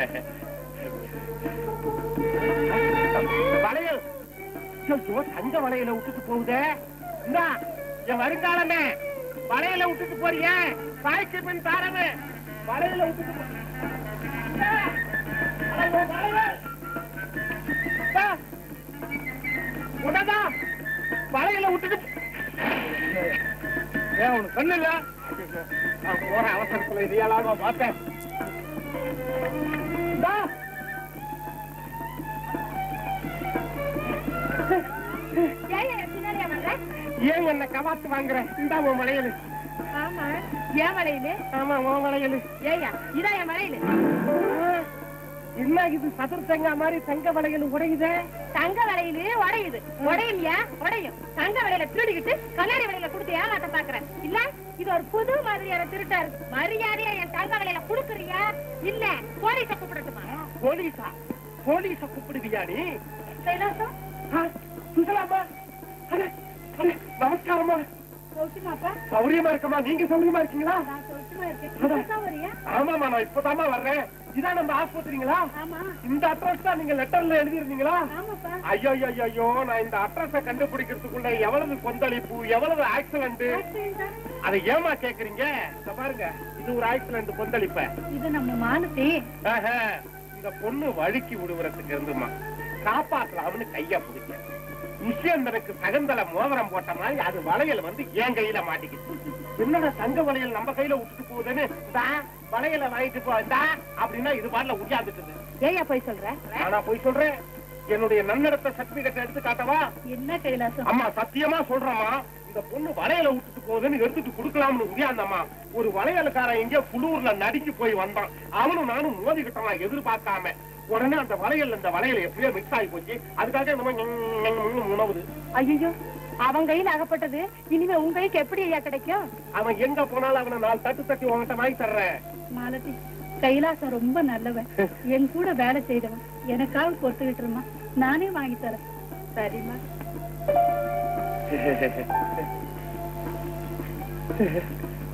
வளையல் ஐயோ தங்க வளையல விட்டுட்டு போகுதே இந்தா என் வருங்காலமே வளையல விட்டுட்டு போறிய சாய்க்கு பின் தாரமே வளையல விட்டுட்டு போ- இந்தா, அட, உன் வளையல். இந்தா, உன்னதா, வளையல விட்டுட்டு ஏன் உனக்கு சொன்னல நான் போற அவசரத்துல இதையெல்லாம் பார்த்தேன் இந்தா, ஏன் என்ன கவாத்து வாங்குற இந்தா உன் வளையல் ஆமா ஏன் வளையலு ஆமா உன் வளையல் ஏயா இதான் என் வளையலு என்ன இது சதுர் தங்கா மாதிரி தங்க வளையல் உடையுதே தங்க வளையலு உடையுது உடையும் ஏன் உடையும் தங்க வளையல திருடிக்கிட்டு கண்ணாடி வளையல கொடுத்து ஏமாத்த பாக்குறேன் இல்ல இது ஒரு புது மாதிரியான திருட்டா இருக்கு மரியாதையா என் தங்க வளையல குடுக்குறியா இல்ல போலீஸ கூப்பிடட்டுமா போலீஸா போலீஸ கூப்பிடுவியா நீ கைலாசம் ஆ, சுசலாமா அடே, அடே, நமஸ்காரமா சௌக்கியமாப்பா சௌரியமா இருக்கமா நீங்க சௌரியமா இருக்கீங்களா நான் சௌக்கியமா இருக்கேன் புதுசா வரியா ஆமாமா நான் இப்பதாம்மா வர்றேன் இதான் நம்ம ஆஸ்பத்திரிங்களா ஆமா இந்த அட்ரஸ் தான் நீங்க லெட்டர்ல எழுதிருந்தீங்களா ஆமாப்பா ஐயோ ஐயோ ஐயோ நான் இந்த அட்ரஸ கண்டுபிடிக்கிறதுக்குள்ள எவ்வளவு கொந்தளிப்பு எவ்வளவு ஆக்சிடென்ட் ஆக்சிடென்டா? அதை ஏமா கேக்குறீங்க இத பாருங்க இது ஒரு ஆக்சிடென்ட் கொந்தளிப்ப இது நம்ம மானசி ஆஹா, இந்த பொண்ணு வழுக்கி விடுவறதுக்கு இருந்துமா காப்பாத்தலாம்னு கைய பிடிக்க விஷயந்தனுக்கு சகந்தல மோதிரம் போட்ட மாதிரி அது வளையல் வந்து என் கையில மாட்டிக்கிச்சு என்னடா தங்க வளையல் நம்ம கையில விட்டுட்டு போகுதுன்னு இந்தா வளையல வாங்கிட்டு போ இந்தா அப்படின்னா இது பாடல உட்காந்துட்டு ஏயா போய் சொல்ற ஆனா போய் சொல்றேன் என்னுடைய நன்னடத்த சர்டிபிகேட் எடுத்து காட்டவா என்ன கைலாசம் அம்மா சத்தியமா சொல்றேம்மா இந்த பொண்ணு வளையல விட்டுட்டு போகுதுன்னு எடுத்துட்டு கொடுக்கலாம்னு உரியாந்தம்மா ஒரு வளையலுக்காரன் எங்கேயோ குளூர்ல நடுங்கி போய் வந்தான் அவனும் நானும் மோதிக்கிட்டோம் எதிர்பார்க்காம உடனே அந்த வளையல் இந்த வளையல் எப்படியோ மிக்ஸ் ஆகி போச்சு அதுக்காக இந்த மாதிரி ஞங் ஞங்னு உணவுது ஐயோ அவன் கையில அகப்பட்டது இனிமே உங்க கைக்கு எப்படி ஐயா கிடைக்கும் அவன் எங்க போனாலும் அவனை நாலு தட்டு தட்டி உன்கிட்ட வாங்கி தர்றேன் மாலதி கைலாசம் ரொம்ப நல்லவன் என் கூட வேலை செய்தவன் எனக்காக பொறுத்துக்கிட்டு இருந்தான் நானே வாங்கி தரேன் சரிம்மா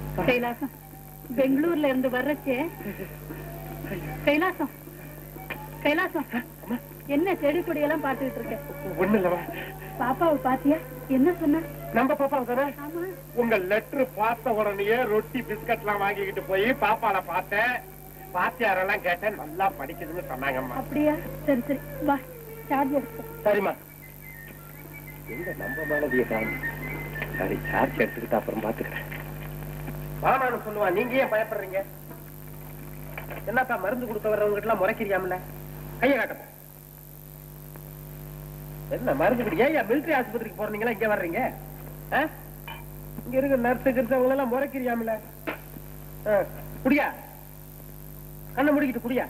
கைலாசம் பெங்களூர்ல இருந்து வர்றச்சே கைலாசம் கைலாசம் என்ன செடி கொடியெல்லாம் பார்த்துக்கிட்டு இருக்க ஒண்ணு இல்லவா பாப்பாவை பாத்தியா என்ன சொன்ன நம்ம பாப்பா தானே ஆமா உங்க லெட்டர் பார்த்த உடனேயே ரொட்டி பிஸ்கட் எல்லாம் வாங்கிக்கிட்டு போய் பாப்பால பார்த்தேன் பாத்தியாரெல்லாம் கேட்டேன் நல்லா படிக்குதுன்னு சொன்னாங்கம்மா அப்படியா சரி சரி வா சார்ஜ் எடுத்து சரிம்மா எங்க நம்ம மேலதிய காணும் சரி சார்ஜ் எடுத்துக்கிட்டு அப்புறம் பாத்துக்கிறேன் வாமான்னு சொல்லுவான் நீங்க ஏன் பயப்படுறீங்க என்னப்பா மருந்து கொடுக்க வர்றவங்க எல்லாம் முறைக்கிறியாமல கைய காட்டப்பா என்ன மருந்து குடி ஏன் மிலிட்டரி ஆஸ்பத்திரிக்கு போறீங்களா இங்க வர்றீங்க ஆ? இங்க இருக்க நர்ஸ் கிருத்தவங்க எல்லாம் முறைக்கிறியாமல ஆ, குடியா கண்ணை முடிக்கிட்டு குடியா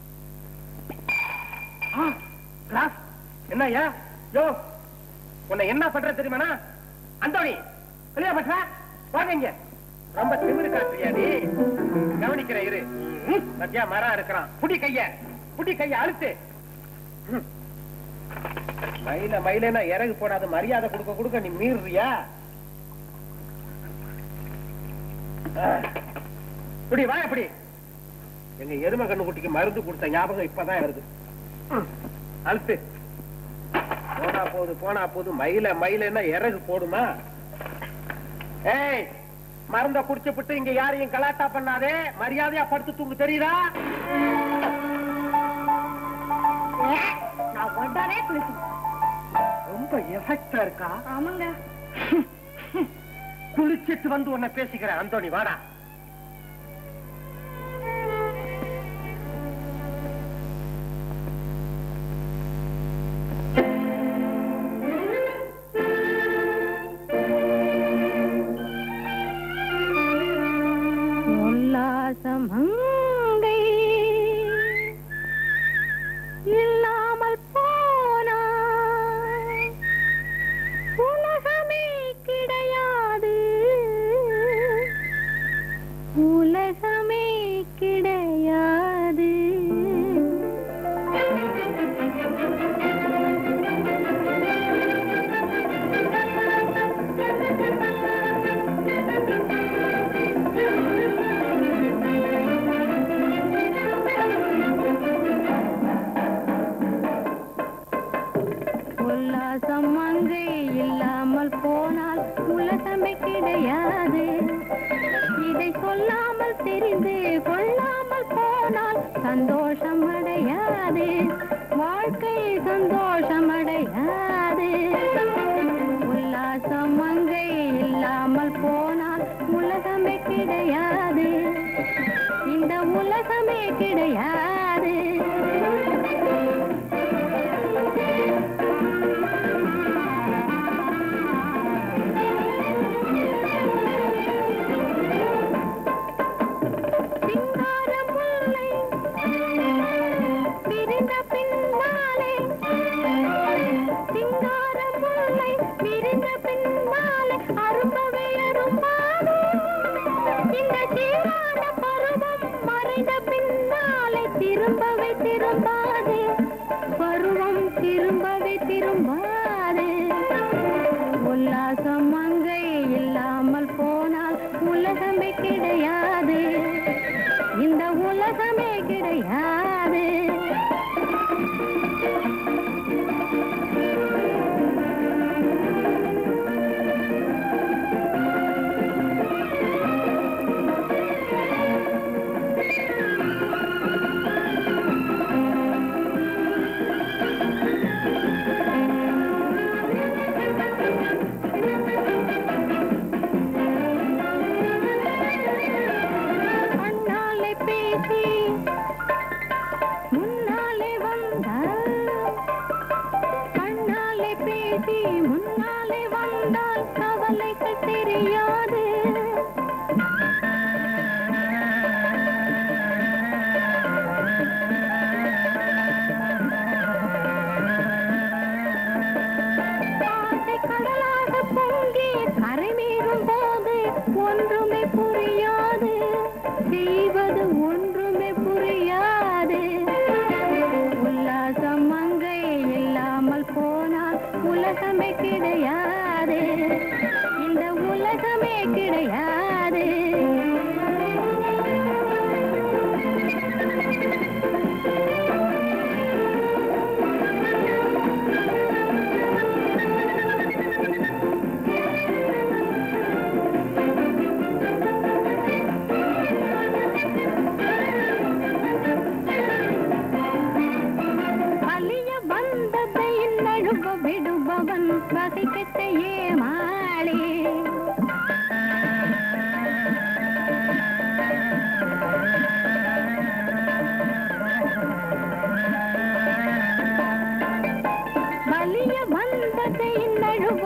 ஆ, கிளாஸ் என்னய்யா யோ உன்னை என்ன பண்ற தெரியுமாண்ணா அந்தோணி வெளியா பண்ற வாங்க இங்க ரொம்ப திமிரு காட்டுறியா நீ கவனிக்கிற இரு ம், பத்தியா மரம் இருக்கிறான் புடி கைய புடி கைய அழுத்து ம். மயில மயிலனா இறகு போடாத மரியாதை கொடுக்க கொடுக்க நீ மீறுறியா ஆ. புடி வா எப்படி எங்க எருமை கண்ணு குட்டிக்கு மருந்து கொடுத்த ஞாபகம் இப்பதான் வருது ம். அழுத்து போனா போகுது போனா போகுது மயில மயிலன்னா இறகு போடுமா ஏய் மருந்த குடிச்சுப்புட்டு இங்க யாரையும் கலாட்டா பண்ணாதே மரியாதையா படுத்து தூங்கு தெரியுதா நான் உடனே குளிக்கணும் ரொம்ப எஃபெக்டா இருக்கா ஆமாங்க குளிச்சிட்டு வந்து உன்னை பேசிக்கிறேன் அந்தோணி வாடா உல்லாசமங்கை இல்லாமல் போனா உலகமே கிடையாது உலகமே கிடையாது உல்லாசம் அங்கே இல்லாமல் போனால் உலகமே கிடையாது இதை சொல்லாமல் தெரிந்து கொள்ளாமல் போனால் சந்தோஷம் அடையாது வாழ்க்கை சந்தோஷம் அடையாது உல்லாசம் அங்கே இல்லாமல் போனால் உலகமே கிடையாது இந்த உலகமே கிடையாது சிங்கார முல்லை விரிந்த பின்னாலே சிங்கார முல்லை விரிந்த பின்னாலே அரும்பவே அரும்பாது இந்த சீரான பருவம் மறைந்த பின்னாலே திரும்பவே திரும்பாது பருவம் திரும்பவே திரும்பாது உல்லாசம் அங்கே இல்லாமல் போனால் உலகமே கிடையாது இந்த உலகமே கிடையாது அண்ணாலே பேசி முன்னாலே வந்தால் அண்ணாலே பேசி முன்னாலே வந்தால் கவலைகள் தெரியாது ஆசை கடலாக பொங்கி கரை மீறும் போது ஒன்றுமே புரியாது செய்வது ஒன்றுமே புரியாது உல்லாசம் அங்கே இல்லாமல் போனால் உலகமே கிடையாது இந்த உலகமே கிடையாது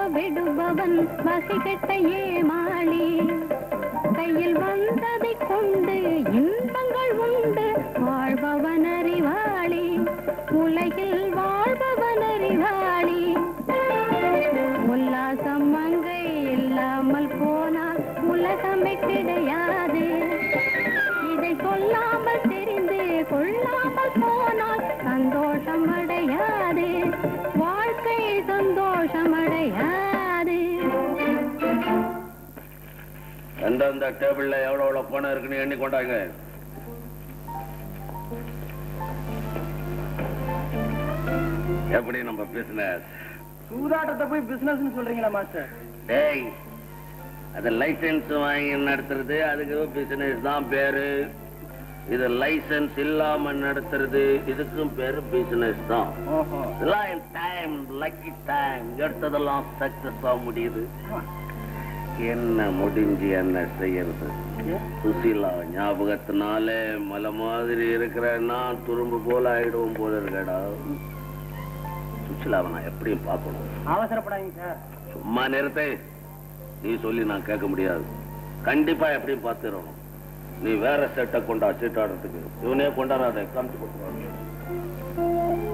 விடுபவன் வசிகட்ட ஏமாளி கையில் வந்ததை கொண்டு இன்பங்கள் உண்டு வாழ்பவன் அறிவாளி உலகில் வாழ்பவன் அறிவாளி உல்லாசம் மங்கை இல்லாமல் போனால் உலகமே கிடையாது இதை சொல்லாமல் தெரிந்து கொள்ளாமல் போனால் சந்தோஷம் அடையாது வாழ்க்கை சந்தோஷம் அடையாது எந்தெந்த டேபிள்ல எவ்வளவு எவ்வளவு பணம் இருக்குன்னு எண்ணி கொண்டாங்க எப்படி நம்ம பிசினஸ் சூதாட்டத்தை போய் பிசினஸ் சொல்றீங்களா மாஸ்டர் டேய் அது லைசென்ஸ் வாங்கி நடத்துறது அதுக்கு பிசினஸ் தான் பேரு இது லைசென்ஸ் இல்லாம நடத்துறது இதுக்கும் பேரு பிசினஸ் தான் இதெல்லாம் டைம் லக்கி டைம் எடுத்ததெல்லாம் சக்சஸ் ஆக முடியுது என்ன முடிஞ்சு என்ன செய்யறது சுசீலா ஞாபகத்தினால மலை மாதிரி இருக்கிற நான் துரும்பு போல ஆயிடுவோம் போல இருக்கடா சுசிலாவை நான் எப்படியும் பார்க்கணும் அவசரப்படாதீங்க சார் சும்மா நிறுத்து நீ சொல்லி நான் கேட்க முடியாது கண்டிப்பா எப்படியும் பார்த்துடணும் நீ வேற செட்டை கொண்டா சீட்டாடுறதுக்கு இவனே கொண்டாடாத காமிச்சு கொடுத்துருவாங்க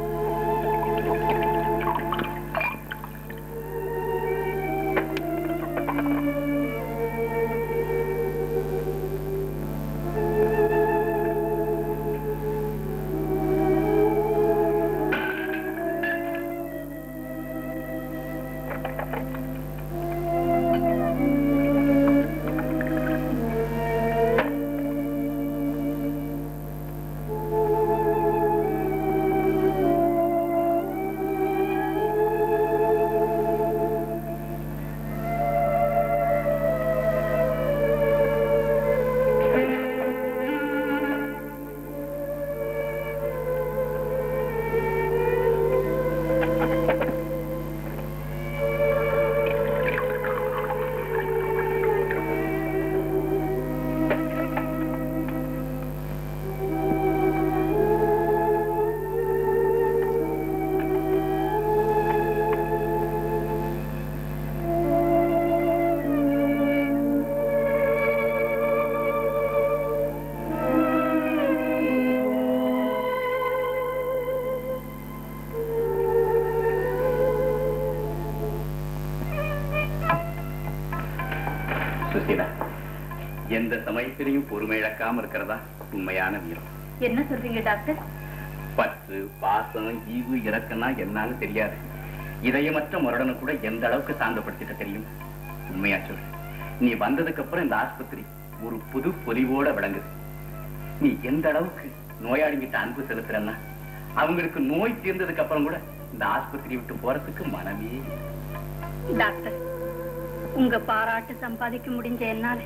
சுசீலா எந்த சமயத்திலையும் பொறுமை இழக்காம இருக்கிறதா உண்மையான வீரம் என்ன சொல்றீங்க டாக்டர் பற்று பாசம் ஈவு இறக்கம்னா என்னன்னு தெரியாது இதயமற்ற முரடனை கூட எந்த அளவுக்கு சாந்தப்படுத்திட்ட தெரியும் உண்மையா சொல்லு நீ வந்ததுக்கு அப்புறம் இந்த ஆஸ்பத்திரி ஒரு புது பொலிவோட விளங்குது நீ எந்த அளவுக்கு நோயாளிங்கிட்ட அன்பு செலுத்துறன்னா அவங்களுக்கு நோய் தீர்ந்ததுக்கு அப்புறம் கூட இந்த ஆஸ்பத்திரி விட்டு போறதுக்கு மனமே இல்லை. டாக்டர் உங்க பாராட்டு சம்பாதிக்க முடிஞ்ச என்னால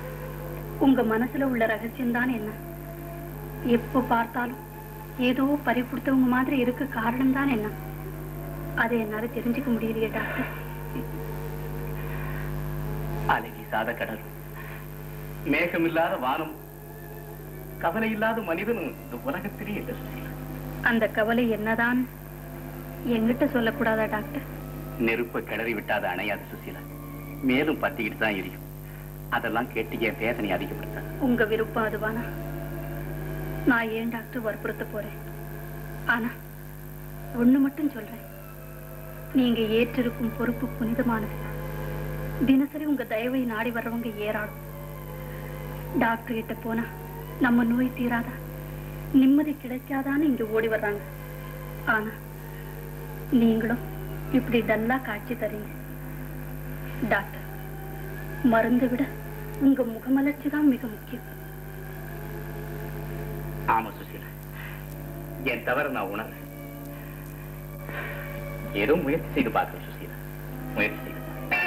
உங்க மனசுல உள்ள ரகசியம் தான் என்ன எப்ப பார்த்தாலும் ஏதோ பறி கொடுத்தவங்க மாதிரி இருக்க காரணம் தான் என்ன அதை என்னால தெரிஞ்சுக்க முடியலையே டாக்டர் அலை வீசாத கடல் மேகமில்லாத வானம் கவலை இல்லாத மனிதனும் இந்த உலகத்திலே இல்லை சுசீலா. அந்த கவலை என்னதான் என்கிட்ட சொல்லக்கூடாதா டாக்டர் நெருப்பை கிளறி விட்டாத அணையாது சுசீலா மேலும் பத்திக்கிட்டு தான் எரியும் அதெல்லாம் கேட்டு என் வேதனை அதிகப்படுத்தாது உங்க விருப்பம் அதுவானா நான் ஏன் டாக்டர் வற்புறுத்த போறேன் ஆனா ஒண்ணு மட்டும் சொல்றேன் நீங்க ஏற்றிருக்கும் பொறுப்பு புனிதமானது தினசரி உங்க தயவை நாடி வர்றவங்க ஏராளம் டாக்டர் கிட்ட போனா நம்ம நோய் தீராதா நிம்மதி கிடைக்காதான்னு இங்க ஓடி வர்றாங்க ஆனா நீங்களும் இப்படி டல்லா காட்சி தரீங்க டாக்டர் மருந்து விட உங்க முகமலர்ச்சி தான் மிக முக்கியம் ஆமா சுசீலா என் தவறு நான் உணர்றேன் ஏதோ முயற்சி செய்து பார்க்கிறேன் சுசீலா முயற்சி செய்து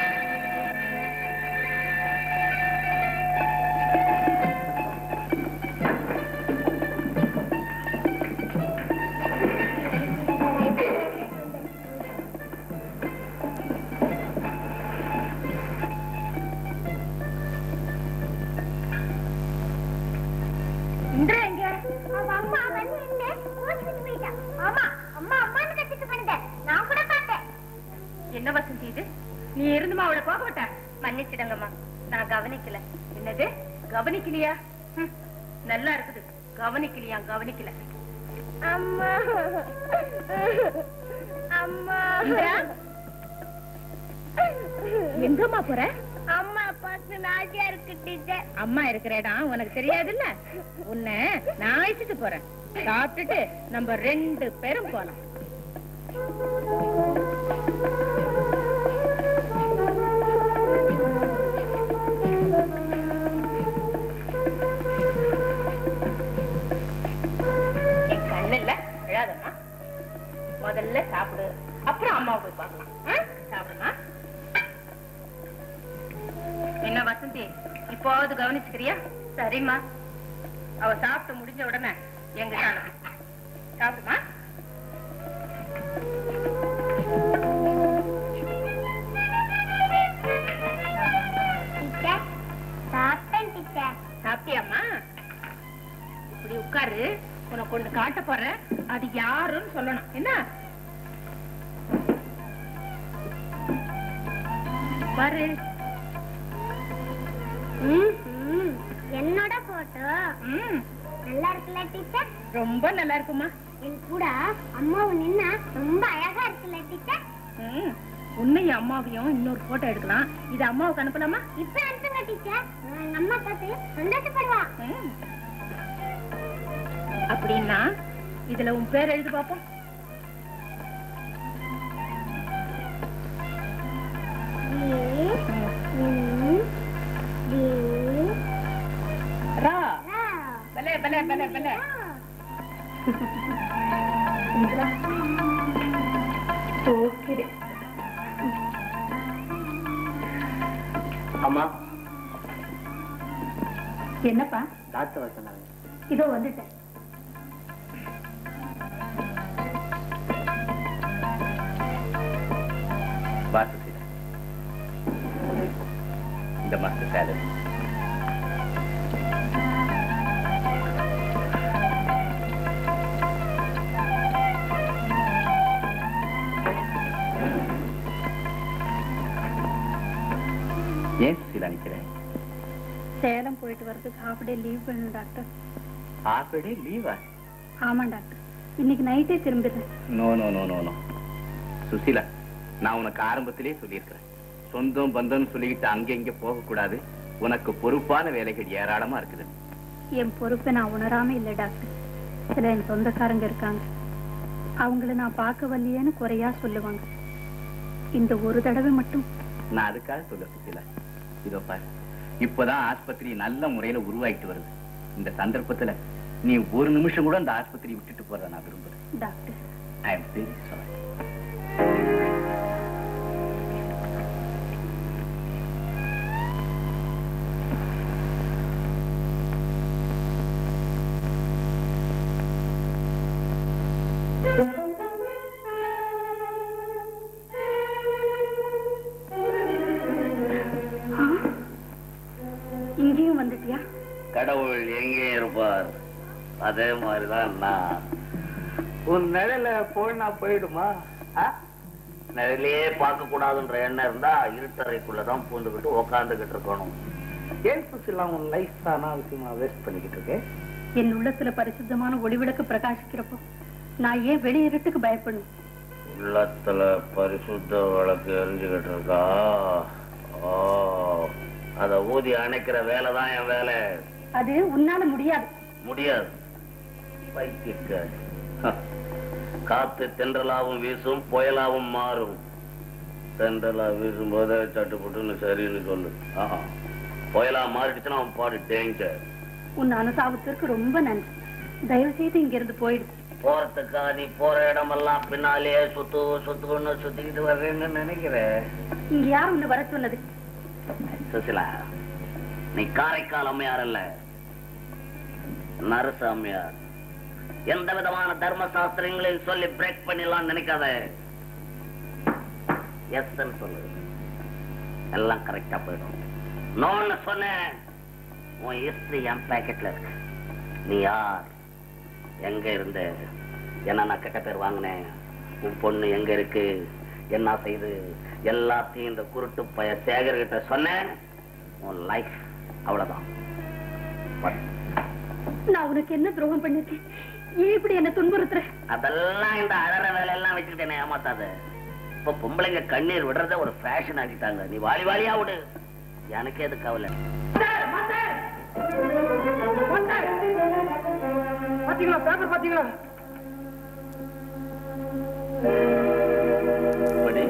இந்திரா எங்க அவ அம்மா வந்து என்ன கோச்சுக்கிட்டு போயிட்டா ஆமா அம்மா அம்மான்னு கத்திட்டு பண்ணத நான் கூட பார்த்தேன் என்ன வசந்தி இது நீ இருந்துமா அவளை போக மாட்ட மன்னிச்சிடுங்கம்மா நான் கவனிக்கல என்னது கவனிக்கலையா ஹம், நல்லா இருக்குது கவனிக்கலையா கவனிக்கல அம்மா அம்மா எங்கம்மா போற அம்மா பார்த்து நாட்டியா இருக்கு டீச்சர் அம்மா இருக்கிற இடம் உனக்கு தெரியாதுல்ல உன்னை நான் அழைச்சிட்டு போறேன் சாப்பிட்டுட்டு நம்ம ரெண்டு பேரும் போலாம் என் கண்ணு இல்ல விழாதம்மா முதல்ல சாப்பிடு அப்புறம் அம்மாவை போய் பார்க்கலாம் ஆ? சாப்பிடுமா என்ன வசந்தி இப்போவது கவனிச்சுக்கிறியா சரிம்மா அவ சாப்பிட்டு முடிஞ்ச உடனே எங்க சாப்பிடுமா டீச்சர் சாப்பிட்டேன் டீச்சர் சாப்பிட்டியாம்மா இப்படி உட்காரு உனக்கு ஒண்ணு காட்ட போறேன் அது யாருன்னு சொல்லணும் என்ன பாரு ம், ம். என்னோட போட்டோ ம் நல்லா இருக்குல்ல டீச்சர் ரொம்ப நல்லா இருக்குமா என் கூட அம்மாவும் நின்னா ரொம்ப அழகா இருக்குல்ல டீச்சர் ம் உன்னையும் அம்மாவையும் இன்னொரு போட்டோ எடுக்கலாம் இது அம்மாவுக்கு அனுப்பலாமா இப்ப அனுப்புங்க டீச்சர் எங்க அம்மா பார்த்து சந்தோஷப்படுவா ம். அப்படின்னா இதுல உன் பேர் எழுதி பாப்போம் ஏ, ம், டி, ரா ரா. பலே பலே பலே பலே ஓகே அம்மா என்னப்பா டாக்டர் வர சொன்னாங்க இதோ வந்துட்டேன் வாசு இந்த மாஸ்டர் சேலரி ஏன் சுசீலா நிக்கிறேன் சேலம் போயிட்டு வர்றதுக்கு ஹாஃப் டே லீவ் வேணும் டாக்டர் ஹாஃப் டே லீவா ஆமா டாக்டர் இன்னைக்கு நைட்டே திரும்பிடுறேன் no no no no no Susheela நான் உனக்கு ஆரம்பத்திலே சொல்லியிருக்கிறேன் சொந்தம் பந்தம்னு சொல்லிக்கிட்டு அங்க இங்க போக கூடாது உனக்கு பொறுப்பான வேலைகள் ஏராளமா இருக்குது என் பொறுப்பை நான் உணராம இல்ல டாக்டர் சில என் சொந்தக்காரங்க இருக்காங்க அவங்கள நான் பார்க்க வரலையேன்னு குறையா சொல்லுவாங்க இந்த ஒரு தடவை மட்டும் நான் அதுக்காக சொல்ல சுசீலா இதோ பாரு இப்பதான் ஆஸ்பத்திரி நல்ல முறையில உருவாயிட்டு வருது இந்த சந்தர்ப்பத்துல நீ ஒரு நிமிஷம் கூட அந்த ஆஸ்பத்திரி விட்டுட்டு போறத நான் விரும்புறேன் doctor I am very sorry ஆ? இங்கேயும் வந்துட்டியா கடவுள் எங்கே இருப்பார் அதே மாதிரிதான் நான் உன் நிழல போனா போயிடுமா ஆ? நிழலையே பார்க்க கூடாதுன்ற எண்ணம் இருந்தா இருட்டறைக்குள்ளதான் பூந்துக்கிட்டு உக்காந்துகிட்டு இருக்கணும் ஏன் சுசிலாம் உன் லைஃப் அனாவசியமா வேஸ்ட் பண்ணிக்கிட்டு இருக்கேன் என் உள்ளத்துல பரிசுத்தமான ஒளிவிளக்கு பிரகாசிக்கிறப்போ நான் ஏன் வெளி இருட்டுக்கு பயப்படணும் உள்ளத்துல பரிசுத்த விளக்கு எரிஞ்சுக்கிட்டு இருக்கா ஓ அத ஊதி அணைக்கிற வேலை தான் என் வேலை அது உன்னால முடியாது முடியாது பைத்தியக்காரி. ஹ. காத்து தென்றலாவும் வீசும் புயலாவும் மாறும் தென்றலா வீசும் போதே சட்டுப்புட்டுன்னு சரின்னு சொல்லு ஆஹா புயலா மாறிடுச்சுன்னா அவன் பாடு டேஞ்சர் உன் அனுதாபத்திற்கு ரொம்ப நன்றி தயவு செய்து இங்க இருந்து போயிடு போறதுக்கா நீ போற இடமெல்லாம் பின்னாலேயே சுத்து சுத்துன்னு சுத்திக்கிட்டு வர்றேன்னு நினைக்கிறேன் இங்க யார் உன்னை வர சொன்னது சுசிலா நீ காரைக்கால் அம்மையார் அல்ல நரசு அம்மையார் எந்த விதமான தர்ம சாஸ்திரங்களையும் சொல்லி பிரேக் பண்ணிடலாம் நினைக்காத எஸ் சொல்லு எல்லாம் கரெக்டா போயிடும் நோன்னு சொன்னேன் உன் ஹிஸ்டரி என் பேக்கெட்ல இருக்கு நீ யார் எங்க இருந்த என்ன நான் கெட்ட பேர் வாங்கினேன் உன் பொண்ணு எங்க இருக்கு என்ன செய்து எல்லாத்தையும் இந்த குருட்டு பய சேகர் கிட்ட சொன்னேன் உன் லைஃப் அவ்வளவுதான் நான் உனக்கு என்ன துரோகம் பண்ணிருக்கேன் ஏன் இப்படி என்ன துன்புறுத்துற அதெல்லாம் இந்த அழற வேலையெல்லாம் வச்சுக்கிட்டு என்ன ஏமாத்தாத இப்ப பொம்பளைங்க கண்ணீர் விடுறத ஒரு ஃபேஷன் ஆக்கிட்டாங்க நீ வாலி வாலியா விடு எனக்கு எது கவலை பாத்தீங்களா பேப்பர் பாத்தீங்களா படி.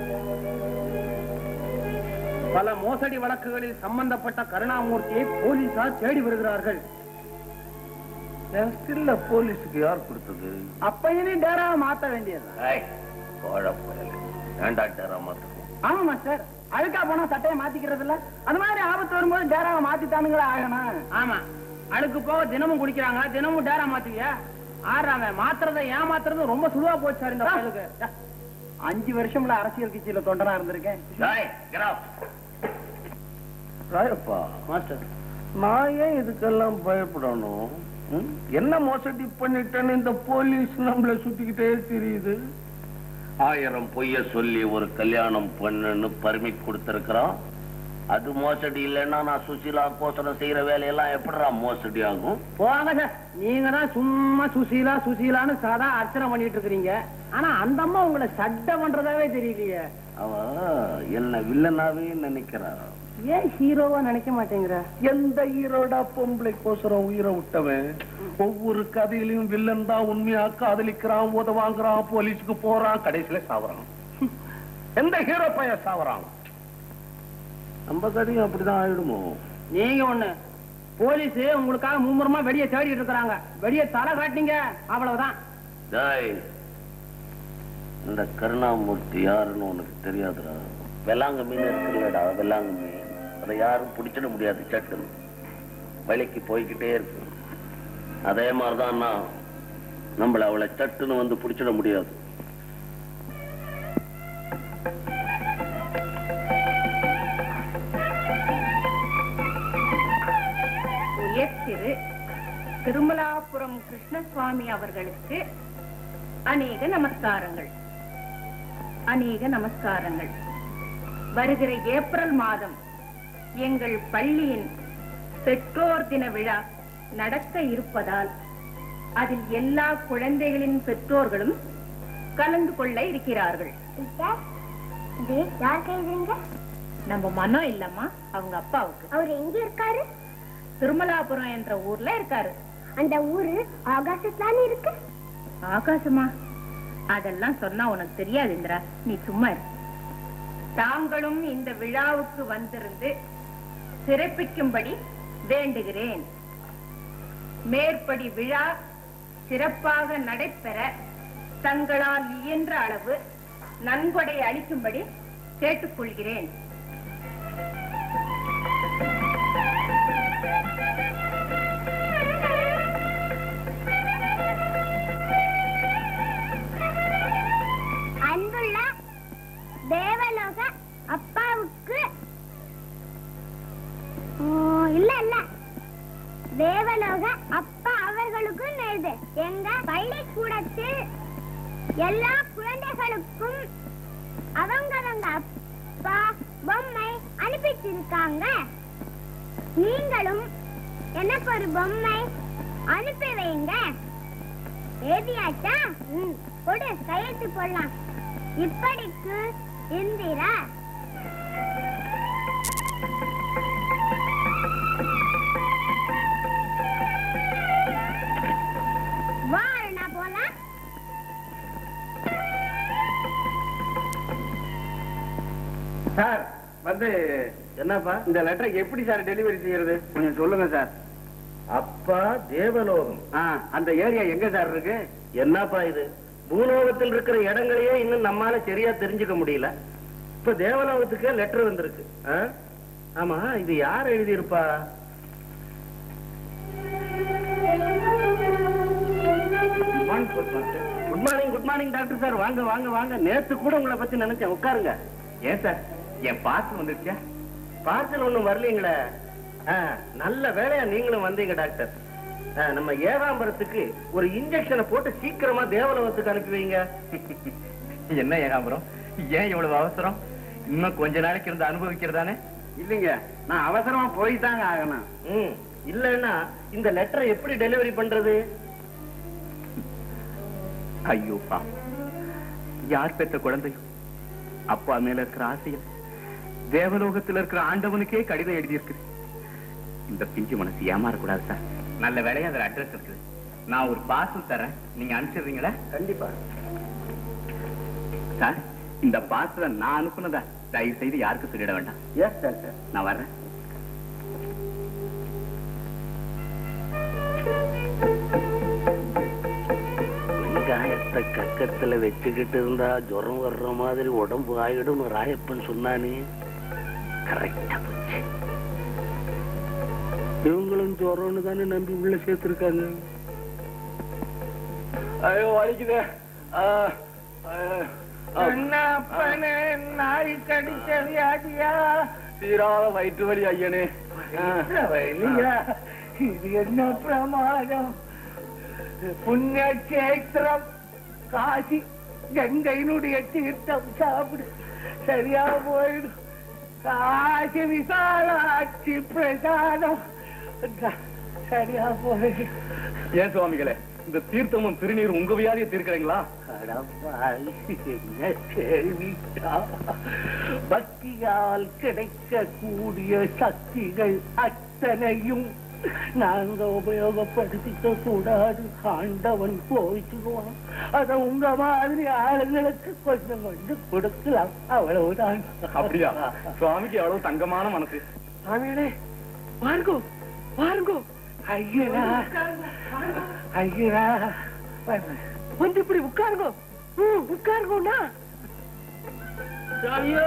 பல மோசடி வழக்குகளில் சம்பந்தப்பட்ட கருணாமூர்த்தியை போலீசார் தேடி வருகிறார்கள் என் ஸ்டில்ல போலீஸுக்கு யார் கொடுத்தது அப்பையனே டேரா மாத்த வேண்டியது ஏய், கோழ புயல். ஏன்டா டேராமாத்து? ஆமா மாஸ்டர் அழுக்கா போனா சட்டையை மாத்திக்கிறது இல்ல அது மாதிரி ஆபத்து வரும்போது டேராவை மாத்தித்தானுங்களா ஆகணும் ஆமா அழுக்கு போக தினமும் குடிக்கிறாங்க தினமும் டேரா மாத்துவியா ஆறாங்க மாத்துறத ஏமாத்துறது ரொம்ப சுழுவா போச்சு சார் இந்த பயலுக்கு அஞ்சு வருஷம்ல அரசியல் கட்சியில தொண்டனா இருந்திருக்கேன் ஏய், get out. ராயப்பா மாஸ்டர் நான் ஏன் இதுக்கெல்லாம் பயப்படணும் ம்? என்ன மோசடி பண்ணிட்டேன்னு இந்த போலீஸ் நம்மள சுத்திக்கிட்டே தெரியுது ஆயிரம் பொய்ய சொல்லி ஒரு கல்யாணம் பண்ணுன்னு பர்மிட் கொடுத்திருக்கிறான் அது மோசடி இல்லைன்னா நான் சுசீலா கோசரம் செய்யற வேலையெல்லாம் எப்படிடா மோசடி ஆகும் போங்க சார் நீங்க தான் சும்மா சுசீலா சுசீலான்னு சாதா அர்ச்சனை பண்ணிட்டு இருக்கிறீங்க ஆனா அந்த அம்மா உங்களை சட்டை பண்றதாவே தெரியலையே அவ என்ன வில்லனாவே நினைக்கிறா ஏன் ஹீரோவா நினைக்க மாட்டேங்கிற எந்த ஈரோட பொம்பளை கோசரம் உயிரை விட்டவன் ஒவ்வொரு கதையிலையும் வில்லன் தான் உண்மையா காதலிக்கிறான் உதவாங்குறான் போலீஸுக்கு போறான் கடைசியில சாவறான் எந்த ஹீரோ பையன் சாவறான் நம்ம கதையும் அப்படிதான் ஆயிடுமோ நீங்க ஒண்ணு போலீஸ் உங்களுக்காக மும்முரமா வெடிய தேடிட்டு இருக்காங்க வெடிய தலை காட்டினீங்க அவ்வளவுதான் டேய் இந்த கருணாமூர்த்தி யாருன்னு உனக்கு தெரியாதுடா வெள்ளாங்க மீன் இருக்குல்லடா வெள்ளாங்க மீன் அதை யாரும் பிடிச்சிட முடியாது சட்டுன்னு வழிக்கு போய்கிட்டே இருக்கு அதே மாதிரிதான் நான் நம்மள அவளை சட்டுன்னு வந்து பிடிச்சிட முடியாது உயர் திரு திருமலாபுரம் கிருஷ்ணசுவாமி அவர்களுக்கு அநேக நமஸ்காரங்கள் அநேக நமஸ்காரங்கள் வருகிற ஏப்ரல் மாதம் எங்கள் பள்ளியின் பெற்றோர் தின விழா நடக்க இருப்பதால் அதில் எல்லா குழந்தைகளின் பெற்றோர்களும் கலந்து கொள்ள இருக்கிறார்கள் டீச்சர் இது யார் கைதுங்க நம்ம மனம் இல்லம்மா அவங்க அப்பாவுக்கு அவர் எங்க இருக்காரு திருமலாபுரம் என்ற ஊர்ல இருக்காரு அந்த ஊரு ஆகாசத்தானே இருக்கு ஆகாசமா அதெல்லாம் சொன்னா உனக்கு தெரியாது இந்திரா நீ சும்மா இரு தாங்களும் இந்த விழாவுக்கு வந்திருந்து சிறப்பிக்கும்படி வேண்டுகிறேன் மேற்படி விழா சிறப்பாக நடைபெற தங்களால் இயன்ற அளவு நன்கொடை அளிக்கும்படி கேட்டுக்கொள்கிறேன் அன்புள்ள தேவலோக அப்பாவுக்கு ஓ, இல்ல இல்ல தேவலோக அப்பா அவர்களுக்கும் எழுது எங்க பள்ளிக்கூடத்தில் எல்லா குழந்தைகளுக்கும் அவங்கவங்க அப்பா பொம்மை அனுப்பிச்சிருக்காங்க நீங்களும் எனக்கு ஒரு பொம்மை அனுப்பி வைங்க ஏதியாச்சா ம் கொடு கையெழுத்து போடலாம் இப்படிக்கு இந்திரா வா அருணா போலாம் சார் வந்து என்னப்பா இந்த லெட்டரை எப்படி சார் டெலிவரி செய்யறது கொஞ்சம் சொல்லுங்க சார் அப்பா தேவலோகம் ஆ, அந்த ஏரியா எங்க சார் இருக்கு என்னப்பா இது பூலோகத்தில் இருக்கிற இடங்களையே இன்னும் நம்மால சரியா தெரிஞ்சுக்க முடியல இப்ப தேவலோகத்துக்கே லெட்டர் வந்திருக்கு ஆ? ஆமா இது யார் எழுதியிருப்பா good morning good morning doctor sir வாங்க வாங்க வாங்க நேத்து கூட உங்களை பத்தி நினைச்சேன் உட்காருங்க ஏன் சார் என் பார்சல் வந்துருச்சா பார்சல் ஒண்ணும் வரலீங்களே ஆ, நல்ல வேலையா நீங்களும் வந்தீங்க டாக்டர் ஆ, நம்ம ஏகாம்பரத்துக்கு ஒரு இன்ஜெக்ஷனை போட்டு சீக்கிரமா தேவலோகத்துக்கு அனுப்பி வைங்க என்ன ஏகாம்பரம் ஏன் இவ்வளவு அவசரம் இன்னும் கொஞ்ச நாளைக்கு இருந்து அனுபவிக்கிறதானே இல்லைங்க நான் அவசரமா போய் தாங்க ஆகணும் ம் இல்லன்னா இந்த லெட்டரை எப்படி டெலிவரி பண்றது ஐயோப்பா யார் பெற்ற குழந்தையும் அப்பா மேல இருக்கிற ஆசையில் தேவலோகத்தில் இருக்கிற ஆண்டவனுக்கே கடிதம் எழுதியிருக்குது இந்த பிஞ்சு மனசு ஏமாறக்கூடாது சார் நல்ல வேலையா அதுல அட்ரஸ் இருக்குது நான் ஒரு பார்சல் தரேன் நீங்க அனுப்பிச்சிடுறீங்களா கண்டிப்பா சார் இந்த பார்சலை நான் அனுப்புனதா தயவு செய்து யாருக்கும் சொல்லிட வேண்டாம் எஸ் டாக்டர் நான் வர்றேன் வெங்காயத்தை கக்கத்துல வச்சுக்கிட்டு இருந்தா ஜுரம் வர்ற மாதிரி உடம்பு ஆயிடும் ராயப்பன் சொன்னானே கரெக்டா போச்சு இவங்களும் ஜுரம்னு தானே நம்பி உள்ள சேர்த்திருக்காங்க ஐயோ வலிக்குதே என்னப்பனே நாய் கடிச்சது ஆட்டியா தீராத வயிற்று வலி ஐயனே வலியா இது என்ன பிரமாதம் புண்ணிய கஷேத்திரம் காசி கங்கையினுடைய தீர்த்தம் சாப்பிடு சரியா போயிடும் காசி விசாலாட்சி பிரசாதம் சரியா போயிடும் ஏன் சுவாமிகளே இந்த தீர்த்தமும் திருநீரும் உங்க வியாதியை தீர்க்கிறீங்களா அடப்பாவி, என்ன கேள்விட்டா பக்தியால் கிடைக்கக்கூடிய சக்திகள் அத்தனையும் நாங்க உபயோகப்படுத்திக்க கூடாது ஆண்டவன் போயிச்சுக்குவான் அத உங்க மாதிரி ஆளுங்களுக்கு கொஞ்சம் கொஞ்சம் கொடுக்கலாம் அவ்வளவுதான் அப்படியா சுவாமிக்கு எவ்வளவு தங்கமான மனசு சாமிகளே பாருங்கோ பாருங்கோ ஐயரா ஐயரா வந்து இப்படி உட்காருங்க ம், உட்காருங்கண்ணா சாமியோ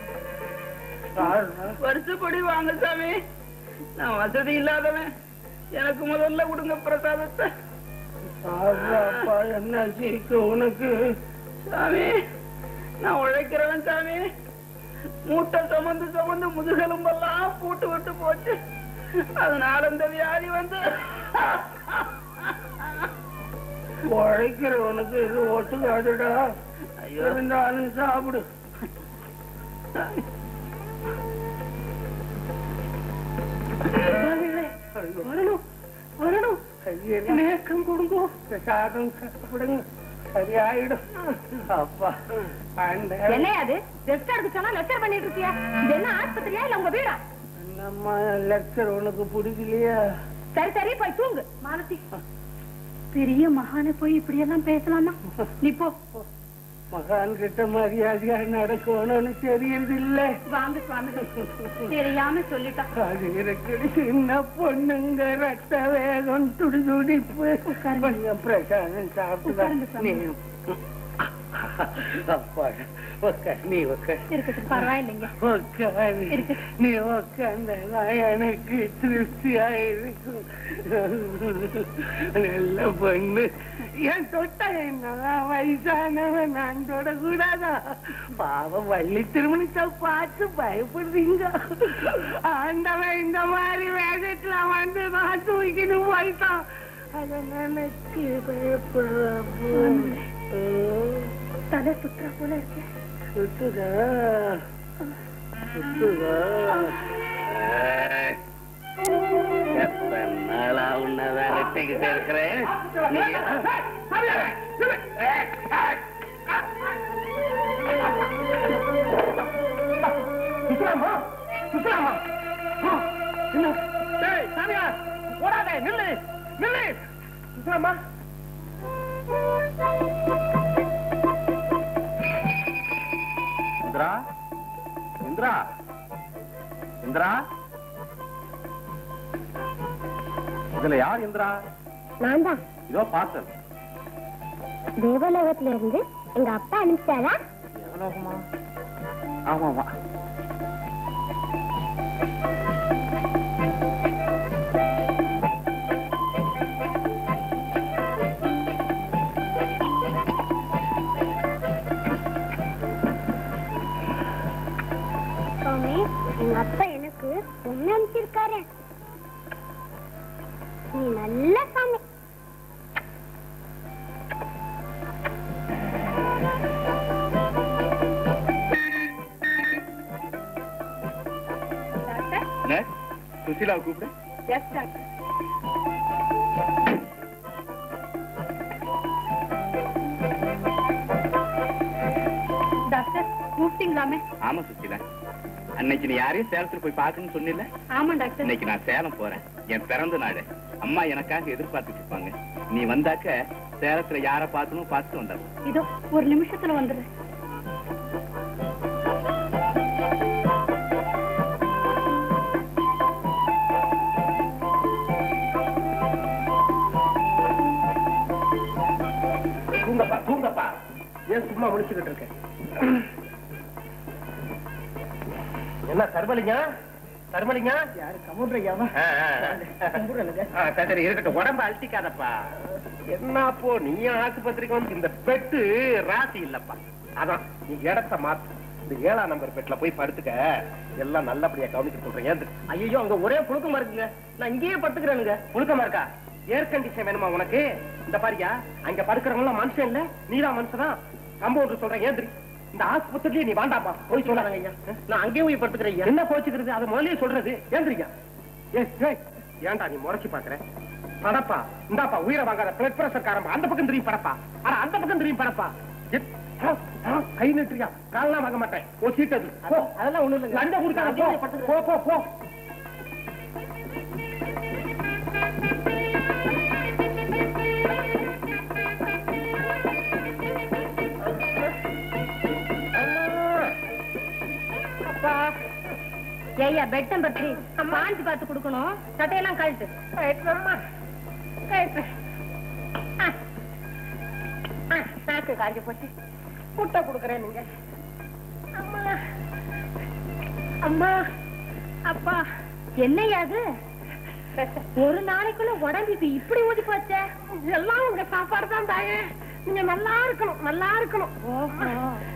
வருஷப்படி வாங்க சாமி நான் வசதி இல்லாதவன் எனக்கு முதல்ல கொடுங்க பிரசாதத்தை சாப்பிடாப்பா, என்ன சீக்கிரம் உனக்கு சாமி நான் உழைக்கிறவன் சாமி மூட்டை சுமந்து சுமந்து முதுகெலும்பெல்லாம் பூட்டு விட்டு போச்சு அதனால இந்த வியாதி வந்து உழைக்கிறவனுக்கு இது ஒட்டுக்காதுடா இருந்தாலும் சாப்பிடு வரணும் வரணும் நேக்கம் கொடுங்க பிரசாதம் சாப்பிடுங்க சரியாயிடும் அப்பா ஆண்டவன். என்ன அது ரெஸ்ட் எடுக்க சொன்னா லெக்சர் பண்ணிட்டு இருக்கியா இது என்ன ஆஸ்பத்திரியா இல்ல உங்க வீடா நம்ம லெக்சர் உனக்கு பிடிக்கலையா சரி சரி போய் தூங்கு மாலதி பெரிய மகானை போய் இப்படி எல்லாம் பேசலாமா நீ போ மகான் கிட்ட மரியாதையா நடக்கணும்னு தெரியறது இல்ல வாங்க சுவாமி தெரியாம சொல்லிட்டான் அது இருக்குது சின்ன பொண்ணுங்க ரத்த வேகம் துடி துடிப்பு கொஞ்சம் பிரசாதம் உட்காருங்க சாப்பிட்டு சாமி. அப்பா உட்கார் நீ உட்கார் இருக்கட்டும் பரவாயில்லைங்க உட்காரு நீ உட்கார்ந்தா எனக்கு திருப்தியா இருக்கும் நல்ல பொண்ணு என் தொட்ட என்னதான் வயசானவன் நான் தொடக்கூடாதா பாவம் வள்ளி திருமணத்தை பார்த்து பயப்படுறீங்க ஆண்டவன் இந்த மாதிரி வேகத்துல வந்து நான் தூக்கின்னு போயிட்டான் அதை நினைச்சு பயப்படுறேன் தலை சுற்றுற போல இருக்கு சுத்துதா சுத்துதா எத்தனை நாளா உன்னை விரட்டிக்கிட்டு இருக்கிறேன் நீ சுத்துறாமா சுத்துறாமா என்ன டேய் சாமியா ஓடாதே நில்லு நில்லு சுத்துறாமா இந்திரா இந்திரா இந்திரா இதுல யார் இந்திரா நான் தான் இதோ பார்சல் தேவலோகத்துல இருந்து எங்க அப்பா அனுப்பிச்சாரா எவ்வளோகுமா ஆமாமா சுவாமி எங்க அப்பா எனக்கு பொண்ணு அனுப்பிச்சிருக்காரு நீ நல்ல சாமி சுசீலாவை கூப்பிடு எஸ் டாக்டர் டாக்டர் கூப்பிட்டீங்களாமே ஆமா சுசீலா அன்னைக்கு நீ யாரையும் சேலத்துல போய் பார்க்கணும்னு சொன்னில ஆமா டாக்டர் இன்னைக்கு நான் சேலம் போறேன் என் பிறந்த நாடு அம்மா எனக்காக எதிர்பார்த்துட்டு இருப்பாங்க நீ வந்தாக்க சேலத்துல யார பார்க்கணும் பார்த்துட்டு வந்தாங்க இதோ ஒரு நிமிஷத்துல வந்துடுறேன் தூங்கப்பா தூங்கப்பா ஏன் சும்மா முடிச்சுக்கிட்டு இருக்க என்ன தர்மலிங்க தர்மலிங்க யாரு கமுன்றையாவா ஆ, ஆ, ஆ. ஆ, சரி, சரி, இருக்கட்டும் உடம்ப அழட்டிக்காதப்பா என்னப்போ நீ ஆஸ்பத்திரிக்கு வந்து இந்த பெட்டு ராசி இல்லப்பா அதான் நீ இடத்த மாத்து இந்த ஏழாம் நம்பர் பெட்ல போய் படுத்துக்க எல்லாம் நல்லபடியா கவனிக்க சொல்றேன் ஏந்து ஐயோ அங்க ஒரே புழுக்கமா இருக்குங்க நான் இங்கேயே படுத்துக்கிறேனுங்க புழுக்கமா இருக்கா ஏர் கண்டிஷன் வேணுமா உனக்கு இந்த பாரியா அங்க படுக்கிறவங்க மனுஷன் இல்ல நீதான் மனுஷனா கம்பவுண்டர் சொல்றேன் ஏந்திரி இந்த ஆஸ்பத்திரியே நீ வேண்டாப்பா போய் சொல்லாங்க ஐயா நான் அங்கேயே போய் படுத்துக்கிறேன் ஐயா என்ன போச்சுக்கிறது அதை முதல்லயே சொல்றது ஏந்திரிங்க ஏய், ஏய், ஏன்டா நீ முறைச்சு பாக்குற படப்பா இந்தாப்பா உயிரை வாங்காத பிளட் பிரஷர் காரம்பா அந்த பக்கம் திரும்பி படப்பா ஆனா அந்த பக்கம் திரும்பி படப்பா எத்- ஆ, ஆ, கை நட்டுறியா கால்லாம் வாங்க மாட்டேன் ஓ சீட்டது போ அதெல்லாம் ஒண்ணு இல்லைங்க லண்ட கொடுக்காத அங்கேயே போ. படுத்துக்கிறேன். போ போ போ அப்பா ஏய்யா பெட் நம்பர் த்ரீ பாஞ்சு பார்த்து கொடுக்கணும் சட்டையெல்லாம் கழட்டு கழட்டுறோம்மா கழட்டு ஆ. ஆ, நாக்கு காஞ்சி போச்சு முட்டை கொடுக்குறேன் நீங்க அம்மா அம்மா அப்பா என்னையா அது ஒரு நாளைக்குள்ள உடம்பு இப்ப இப்படி ஊதி போச்சே எல்லாம் உங்க சாப்பாடு தான் தாயே நீங்க நல்லா இருக்கணும் நல்லா இருக்கணும் ஓஹோ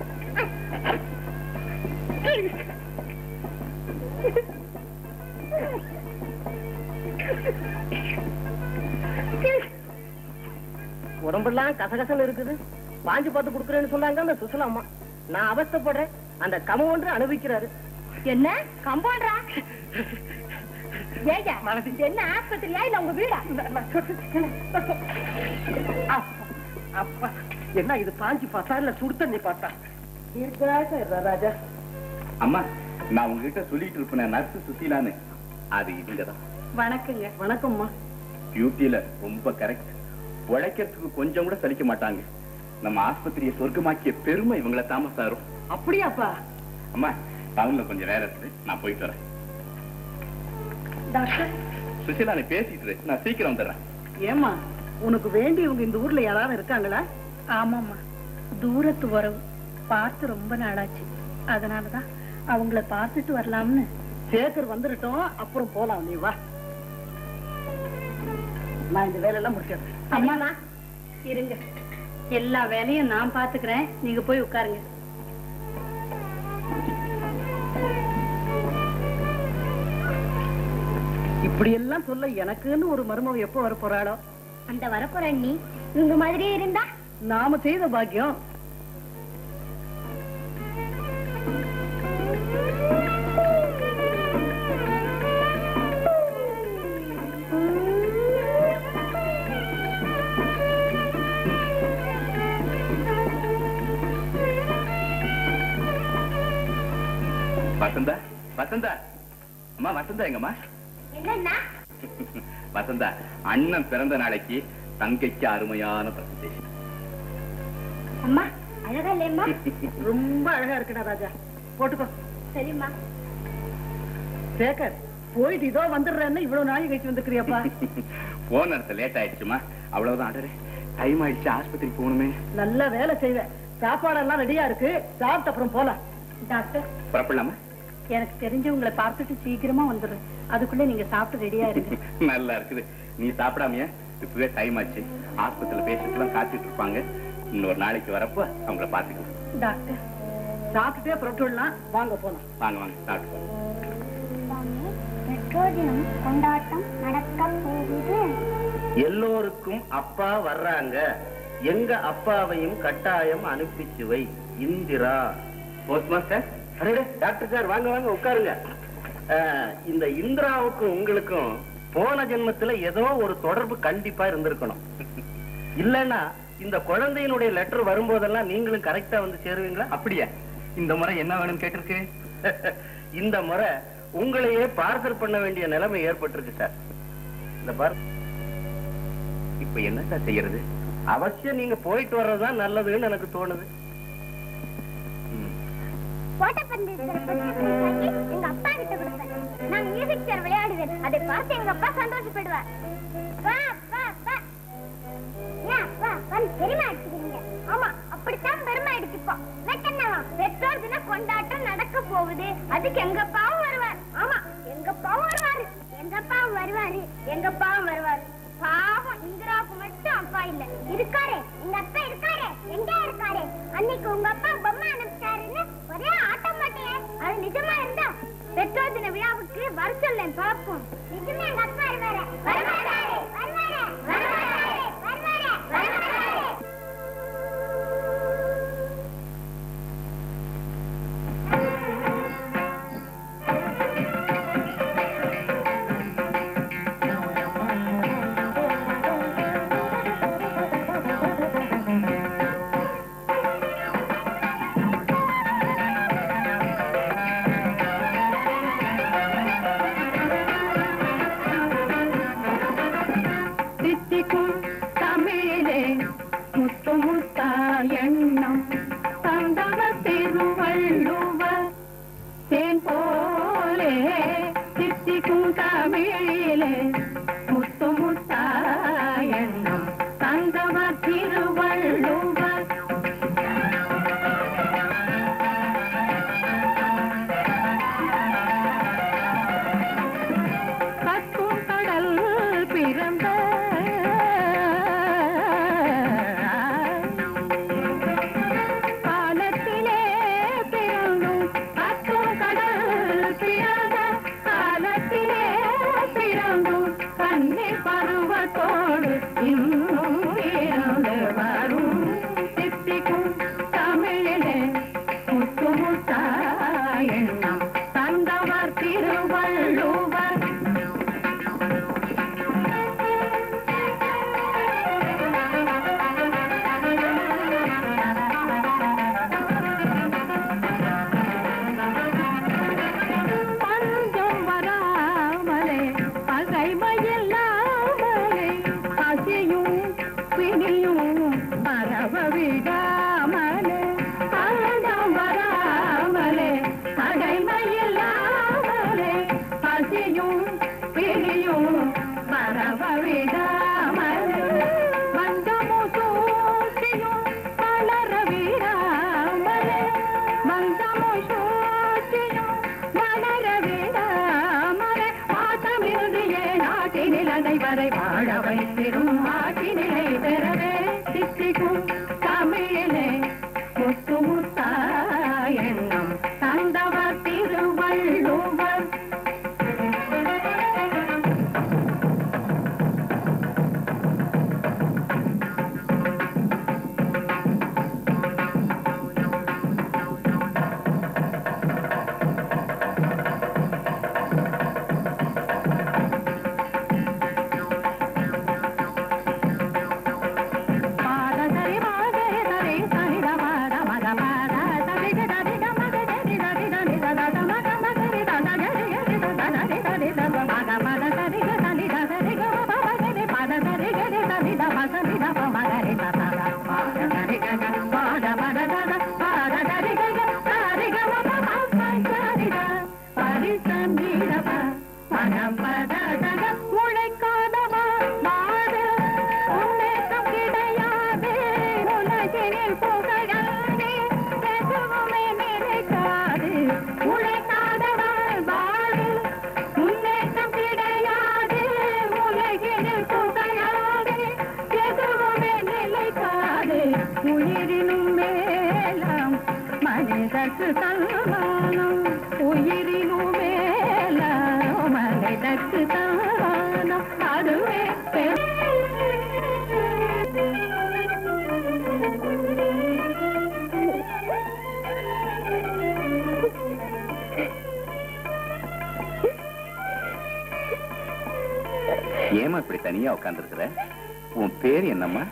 உடம்பெல்லாம் கசகசன்னு இருக்குது வாஞ்சி பார்த்து கொடுக்குறேன்னு சொன்னாங்க அந்த சுசலா அம்மா நான் அவஸ்தைப்படுறேன் அந்த கம ஒன்று அனுபவிக்கிறாரு என்ன கம்பவுண்டரா ஏய்யா என்ன ஆஸ்பத்திரியா இல்ல உங்க வீடா அப்பா என்ன இது பாஞ்சு பார்த்தா இல்ல சுடு தண்ணி பார்த்தா இருக்கிறாங்க ராஜா அம்மா நான் உங்ககிட்ட சொல்லிட்டு இருப்பேன் நர்ஸ் சுசீலான்னு அது இவங்கதான் வணக்கங்க வணக்கம்மா பியூட்டில ரொம்ப கரெக்ட் உழைக்கிறதுக்கு கொஞ்சம் கூட சலிக்க மாட்டாங்க நம்ம ஆஸ்பத்திரியை சொர்க்கமாக்கிய பெருமை இவங்களை தாம சாரும் அப்படியாப்பா அம்மா டவுன்ல கொஞ்சம் வேலை இருக்கு நான் போயிட்டு வரேன் டாக்டர் சுசீலா நீ பேசிட்டு இரு. நான் சீக்கிரம் வந்துடுறேன் ஏமா உனக்கு வேண்டியவங்க இந்த ஊர்ல யாராவது இருக்காங்களா ஆமாம்மா தூரத்து உறவு பார்த்து ரொம்ப நாளாச்சு அதனாலதான் அவங்கள பார்த்துட்டு வரலாம்னு சேகர் வந்துடட்டும் அப்புறம் போலாம் நீ வா நான் இந்த வேலையெல்லாம் முடிச்சிடுறேன் அம்மா இருங்க எல்லா வேலையும் நான் பாத்துக்கிறேன் நீங்க போய் உட்காருங்க இப்படி எல்லாம் சொல்ல எனக்குன்னு ஒரு மருமக எப்போ வர போறாளோ அந்த வரப்போற நீ இவங்க மாதிரியே இருந்தா நாம செய்த பாக்கியம் வசந்தா வசந்தா அம்மா வசந்தா எங்கம்மா என்னன்னா வசந்தா அண்ணன் பிறந்த நாளைக்கு தங்கைக்கு அருமையான பிரசன்டேஷன் அம்மா அழகா இல்லையம்மா ரொம்ப அழகா இருக்குடா ராஜா போட்டுக்கோ சரிம்மா சேகர் போயிட்டு இதோ வந்துடுறேன்னு இவ்வளவு நாள் கழிச்சு வந்துக்கிறியாப்பா போன் இடத்த லேட் ஆயிடுச்சுமா அவ்வளவுதான் அடரே டைம் ஆயிடுச்சு ஆஸ்பத்திரி போகணுமே நல்ல வேலை செய்வேன் சாப்பாடெல்லாம் ரெடியா இருக்கு சாப்பிட்ட அப்புறம் போலாம் டாக்டர் புறப்படலாமா எனக்கு தெரிஞ்சவங்களை பார்த்துட்டு சீக்கிரமா வந்துடுறேன் அதுக்குள்ள நீங்க சாப்பிட்டு ரெடியா இருங்க நல்லா இருக்குது நீ சாப்பிடாமையா இப்பவே டைம் ஆச்சு ஆஸ்பத்திரியில பேஷண்ட் எல்லாம் காத்துட்டு இருப்பாங்க இன்னொரு நாளைக்கு வரப்போ அவங்கள பாத்துக்கலாம் டாக்டர் சாப்பிட்டுட்டே புறப்பட்டுடலாம் வாங்க போலாம் வாங்க வாங்க சாப்பிட்டு போங்க. பெற்றோர் தினம் கொண்டாட்டம் நடக்க போகுது எல்லோருக்கும் அப்பா வர்றாங்க எங்க அப்பாவையும் கட்டாயம் அனுப்பிச்சு வை இந்திரா போஸ்ட் மாஸ்டர் அரே டாக்டர் சார் வாங்க வாங்க உட்காருங்க அஹ், இந்த இந்திராவுக்கும் உங்களுக்கும் போன ஜென்மத்துல ஏதோ ஒரு தொடர்பு கண்டிப்பா இருந்திருக்கணும் இல்லன்னா இந்த குழந்தையினுடைய லெட்டர் வரும்போதெல்லாம் நீங்களும் கரெக்டா வந்து சேருவீங்களா அப்படியா இந்த முறை என்ன வேணும்னு கேட்டிருக்கு இந்த முறை உங்களையே பார்சல் பண்ண வேண்டிய நிலைமை ஏற்பட்டிருக்கு சார் இந்த பார் இப்ப என்ன சார் செய்யறது அவசியம் நீங்க போயிட்டு வர்றதுதான் நல்லதுன்னு எனக்கு தோணுது ஓட்டப்பந்து எங்க அப்பா கிட்ட கொடுப்பேன் நான் மியூசிக் சேர் விளையாடுவேன் அதை பார்த்து எங்க அப்பா சந்தோஷப்படுவார் வா வா வா ஏன் வா வந்து பெருமை அடிச்சுக்கிறீங்க ஆமா அப்படித்தான் பெருமை அடிச்சுப்போம் வெட்டனவா பெற்றோர் தின கொண்டாட்டம் நடக்க போகுது அதுக்கு எங்க அப்பாவும் வருவார் ஆமா எங்க அப்பாவும் வருவாரு எங்க அப்பாவும் வருவாரு எங்க அப்பாவும் வருவாரு பாவம் இந்திராவுக்கு மட்டும் அப்பா இல்ல இருக்காரே எங்க அப்பா இருக்காரே எங்க இருக்காரே அன்னைக்கு உங்க அப்பா பொம்மை அனுப்பிச்சாருன்னு ஒரே ஆட்டம் மாட்டேன் அது நிஜமா இருந்தா பெற்றோர் தின விழாவுக்கு வர சொல்லேன் பாப்போம் நிஜமே எங்க அப்பா வருவாரு வருவாரு வருவாரு வருவாரு வருவாரு வருவாரு தித்திக்கும் தமிழே முத்து முத்தா எண்ணம் தந்தவ திருவள்ளுவர் தேன் போலே தித்திக்கும் தமிழிலே முத்து முத்தா எண்ணம் தந்தவ திருவள்ளுவர் கற்கும் கடல் பிறந்த காலத்திலே பிறந்தும் கற்கும் கடல் பிறந்த காலத்திலே பிறந்தும் கண்ணி பருவத்தோடு இன்னும் இருந்து வரும் சித்திக்கும் தமிழிலே முத்து முத்தா எண்ணம் தந்தவர் திருவள்ளுவர் பஞ்சம் வராமலே பகைமையில்லாமலே பசியும் பிணியும் பரவ விடாமலே பஞ்சம் வராமலே பகைமையில்லாமலே பசியும் பிணியும் பரவ விடாமலே வந்தமும் சூழ்ச்சியும் வளர விடாமலே வந்தமும் சூழ்ச்சியும் வளர விடாமலே பாசமிருதியே நாட்டினில் அனைவரை வாழ வைத்திரும் ஆட்டினிலை பெறவே சித்திக்கும் தமிழிலே முத்து முத்தா எண்ணம் தந்தவர் திருவள்ளுவர் பாதசரி பாதரி சரி சனித பாத மத பாத சரி சரி மத சரி சரி சரி சத மத மதரி தத சரி சரி சத சரி சரி சத மத மத சரி சரி சரி க பவ சரி பத சரி சரி சரி த மத சரி த ப மதரி தத பாத சரி க க பாத மத தத பாத சரி க க சரி க ம ப ப சரி த பரி சரி த ப பத பத தத முளைக்காதவா வாழ உன்னேற்றம் கிடையாது உலகினில் புகழாதே எதுவுமே நிலைக்காது உழைக்காதவள் வாழ்வு முன்னேற்றம் கிடையாது உலகினில் புகழாதே எதுவுமே நிலைக்காது உயிரினும் மேலாம் மனிதர்க்கு சன்மானம் உயிரினும் மேலாம் மனிதர்க்கு சன்மானம் அதுவே ஏமா இப்படி தனியா உட்கார்ந்துருக்குற உன் பேர் என்னம்மா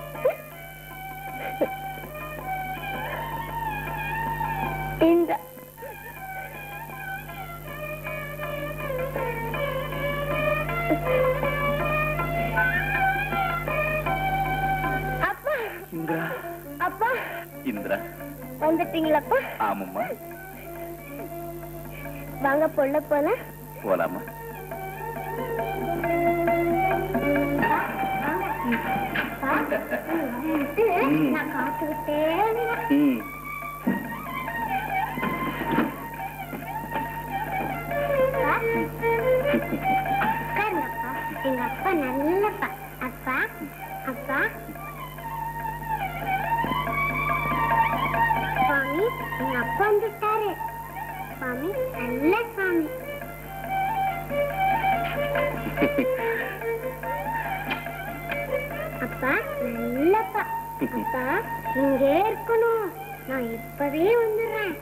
இந்த அப்பா இந்திரா அப்பா இந்திரா வந்துட்டீங்களாப்பா ஆமாம்மா வாங்க பொள்ள போல போலாமா நான் காத்துக்கிட்டே ம் உட்காருங்கப்பா எங்க அப்பா நல்லப்பா அப்பா அப்பா சுவாமி எங்க அப்பா வந்துட்டாரு சுவாமி நல்ல சுவாமி அப்பா நல்லப்பா அப்பா இங்கே இருக்கணும் நான் இப்பவே வந்துடுறேன்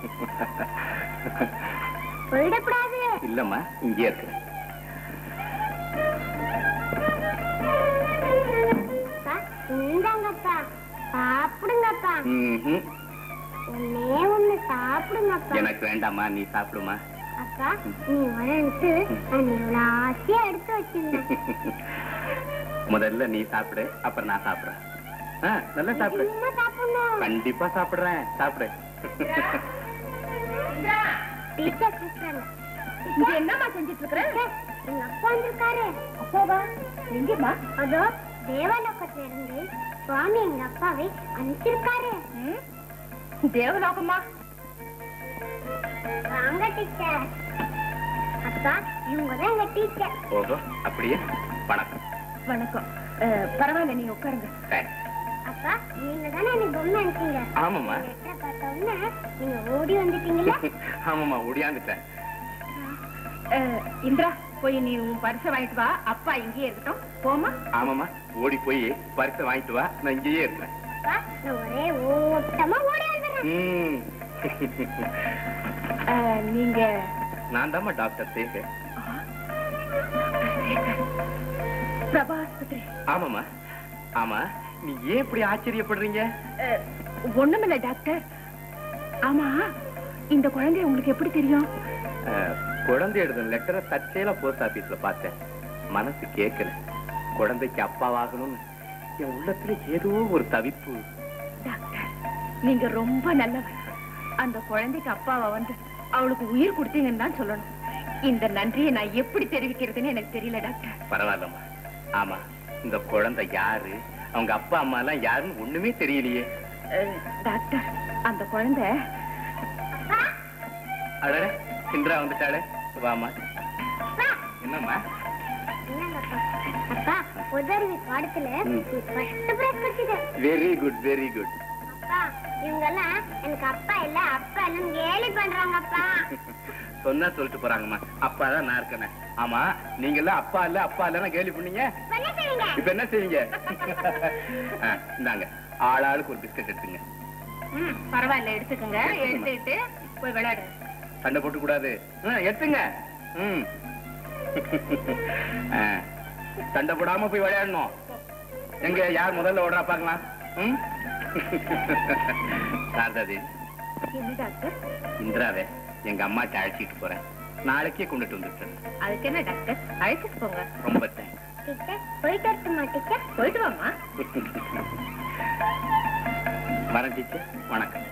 போயிடக்கூடாது இல்லம்மா இங்கே இருக்கு அப்பா இந்தாங்கப்பா சாப்பிடுங்கப்பா ம்ஹும். ஒன்னே ஒண்ணு சாப்பிடுங்கப்பா எனக்கு வேண்டாம்மா நீ சாப்பிடுமா அப்பா நீ வரன்ட்டு நான் இவ்வளவு ஆசையா எடுத்து வச்சிருந்தேன் முதல்ல நீ சாப்பிடு அப்புறம் நான் சாப்பிடுறேன் ஆ, நல்லா சாப்பிடு என்ன சாப்பிடணும் கண்டிப்பா சாப்பிடுறேன் சாப்பிடு டீச்சர் கூப்பிட்டாங்க இங்க என்னம்மா செஞ்சுட்டு இருக்கிற எங்க அப்பா வந்திருக்காரு அப்பாவா எங்கம்மா அதோ தேவலோகத்துல இருந்து சுவாமி எங்க அப்பாவை அனுப்பிச்சிருக்காரு தேவலோகமா வாங்க டீச்சர் அப்பா இவங்க தான் எங்க டீச்சர் ஓஹோ அப்படியே வணக்கம் வணக்கம் அஹ், பரவாயில்ல நீங்க உட்காருங்க சரி. அப்பா நீங்க தானே எனக்கு பொம்மை அனுப்பிச்சீங்க ஆமாம்மா லெட்டரை பார்த்த உடனே நீங்க ஓடி வந்துட்டீங்களா ஆமாம்மா ஒடியாந்துட்டேன் அஹ், இந்திரா போய் நீ உன் பரிசை வாங்கிட்டு வா அப்பா இங்கேயே இருக்கட்டும் போமா ஆமாம்மா ஓடி போய் பரிசை வாங்கிட்டு வா நான் இங்கேயே இருக்கேன் அப்பா நான் ஒரே ஓட்டமா ஓடி வந்துடுறேன் ம். அஹ், நீங்க நான் தாம்மா டாக்டர் சேகர் பிரபா ஆஸ்பத்திரி ஆமாம்மா ஆமா நீ ஏன் இப்படி ஆச்சரியப்படுறீங்க அஹ், ஒண்ணுமில்ல டாக்டர் ஆமா இந்த குழந்தை உங்களுக்கு எப்படி தெரியும் அஹ், குழந்தை எழுதுன லெட்டரை தற்செயலா போஸ்ட் ஆபீஸ்ல பார்த்தேன் மனசு கேட்கல குழந்தைக்கு அப்பாவாகணும்னு என் உள்ளத்துல ஏதோ ஒரு தவிப்பு டாக்டர் நீங்க ரொம்ப நல்லவர் அந்த குழந்தைக்கு அப்பாவை வந்து அவளுக்கு உயிர் கொடுத்தீங்கன்னு தான் சொல்லணும் இந்த நன்றியை நான் எப்படி தெரிவிக்கிறதுன்னு எனக்கு தெரியல டாக்டர் பரவாயில்லம்மா ஆமா இந்த குழந்தை யாரு அவங்க அப்பா அம்மா எல்லாம் யாருன்னு ஒண்ணுமே தெரியலையே அஹ், டாக்டர் அந்த குழந்தை அடடே சிந்திரா வந்துட்டாளே வாமா என்னம்மா என்னங்கப்பா அப்பா உதவி பாடத்துல ம். ஃபர்ஸ்ட் பிரைஸ் கிடைச்சது வெரி குட் வெரி குட் அப்பா இவங்க எல்லாம் எனக்கு அப்பா இல்ல அப்பா இல்லன்னு கேலி பண்றாங்கப்பா சொன்னா சொல்லிட்டு போறாங்கம்மா அப்பா தான் நான் இருக்கேனே ஆமா நீங்க எல்லாம் அப்பா இல்ல அப்பா இல்லன்னு கேள்வி பண்ணீங்க இப்ப என்ன செய்வீங்க இப்ப என்ன செய்வீங்க ஆ, இந்தாங்க ஆளாளுக்கு ஒரு பிஸ்கட் எடுத்துங்க ம், பரவாயில்ல எடுத்துக்கோங்க எடுத்துக்கிட்டு போய் விளையாடு சண்டை போட்டு கூடாது ஆ, எடுத்துங்க ம் ஆ, சண்டை போடாம போய் விளையாடணும் எங்க யார் முதல்ல ஓடுறா பார்க்கலாம் ம் சாரதாதி என்ன டாக்டர் இந்திராவே எங்க அம்மாட்ட அழைச்சிட்டு போறேன் நாளைக்கே கொண்டுட்டு வந்துட்டேன் அதுக்கு என்ன டாக்டர் அழைச்சிட்டு போங்க ரொம்ப thanks. டீச்சர் போயிட்டு வரட்டுமா டீச்சர் போயிட்டு வாமா வரேன் டீச்சர் வணக்கம்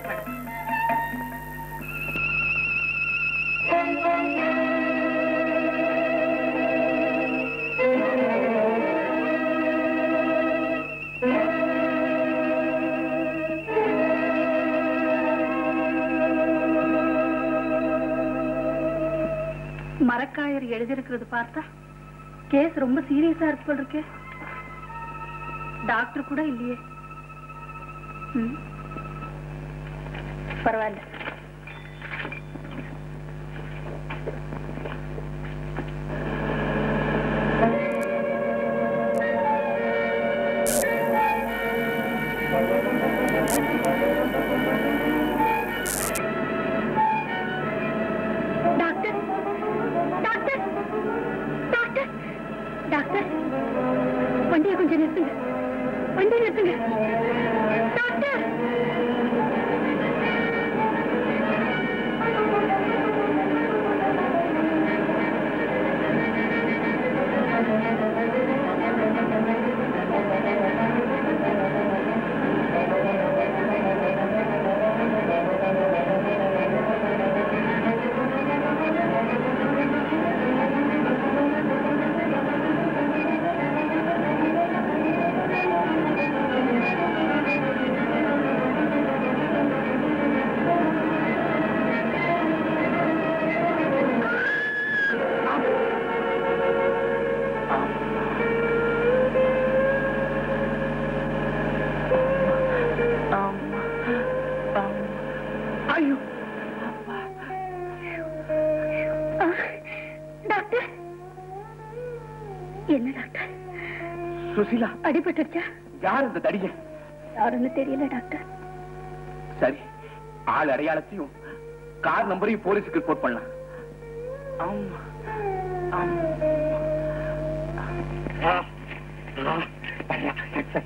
மரக்காயர் எழுதியிருக்கிறது பார்த்தா கேஸ் ரொம்ப சீரியஸா இருக்கு போல் இருக்கே டாக்டர் கூட இல்லையே ம். பரவாயில்ல டாக்டர் டாக்டர் டாக்டர் டாக்டர் என்ன டாக்டர் சுசிலா அடிபட்டுருச்சா யார் இந்த தடியன் யாருன்னு தெரியல டாக்டர் சரி ஆள் அடையாளத்தையும் கார் நம்பரையும் போலீஸுக்கு ரிப்போர்ட் பண்ணலாம் ஆமா ஆமா ஆ, ஆ, சரியா, சரி, சரி.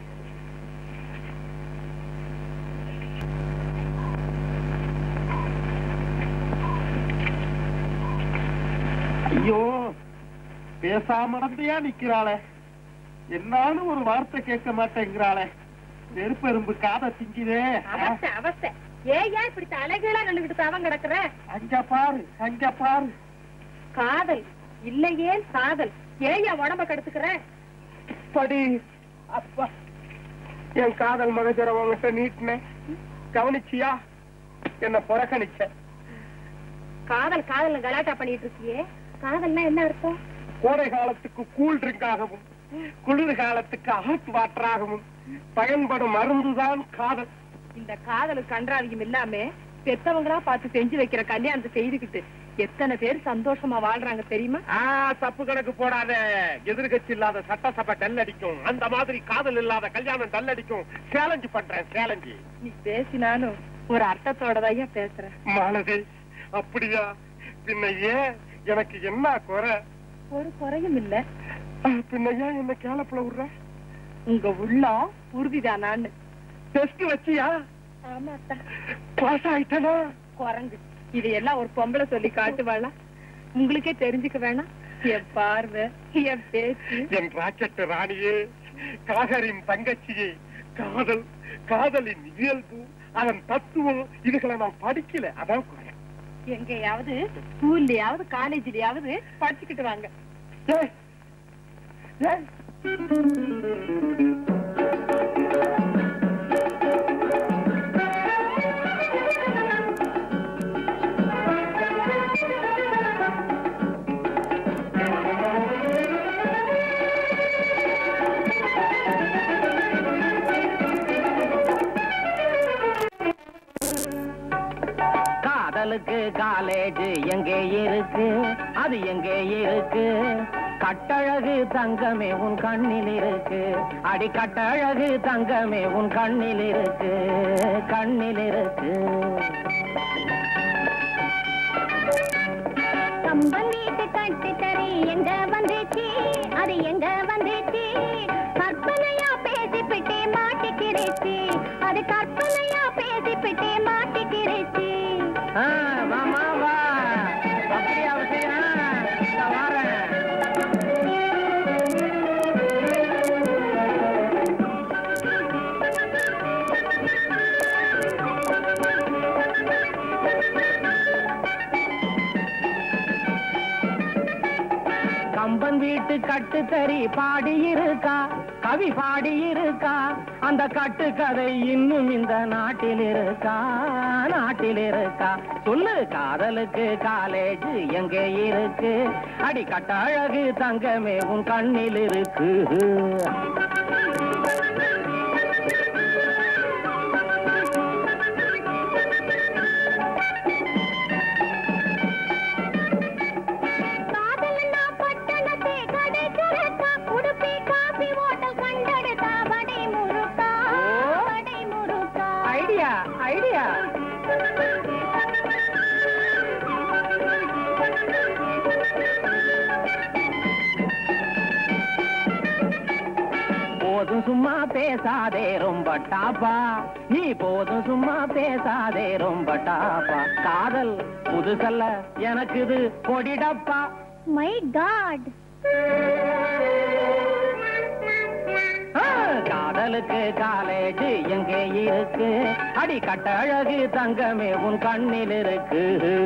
ஐயோ பேசாம நடந்தையா நிக்கிறாளே என்னாலும் ஒரு வார்த்தை கேட்க மாட்டேங்கிறாளே நெருப்பெரும்பு காதை திங்குதே அவஸ்தை அவஸ்தை ஏன் இப்படி தலைகீழா நின்னுகிட்டு தவம் கிடக்குற அங்க பாரு அங்க பாரு காதல் இல்லையே சாதல் ஏன் உடம்ப கெடுத்துக்கிற படி அப்பா என் காதல் மகஜர உங்ககிட்ட நீட்டினேன் கவனிச்சியா என்ன புறக்கணிச்ச காதல் காதல் கலாட்டா பண்ணிட்டு இருக்கியே காதல்னா என்ன அர்த்தம் கோடை காலத்துக்கு கூல் ட்ரிங்காகவும் குளிர் காலத்துக்கு ஹாட் வாட்டராகவும் பயன்படும் மருந்துதான் காதல் இந்த காதலுக்கு கன்றாவியும் இல்லாம பெத்தவங்களா பார்த்து செஞ்சு வைக்கிற கல்யாணத்தை செய்துக்கிட்டு எத்தனை பேர் சந்தோஷமா வாழ்றாங்க தெரியுமா ஆ, தப்பு கணக்கு போடாத எதிர்கட்சி இல்லாத சட்டசபை டல் அடிக்கும் அந்த மாதிரி காதல் இல்லாத கல்யாணம் டல் அடிக்கும் சேலஞ்சு பண்றேன் சேலஞ்சு நீ பேசினாலும் ஒரு அர்த்தத்தோட தான் பேசுற மாலதி அப்படியா பின்ன ஏன் எனக்கு என்ன குறை ஒரு குறையும் இல்ல ஆ, பின்ன ஏன் என்ன கேளப்புல விடுற உங்க உள்ளம் உறுதிதானான்னு டெஸ்ட் வச்சியா ஆமாட்டா பாஸ் ஆயிட்டனா குரங்கு இதையெல்லாம் ஒரு பொம்பளை சொல்லி காட்டுவாளா உங்களுக்கே தெரிஞ்சுக்க வேணாம் என் பார்வை என் பேச்சு என் ராக்கெட் ராணியே காகரின் தங்கச்சியே காதல் காதலின் இயல்பு அதன் தத்துவம் இதுகளை நான் படிக்கல அதான் குறை எங்கேயாவது ஸ்கூல்லயாவது காலேஜ்லயாவது படிச்சுக்கிட்டு வாங்க ஏய், ஏய். காதலுக்கு காலேஜ் எங்கே இருக்கு அது எங்கே இருக்கு கட்டழகு தங்கமே உன் கண்ணில் இருக்கு அடி கட்டழகு தங்கமே உன் கண்ணில் இருக்கு கண்ணில் இருக்கு கம்பன் வீட்டு கட்டு தறி எங்க வந்துச்சு அது எங்க வந்துச்சு கற்பனையா பேசிப்பிட்டே மாட்டிக்கிருச்சு அது கற்பனையா பேசிப்பிட்டே மாட்டிக்கிருச்சு ஆ, வாம்மா, வா அப்படியா விஷயம் நான் வாரேன் கம்பன் வீட்டு கட்டுத்தறி பாடி இருக்கா கவி பாடி இருக்கா அந்த கட்டு கதை இன்னும் இந்த நாட்டில் இருக்கா நாட்டில் இருக்கா சொல்லு காதலுக்கு காலேஜ் எங்கே இருக்கு அடி கட்டழகு தங்கமே உன் கண்ணில் இருக்கு காதலன்னா பட்டணத்தை கடை திறக்கா உடுப்பி காபி ஓட்டல் கண்டெடுத்தா வடை முறுக்கா வடை முறுக்கா ஐடியா ஐடியா போதும் சும்மா பேசாதே ரொம்ப டாப்பா நீ போதும் சும்மா பேசாதே ரொம்ப டாப்பா காதல் புதுசல்ல எனக்கு இது கொடிடப்பா மை காட் ஆ, காதலுக்கு காலேஜ் எங்கே இருக்கு அடி கட்டழகு தங்கமே உன் கண்ணில் இருக்கு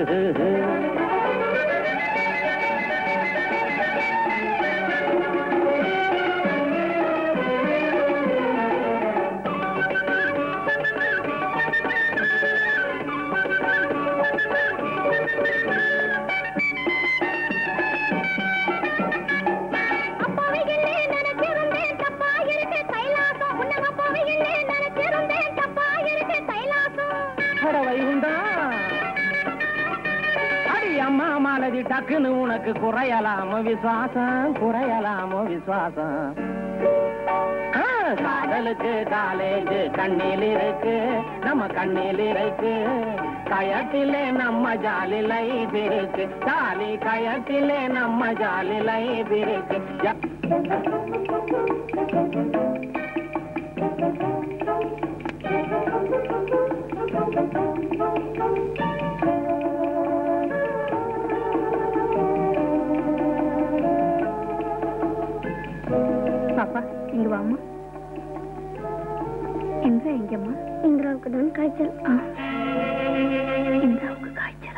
அப்பாவிகளே நினைச்சிருந்தேன் தப்பா இருக்கு கைலாசம் உன்னை அப்பாவிகளே நினைச்சிருந்தேன் தப்பா இருக்கு கைலாசம் அட வைகுண்டா அடி என்னம்மா மாலதி டக்குன்னு உனக்கு குறையலாமோ விசுவாசம் குறையலாமோ விசுவாசம் ஆ, காதலுக்கு காலேஜ் கண்ணில் இருக்கு நம்ம கண்ணில் இருக்கு கயத்திலே நம்ம ஜாலி லைஃப் இருக்கு ஜாலி கயத்திலே நம்ம ஜாலி லைஃப் இருக்கு ஜ- பாப்பா இங்க வாம்மா இந்திரா எங்கம்மா இந்திராவுக்கு தான் காய்ச்சல் ஆ. இந்திராவுக்கு காய்ச்சலா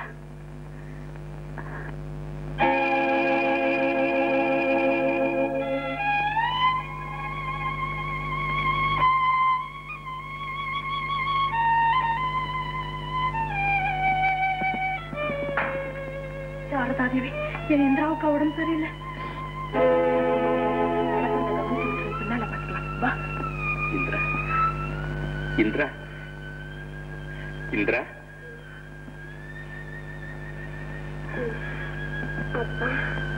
சாரதா தேவி என் இந்திராவுக்கு உடம்பு சரியில்லை பின்னால பார்க்கலாம் வா இந்திரா இந்திரா இந்திரா அப்பா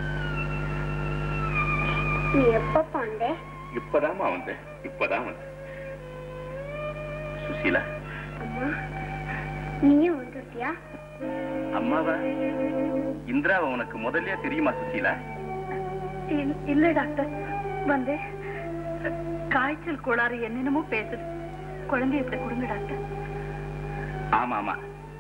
நீ எப்ப பாண்ட இப்பதாம்மா வந்தேன் இப்பதான் வந்தேன் சுசீலா அம்மா நீயும் வந்துட்டியா அம்மாவா இந்திராவை உனக்கு முதல்லயே தெரியுமா சுசீலா இல்- இல்ல டாக்டர் வந்து காய்ச்சல் கோளாறு என்னென்னமோ பேசுது குழந்தைய இப்படி கொடுங்க டாக்டர் ஆமா ஆமா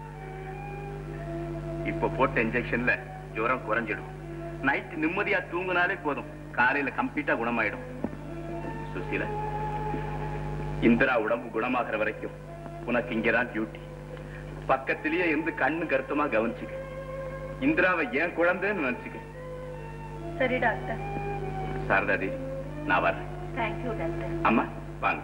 இப்ப போட்ட இன்ஜெக்ஷன்ல ஜுரம் குறைஞ்சிடும் நைட் நிம்மதியா தூங்குனாலே போதும் காலையில கம்ப்ளீட்டா குணமாயிடும் சுசீலா இந்திரா உடம்பு குணமாகிற வரைக்கும் உனக்கு இங்கதான் டியூட்டி பக்கத்திலேயே இருந்து கண்ணு கருத்துமா கவனிச்சுக்க இந்திராவை ஏன் குழந்தைன்னு நினைச்சுக்க சரி டாக்டர் சாரதா தேவி நான் வரேன் தேங்க்யூ டாக்டர் அம்மா வாங்க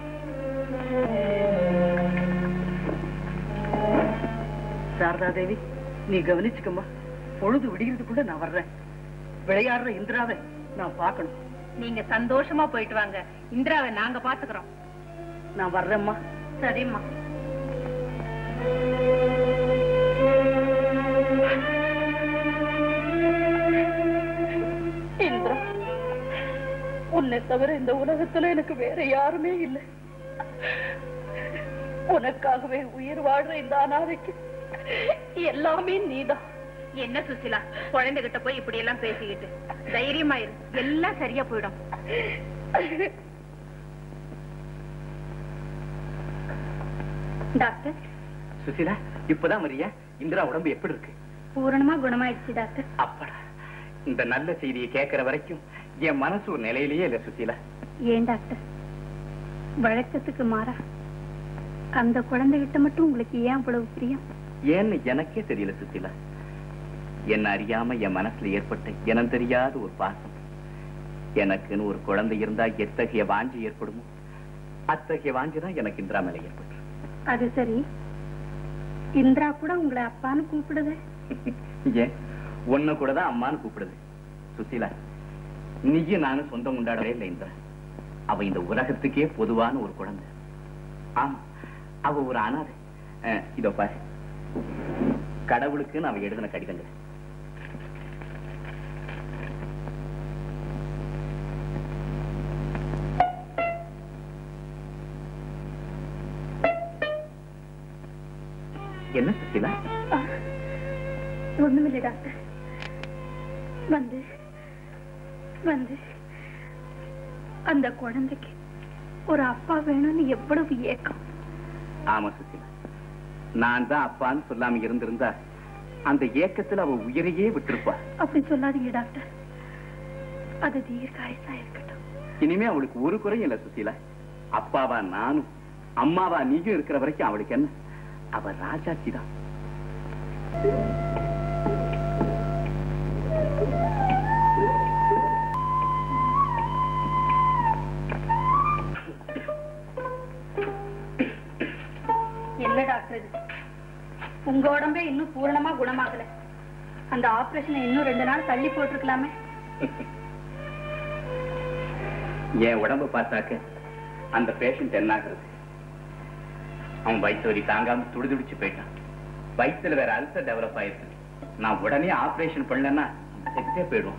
சாரதா தேவி நீ கவனிச்சுக்கம்மா பொழுது விடிகிறதுக்குள்ள நான் வர்றேன் விளையாடுற இந்திராவை நான் பார்க்கணும் நீங்க சந்தோஷமா போயிட்டு வாங்க இந்திராவை நாங்க பாத்துக்கிறோம் நான் வர்றேம்மா சரிம்மா இந்திரா உன்னை தவிர இந்த உலகத்துல எனக்கு வேற யாருமே இல்லை உனக்காகவே உயிர் வாழ்ற இந்த அனாதைக்கு எல்லாமே நீதான் என்ன சுசிலா குழந்தைகிட்ட போய் இப்படி எல்லாம் பேசிக்கிட்டு தைரியமா இரு எல்லாம் சரியா போயிடும் டாக்டர் சுசீலா இப்பதான் வரியா இந்திரா உடம்பு எப்படி இருக்கு பூரணமா குணமாயிடுச்சு டாக்டர் அப்படா இந்த நல்ல செய்தியை கேட்கிற வரைக்கும் என் மனசு ஒரு நிலையிலேயே இல்ல சுசீலா ஏன் டாக்டர் வழக்கத்துக்கு மாறா அந்த குழந்தைகிட்ட மட்டும் உங்களுக்கு ஏன் அவ்வளவு பிரியம் ஏன்னு எனக்கே தெரியல சுசீலா என்ன அறியாம என் மனசுல ஏற்பட்ட இனம் தெரியாத ஒரு பாசம் எனக்குன்னு ஒரு குழந்தை இருந்தா எத்தகைய வாஞ்சி ஏற்படுமோ அத்தகைய வாஞ்சி தான் எனக்கு இந்திரா மேல ஏற்பட்டு அது சரி இந்திரா கூட உங்களை அப்பான்னு கூப்பிடுது ஏன் ஒண்ணு கூட தான் அம்மான்னு கூப்பிடுது சுசீலா நீயும் நானும் சொந்தம் கொண்டாடவே இல்லை இந்திரா அவ இந்த உலகத்துக்கே பொதுவான ஒரு குழந்தை ஆமா அவ ஒரு அனாதை அஹ், இதோ பாரு கடவுளுக்குன்னு அவ எழுதின கடிதங்கள் என்ன சுசீலா ஒண்ணுமில்லை டாக்டர் வந்து வந்து அந்த குழந்தைக்கு ஒரு அப்பா வேணும்னு எவ்வளவு ஏக்கம் ஆமா சுசீலா நான் தான் அப்பான்னு சொல்லாம இருந்திருந்தா அந்த ஏக்கத்துல அவ உயிரையே விட்டிருப்பா அப்படி சொல்லாதீங்க டாக்டர் அது தீர்க்காயசா இருக்கட்டும் இனிமே அவளுக்கு ஒரு குறையும் இல்ல சுசீலா அப்பாவா நானும் அம்மாவா நீயும் இருக்கிற வரைக்கும் அவளுக்கு என்ன அவ ராஜாச்சி தான் என்ன டாக்டர் இது உங்க உடம்பே இன்னும் பூரணமா குணமாகல அந்த ஆபரேஷனை இன்னும் ரெண்டு நாள் தள்ளி போட்டிருக்கலாமே என் உடம்ப பார்த்தாக்க அந்த பேஷண்ட் என்ன ஆகுறது அவன் வயிற்று வலி தாங்காம துடிதுடிச்சு போயிட்டான் வயித்துல வேற அல்சர் டெவலப் ஆயிருக்கு நான் உடனே ஆபரேஷன் பண்ணலன்னா செத்தே போயிடும்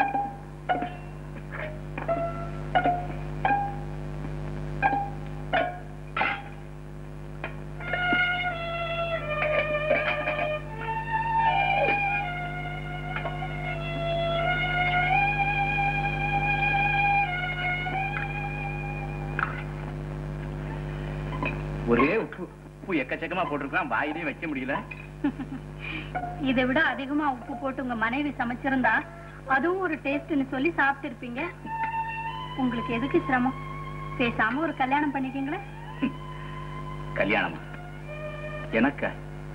ஒரே உப்பு உப்பு எக்கச்சக்கமா போட்டிருக்கான் வாயிலே வைக்க முடியல இதை விட அதிகமா உப்பு போட்டு உங்க மனைவி சமைச்சிருந்தா அதுவும் ஒரு டேஸ்ட்னு சொல்லி சாப்பிட்டு இருப்பீங்க உங்களுக்கு எதுக்கு சிரமம் பேசாம ஒரு கல்யாணம் பண்ணிக்கீங்களே கல்யாணமா எனக்கு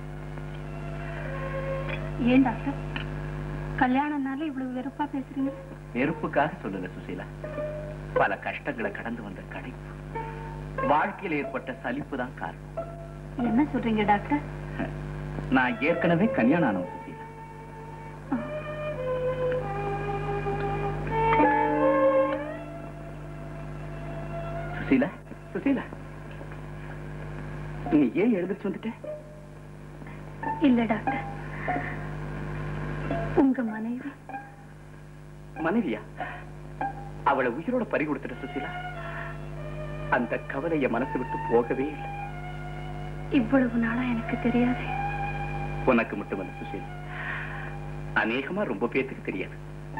ஏன் டாக்டர் கல்யாணம்னால இவ்வளவு வெறுப்பா பேசுறீங்க நெருப்புக்காக சொல்லல சுசீலா பல கஷ்டங்களை கடந்து வந்த கடைப்பு வாழ்க்கையில் ஏற்பட்ட சலிப்பு தான் காரணம் என்ன சொல்றீங்க டாக்டர் நான் ஏற்கனவே கல்யாணம் ஆனவன் சுசீலா சுசீலா சுசீலா நீ ஏன் எழுந்திருச்சு வந்துட்ட இல்ல டாக்டர் உங்க மனைவி மனைவியா அவளை உயிரோட பறி கொடுத்துட்ட சுசீலா அந்த கவலை என் மனசு விட்டு போகவே இல்லை இவ்வளவு நாளா எனக்கு தெரியாது உனக்கு மட்டுமல்ல சுசீலா அநேகமா ரொம்ப பேத்துக்கு தெரியாது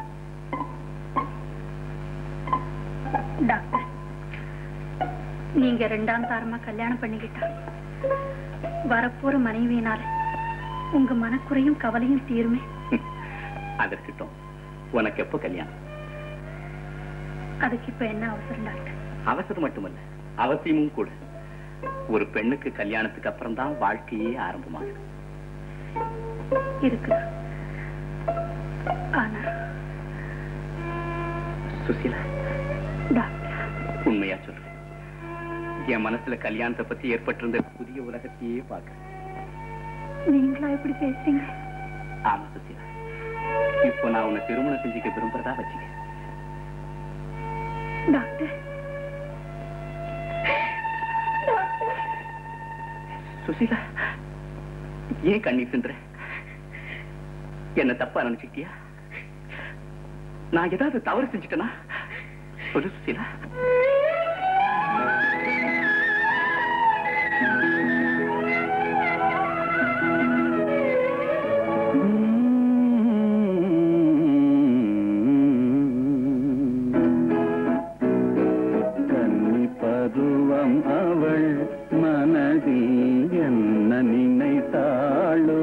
டாக்டர் நீங்க ரெண்டாம் தாரமா கல்யாணம் பண்ணிக்கிட்டா வரப்போற மனைவியினால உங்க மனக்குறையும் கவலையும் தீருமே அதற்கிட்டும் உனக்கு எப்போ கல்யாணம் அதுக்கு இப்ப என்ன அவசரம் டாக்டர் அவசரம் மட்டுமல்ல அவசியமும் கூட ஒரு பெண்ணுக்கு கல்யாணத்துக்கு அப்புறம் தான் வாழ்க்கையே ஆரம்பமாகுது இருக்கு ஆனா சுசீலா டாக்டர் உண்மையா சொல்றேன் என் மனசுல கல்யாணத்தை பத்தி ஏற்பட்டிருந்த புதிய உலகத்தையே பார்க்கிறேன் நீங்களா எப்படி பேசுறீங்க ஆமா சுசீலா இப்போ நான் உன்னை திருமணம் செஞ்சுக்க விரும்புறதா வச்சுக்க டாக்டர் சுசீலா ஏன் கண்ணீர் சிந்துற என்ன தப்பா நினைச்சுக்கிட்டியா நான் ஏதாவது தவறு செஞ்சுட்டேனா சொல்லு சுசீலா கன்னி பருவம் அவள் மனதில் என்ன நினைத்தாளோ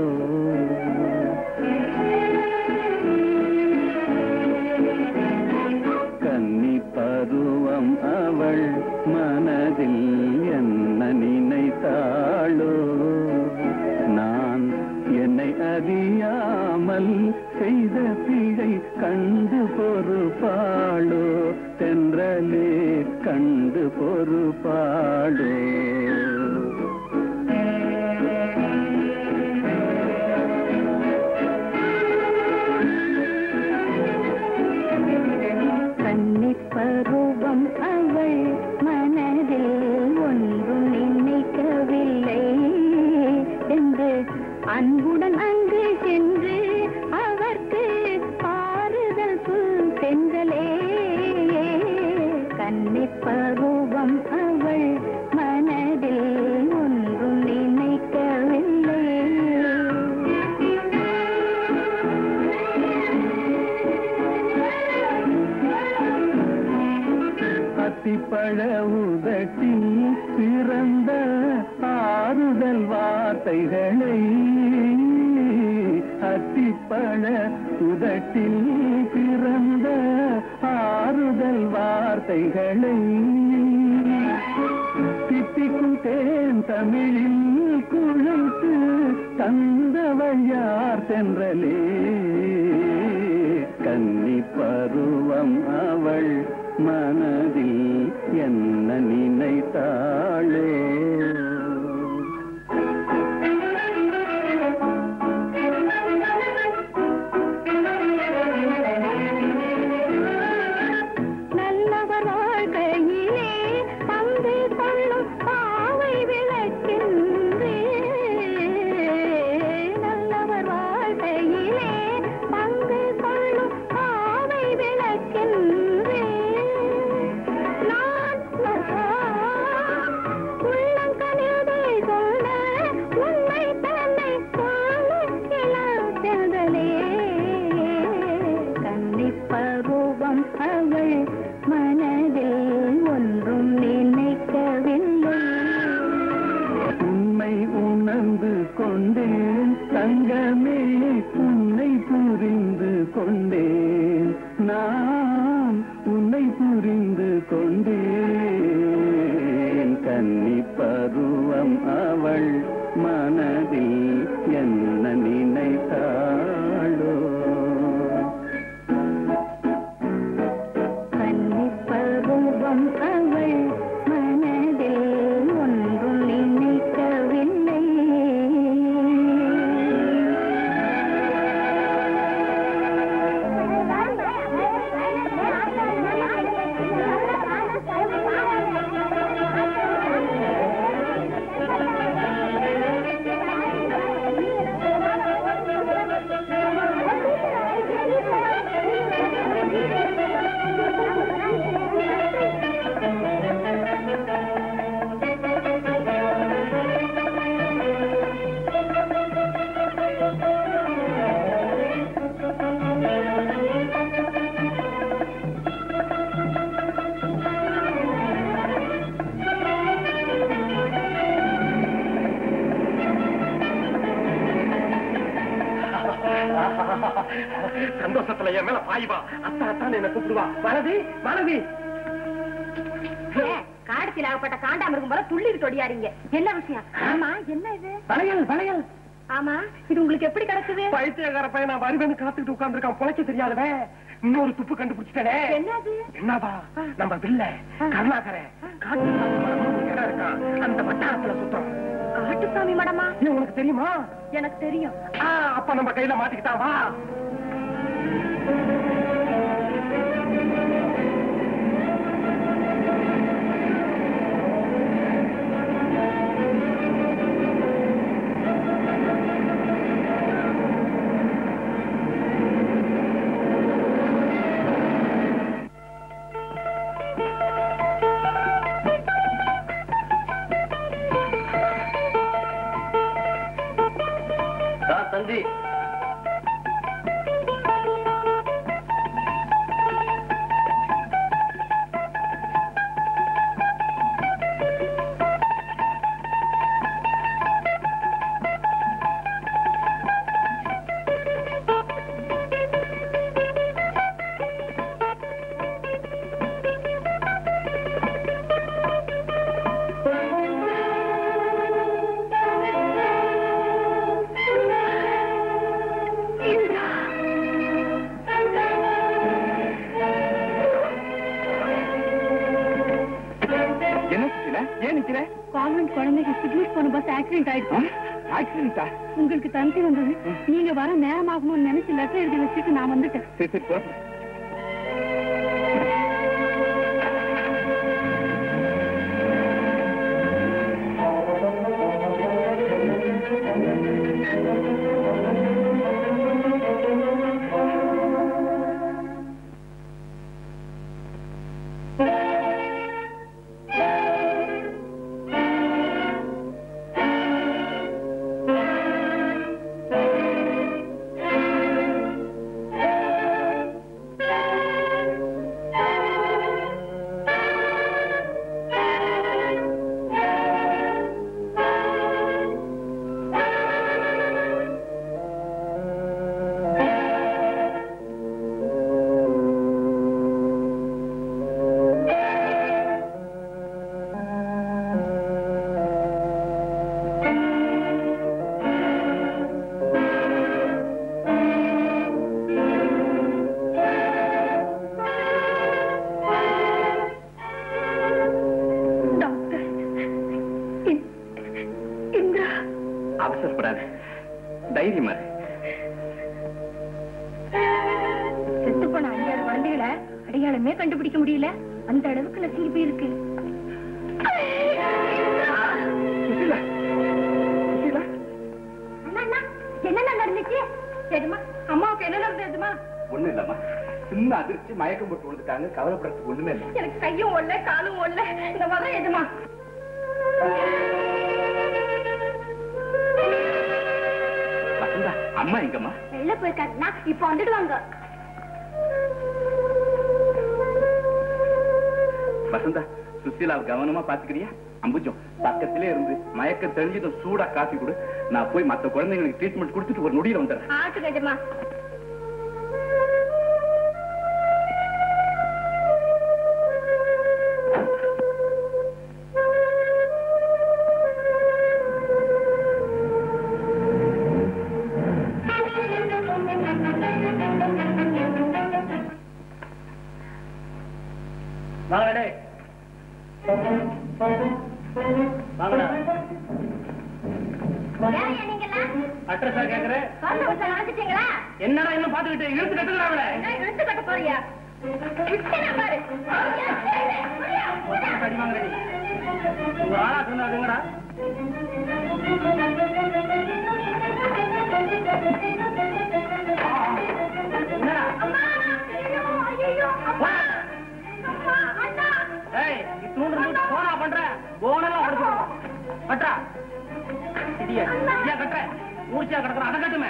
கன்னி பருவம் அவள் மனதில் என்ன நினைத்தாளோ நான் என்னை அறியாமல் செய்த பிழை கண்டு பொறுப்பாளோ தென்றலே கண்டு பொறுப்பாளோ கன்னிப் பருவம் அவள் மனதில் ஒன்றும் நினைக்கவில்லை என்று அன்புடன் அங்கு சென்று அவர்க்கு ஆறுதல் சென்றலே கன்னிப் பருவம் அவள் மனதில் ஒன்றும் நினைக்கவில்லை அத்திப்பழ உதட்டில் பிறந்த ஆறுதல் வார்த்தைகளை அத்திப்பழ உதட்டில் பிறந்த ஆறுதல் வார்த்தைகளை தித்திக்கும் தேன் தமிழில் குழைத்து தந்தவள் யார் தென்றலே கன்னி பருவம் அவள் மனதில் என்ன நினைத்தாளோ நல்லவர் வாழ்க்கையிலே பங்கு கொள்ளும் பாவை விளக்கின்றே நல்லவர் வாழ்க்கையிலே மனதில் என்ன நினைத்தாளோ கன்னிப்பருவம் அவள் மனதில் ஒன்றும் நினைக்கவில்லை சந்தோஷத்துல என் மேல பாய்வா அத்தா அத்தான் என்ன கூப்பிடுவா மனதி மனதி காடத்தில் ஆகப்பட்ட காண்டாமிருகம் போல துள்ளிட்டு ஒடியாரீங்க என்ன விஷயம் ஆமா என்ன இது வளையல் வளையல் ஆமா இது உங்களுக்கு எப்படி கிடைச்சது பைத்தியக்கார பையன் நான் வருவேன்னு காத்துக்கிட்டு உட்கார்ந்துருக்கான் பொழைக்க தெரியாதவன் இன்னொரு துப்பு கண்டுபிடிச்சிட்டே என்னது என்னவா நம்ம வில்ல கருணாகர காட்டு இடம் இருக்கான் அந்த வட்டாரத்துல சுத்தம் காட்டுசாமி மடமா ஏன் உனக்கு தெரியுமா எனக்கு தெரியும் ஆ, அப்ப நம்ம கையில மாட்டிக்கிட்டான் வா தந்தி என்ன சுத்தில ஏன் நிக்கிற கான்வென்ட் குழந்தைக்கு சிக்னஸ் போன பஸ் ஆக்சிடென்ட் ஆயிடுச்சு ஆக்சிடென்டா உங்களுக்கு தந்தி வந்தது நீங்க வர நேரமாகணும்னு நினைச்சு லெட்டர் எழுதி வச்சுட்டு நான் வந்துட்டேன் சரி சரி போ டாக்டர் இ- இந்திரா அவசரப்படாத தைரியமா இரு. செத்து போன அஞ்சாறு குழந்தைகளை அடையாளமே கண்டுபிடிக்க முடியல அந்த அளவுக்கு நசுங்கி போயிருக்கு சுசீலா சுசீலா என்ன நடந்துச்சு சரிம்மா அம்மாவுக்கு என்ன நடந்ததுமா ஒண்ணு இல்லம்மா சின்ன அதிர்ச்சி மயக்கம் போட்டு விழுந்துட்டாங்க கவலைப்படுறதுக்கு ஒண்ணுமே இல்லை எனக்கு கையும் ஒல்ல காலும் ஒல்ல இந்த மாதிரி எதுமா வசந்தா அம்மா எங்கம்மா வெளில போயிருக்காருன்னா இப்ப வந்துடுவாங்க வசந்தா சுசீலாவை கவனமா பாத்துக்கிறியா அம்புஜம் பக்கத்திலே இருந்து மயக்கம் தெளிஞ்சதும் சூடா காஃபி கொடு நான் போய் மத்த குழந்தைங்களுக்கு ட்ரீட்மெண்ட் கொடுத்துட்டு ஒரு நொடியில வந்துடுறேன் ஆட்டு கஜமா அட்ரஸா கேக்குறேன் சொந்த வச்ச நடந்துட்டீங்களா என்னடா இன்னும் பாத்துக்கிட்டு இழுத்து கட்டுக்கிறாங்களே நான் இழுத்து கட்ட போறியா விட்டேனா பாரு அடி வாங்குறேன் உங்க ஆளா சொன்னாதுங்கடா என்னடா ஏய் நீ தூண்டு தூண்டு போனா பண்ற போனெல்லாம் உடச்சு கட்டுறா இடிய இடியா கட்டுற மூர்ச்சியா கிடக்குற அதை கட்டுமே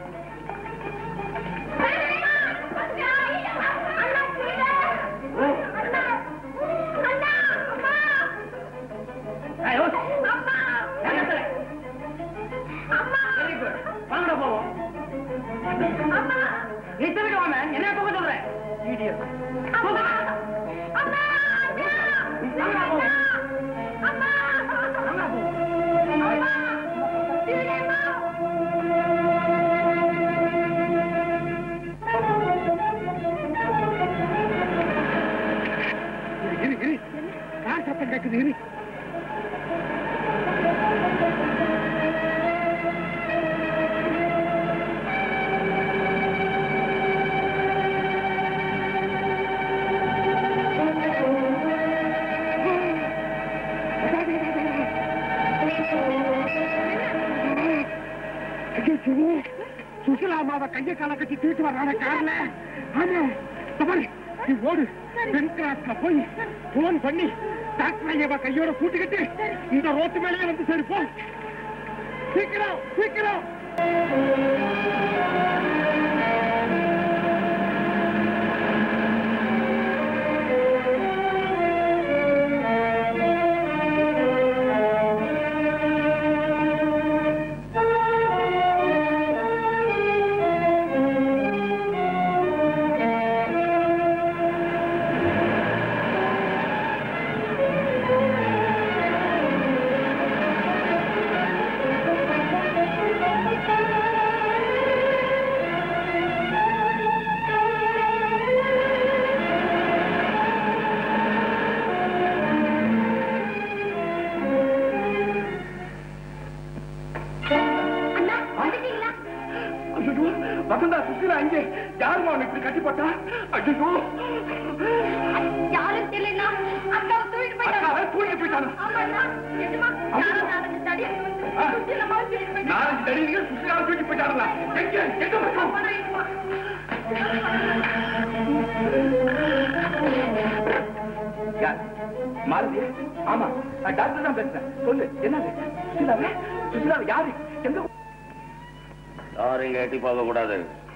ஏய், ஓ. ஏன் கத்துற? Very good. வாங்கடா போவோம் நீ திருக்க வாங்க என்ன தூக்க சொல்ற இடியட் தூக்க வாங்கடா போவோம் வாங்கடா போவோம் இரு இரு கார் சத்தம் கேட்குது இரு ஐயோ, சிவு, சுசிலா அம்மாவை கையை கால கட்டி தூக்கிட்டு வர்றான கார்ல ஆமா இந்த பாரு, நீ ஓடு பெண் கிளாஸ்ல போய் போன் பண்ணி டாக்டர் ஐயாவை கையோட கூட்டிக்கிட்டு இந்த ரோட்டு மேலேயே வந்து சரி போ சீக்கிரம் சீக்கிரம் அண்ணா வந்துட்டீங்களா ஐயோ வசந்தா சுசிலா அங்கே யாருமா அவனை இப்படி கட்டி போட்டா ஐயோ யாரும் தெரியலண்ணா அக்காவை தூக்கிட்டு போயிட்டாங்க அக்காவை தூக்கிட்டு போயிட்டானா? ஆமாண்ணா நிஜமா யாரும் நாலஞ்சு தடி ஆ. சுத்திலமா தூக்கிட்டு போயிட்டாங்க நாலஞ்சு தடிங்க சுசிலா தூக்கி போயிட்டாங்களா எங்க எங்க பக்கம் ஆமாண்ணா, இதுமா. யார் மாருதி ஆமா நான் டாக்டர் தான் பேசுறேன் சொல்லு என்னது சுசிலாவே சுசிலாவை யாரு எங்க யாரும் இங்க எட்டி பார்க்க கூடாது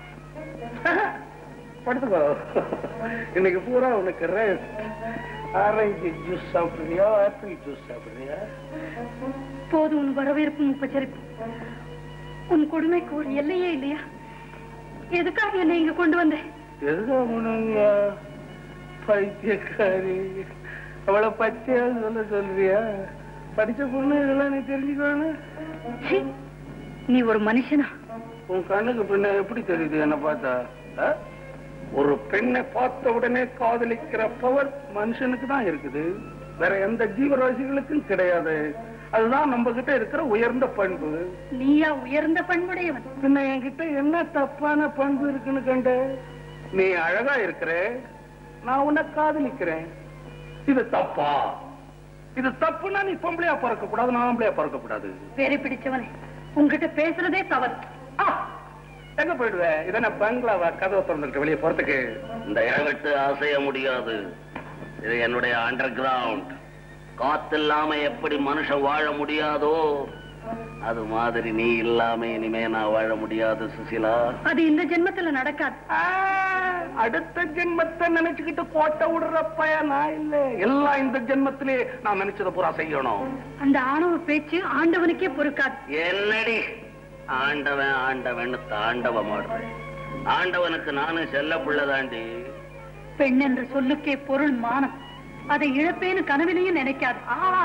படுத்துக்கோ இன்னைக்கு பூரா உனக்கு ரெஸ்ட் ஆரஞ்சு ஜூஸ் சாப்பிடுறியா ஆப்பிள் ஜூஸ் சாப்பிடுறியா போதும் உன் வரவேற்பும் உபச்சரிப்பும் உன் கொடுமைக்கு ஒரு எல்லையே இல்லையா எதுக்காக என்னை இங்க கொண்டு வந்த எதுக்கா முனங்க பைத்தியக்காரி அவளை பச்சையா சொல்ல சொல்றியா படிச்ச பொண்ணு இதெல்லாம் நீ தெரிஞ்சுக்கணும் சீ, நீ ஒரு மனுஷனா உன் கண்ணுக்கு பின்ன எப்படி தெரியுது என்ன பார்த்தா ஆ? ஒரு பெண்ணை பார்த்த உடனே காதலிக்கிற பவர் மனுஷனுக்கு தான் இருக்குது வேற எந்த ஜீவராசிகளுக்கும் கிடையாது அதுதான் நம்ம கிட்ட இருக்கிற உயர்ந்த பண்பு நீயா உயர்ந்த பண்புடையவன் பின்ன என்கிட்ட என்ன தப்பான பண்பு இருக்குன்னு கண்ட நீ அழகா இருக்கிற நான் உன்னை காதலிக்கிறேன் இது தப்பா இது தப்புன்னா நீ பொம்பளையா பிறக்க கூடாது நான் ஆம்பளையா பிறக்க கூடாது வேற பிடிச்சவனே உன்கிட்ட பேசுறதே தவறு ஆ, எங்க போயிடுவேன் இதென்ன பங்களாவா கதவை திறந்துட்டு வெளியே போறதுக்கு இந்த இடம் விட்டு அசைய முடியாது இது என்னுடைய அண்டர் கிரவுண்ட் காத்து இல்லாம எப்படி மனுஷன் வாழ முடியாதோ அது மாதிரி நீ இல்லாம இனிமே நான் வாழ முடியாது சுசிலா அது இந்த ஜென்மத்துல நடக்காது ஆ, அடுத்த ஜென்மத்தை நினைச்சுக்கிட்டு கோட்டை விடுற பையன் நான் இல்ல எல்லாம் இந்த ஜென்மத்திலே நான் நினைச்சதை பூரா செய்யணும் அந்த ஆணவ பேச்சு ஆண்டவனுக்கே பொறுக்காது என்னடி ஆண்டவன் ஆண்டவன் தாண்டவ மாடுறேன் ஆண்டவனுக்கு நானும் செல்ல புள்ளதாண்டி பெண் என்ற சொல்லுக்கே பொருள் மானம் அதை இழப்பேன்னு கனவிலையும் நினைக்காது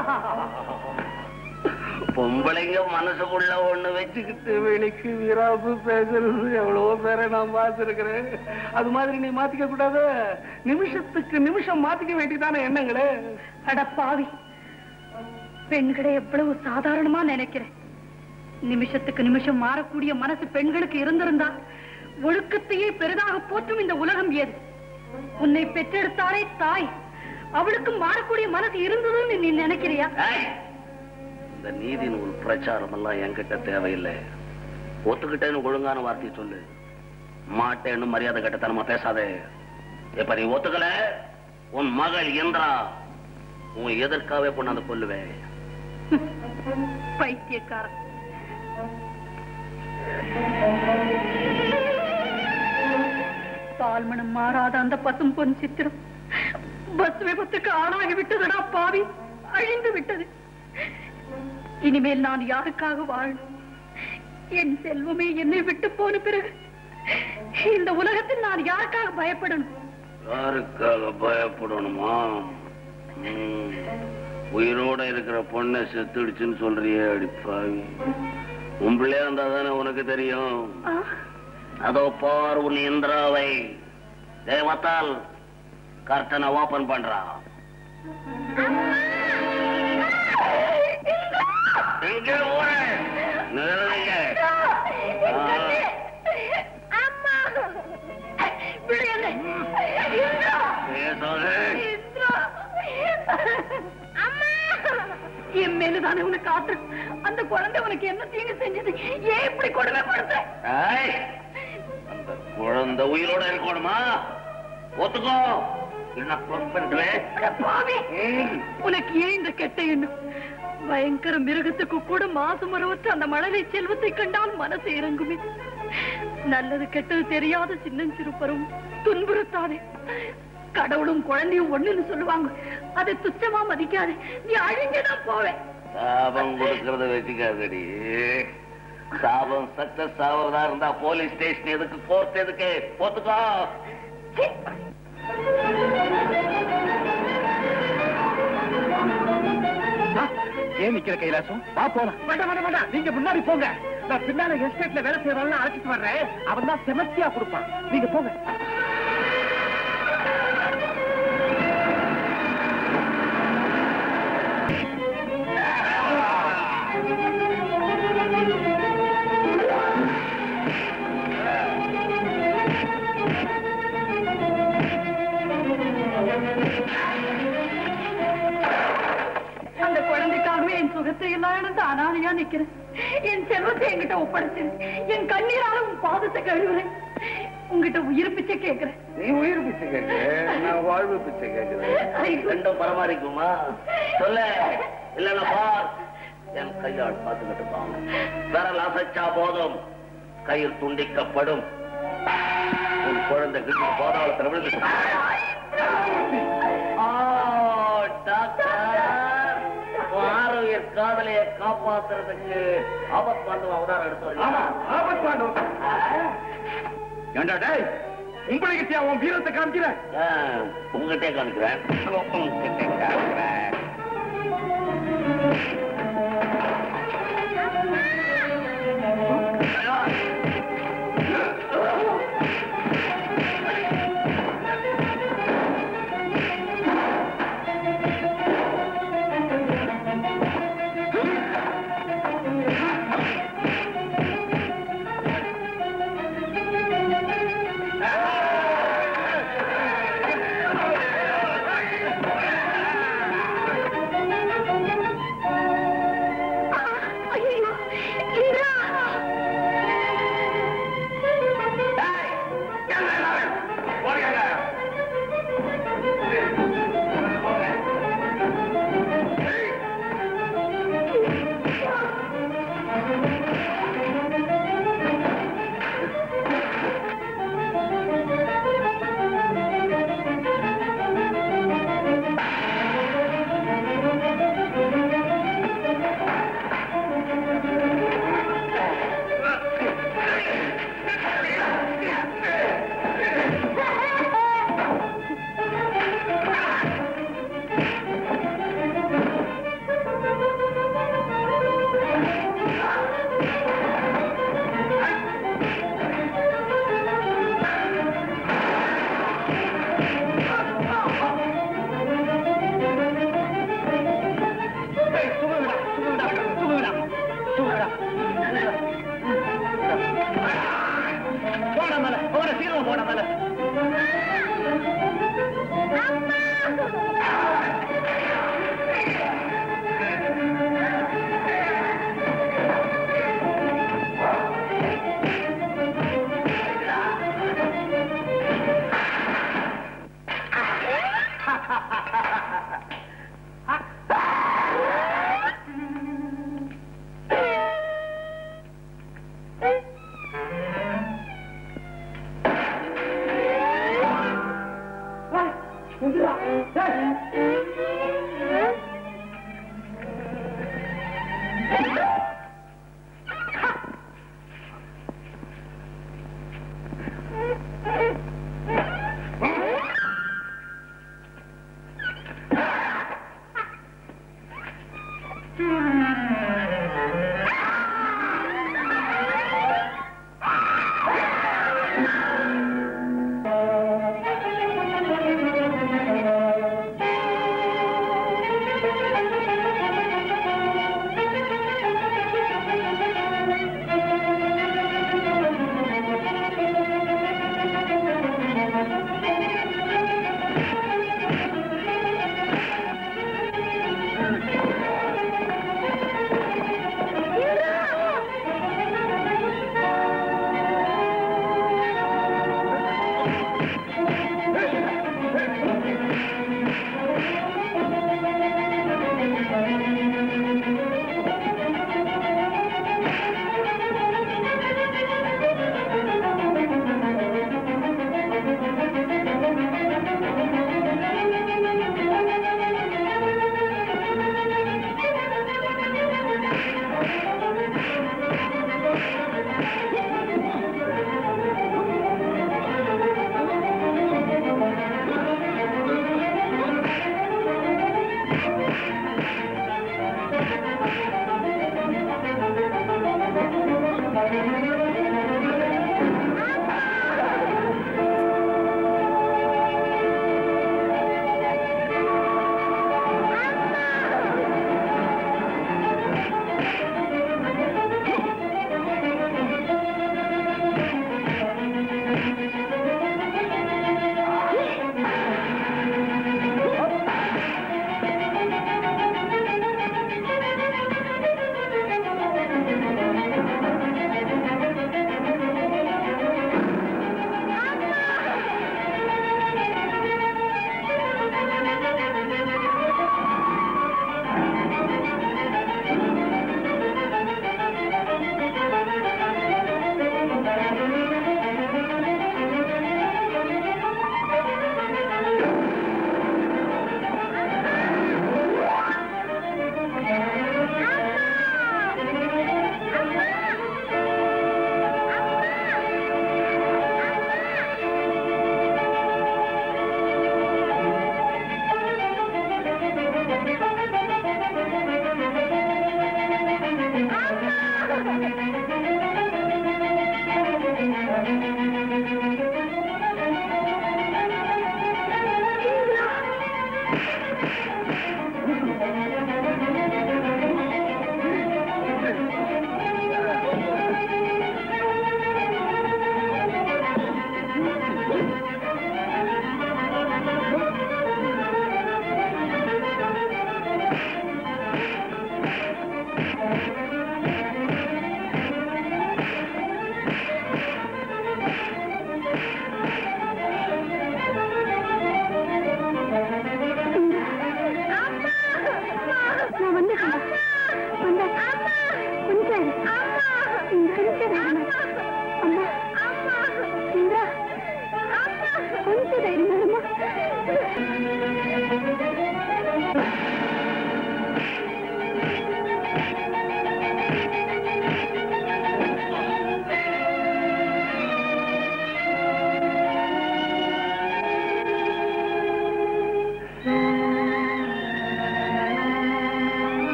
பொம்பளைங்க மனசுக்குள்ள ஒண்ணு வச்சுக்கிட்டு வெளிக்கு வீராப்பு பேசுறது எவ்வளவோ பேரை நான் பார்த்திருக்கிறேன் அது மாதிரி நீ மாத்திக்க கூடாது நிமிஷத்துக்கு நிமிஷம் மாத்திக்க வேண்டியதான எண்ணங்களே அட பாவி பெண்களை எவ்வளவு சாதாரணமா நினைக்கிறேன் நிமிஷத்துக்கு நிமிஷம் மாறக்கூடிய மனசு பெண்களுக்கு இருந்திருந்தா ஒழுக்கத்தையே பெரிதாக போற்றும் இந்த உலகம் ஏது உன்னை பெற்றெடுத்தாலே தாய் அவளுக்கும் மாறக்கூடிய மனசு இருந்ததுன்னு நீ நினைக்கிறியா ஏய், இந்த நீதி நூல் பிரச்சாரம் எல்லாம் என்கிட்ட தேவையில்லை ஒத்துக்கிட்டேன்னு ஒழுங்கான வார்த்தையை சொல்லு மாட்டேன்னு மரியாதை கட்டத்தனமா பேசாதே இப்ப நீ ஒத்துக்கல உன் மகள் இந்திரா உன் எதற்காகவே கொண்டாந்து கொல்லுவேன் பைத்தியக்காரன் தாழ்மணம் மாறாத அந்த பசும் பொன் சித்திரம் பஸ் விபத்துக்கு ஆளாகி விட்டதுடா பாவி அழிந்து விட்டது இனிமேல் நான் யாருக்காக வாழணும் என் செல்வமே என்னை விட்டு போன பிறகு இந்த உலகத்தில் நான் யாருக்காக பயப்படணும் யாருக்காக பயப்படணுமா ம், உயிரோட இருக்கிற பொண்ணை செத்துடுச்சுன்னு சொல்றியே அடிப்பாவி உன் பிள்ளையா இருந்தா தானே உனக்கு தெரியும் ஆ, அதோ பார் உன் இந்திராவை தேவத்தால் கர்ட்டனை ஓபன் பண்றா எங்க ஊரு? நில்லுங்க. ஆ. அம்மா விளையாடு. இந்திரா, பேசாதே. இந்திரா. அம்மா என் மேலதானே உனக்கு ஆத்திரம் அந்த குழந்தை உனக்கு என்ன தீங்கு செஞ்சது ஏன் இப்படி கொடுமைப்படுத்த ஏய், அந்த குழந்தை உயிரோட இருக்கணுமா ஒத்துக்கோ இல்லைன்னா க்ளோஸ் பண்ணிடுவேன் அட பாவி! உனக்கு ஏன் இந்த கெட்ட எண்ணம் பயங்கர மிருகத்துக்கு கூட மாசு மரவற்ற அந்த மழலை செல்வத்தை கண்டால் மனசு இறங்குமே நல்லது கெட்டது தெரியாத சின்னஞ்சிறு பருவம் துன்புறுத்தாதே கடவுளும் குழந்தையும் ஒண்ணுன்னு சொல்லுவாங்க அதை துச்சமா மதிக்காதே நீ அழிஞ்சுதான் போவேன் சாபம் கொடுக்கறத வச்சுக்காதடி சாபம் சக்சஸ் ஆவறதா இருந்தா போலீஸ் ஸ்டேஷன் எதுக்கு கோர்ட் எதுக்கு ஒத்துக்கோ ஏன் நிக்கிற கைலாசம் வா போலாம் வேண்டாம் வேண்டாம் வேண்டாம் நீங்க முன்னாடி போங்க நான் பின்னால எஸ்டேட்ல வேலை செய்யறவங்க அழைச்சிட்டு வர்றேன் அவன் தான் செமத்தியா கொடுப்பான் நீங்க போங்க அந்த குழந்தைக்காகவே என் சுகத்தை எல்லாம் இழந்து அனாதையா நிக்கிறேன் என் செல்வத்தை என்கிட்ட ஒப்படைச்சிரு என் கண்ணீரால உன் பாதத்தை கழுவுறேன் உங்ககிட்ட உயிர் பிச்சை கேக்குறேன் நீ உயிர் பிச்சை கேட்க நான் வாழ்வு பிச்சை கேட்கிறேன் ரெண்டும் பரமாறிக்குமா சொல்ல இல்லன்னா பார் என் கையால் பார்த்துக்கிட்டு இருப்பான் விரல் அசைச்சா போதும் கையில் துண்டிக்கப்படும் உன் குழந்தை கிட்ட போதாளத்தில் விழுந்து ஆ, டாக்டர் உன் ஆரோக்கிய காதலையை காப்பாத்துறதுக்கு ஆபத் பாண்டு அவதாரம் எடுத்து ஏண்டா டேய் உங்களுக்கு உன் வீரத்தை காமிக்கிற உங்ககிட்டே காமிக்கிறேன் உங்ககிட்டே காமிக்கிறேன் அம்மா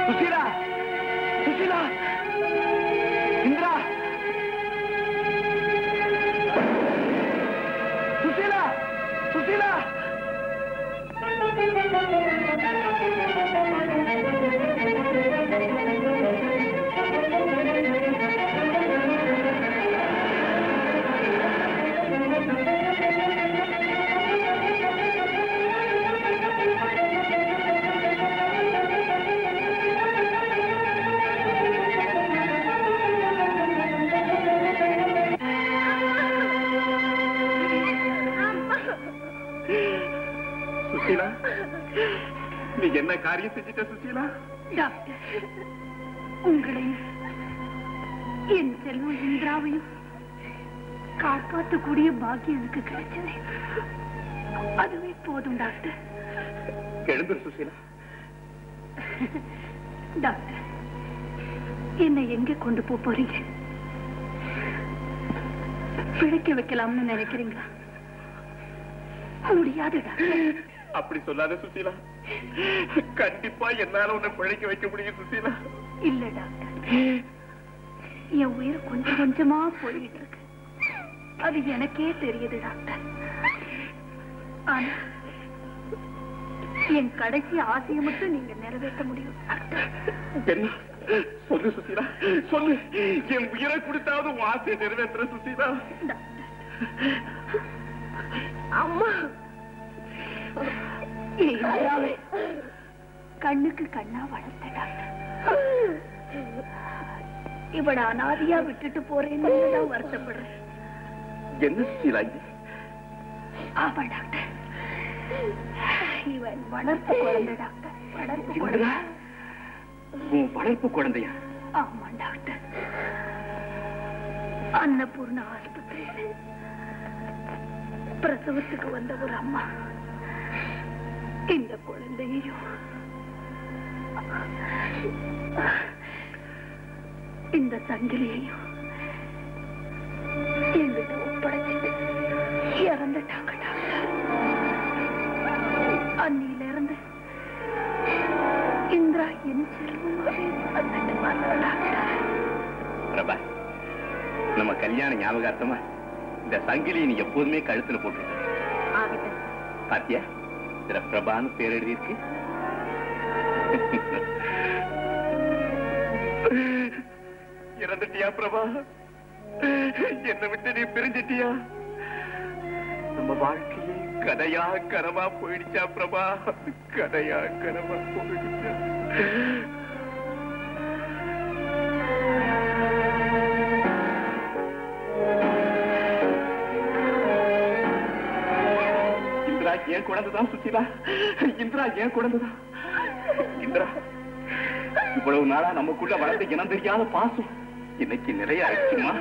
சுசீலா சுசீலா இந்திரா சுசீலா சுசீலா சுசீலா நீ என்ன காரியம் செஞ்சிட்ட சுசீலா டாக்டர் உங்களையும் என் செல்வம் இந்திராவையும் காப்பாற்றக்கூடிய பாக்கியம் எனக்கு கிடைச்சது அதுவே போதும் டாக்டர் எழுந்துரு சுசீலா டாக்டர் என்னை எங்க கொண்டு போக போறீங்க பிழைக்க வைக்கலாம்னு நினைக்கிறீங்களா முடியாது டாக்டர் அப்படி சொல்லாத சுசீலா கண்டிப்பா என்னால உன்னை பிழைக்க வைக்க முடியும் சுசீலா இல்ல டாக்டர் என் உயிர் கொஞ்சம் கொஞ்சமா போயிட்டு இருக்கு அது எனக்கே தெரியுது டாக்டர் ஆனா என் கடைசி ஆசையை மட்டும் நீங்க நிறைவேற்ற முடியும் டாக்டர் என்ன சொல்லு சுசீலா சொல்லு என் உயிரை கொடுத்தாவது உன் ஆசையை நிறைவேற்றுற சுசீலா அம்மா என் இந்திராவை கண்ணுக்கு கண்ணா வளர்த்த டாக்டர் இவள அனாதியா விட்டுட்டு போறேன்னு தான் வருத்தப்படுறேன் என்ன சுசீலா இது ஆமா டாக்டர் இவன் வளர்ப்பு குழந்தை டாக்டர் வளர்ப்பு இந்திரா குழந்தை உன் வளர்ப்பு குழந்தையா ஆமா டாக்டர் அன்னபூர்ணா ஆஸ்பத்திரியில பிரசவத்துக்கு வந்த ஒரு அம்மா இந்த குழந்தையையும் இந்த சங்கிலியையும் எங்கிட்ட ஒப்படைச்சிட்டு இறந்துட்டாங்க டாக்டர் அன்னியில இருந்து இந்திரா என் செல்வமாவே வந்துட்டு வந்தா டாக்டர் பிரபா நம்ம கல்யாண ஞாபகார்த்தமா இந்த சங்கிலியை நீ எப்போதுமே கழுத்துல போட்டுருக்க ஆகட்டும் பாத்தியா இதுல பிரபான்னு பேர் எழுதியிருக்கு இறந்துட்டியா பிரபா என்னை விட்டு நீ பிரிஞ்சிட்டியா நம்ம வாழ்க்கையே கதையா கனவா போயிடுச்சா பிரபா கதையா கனவா போயிடுச்சா இந்திரா ஏன் குழந்தைதான் சுத்திலா இந்திரா ஏன் குழந்தைதான் இந்திரா இவ்வளவு நாளா நமக்குள்ள வளர்ந்த இனம் தெரியாத பாசம் இன்னைக்கு நிறைய ஆயிடுச்சுமா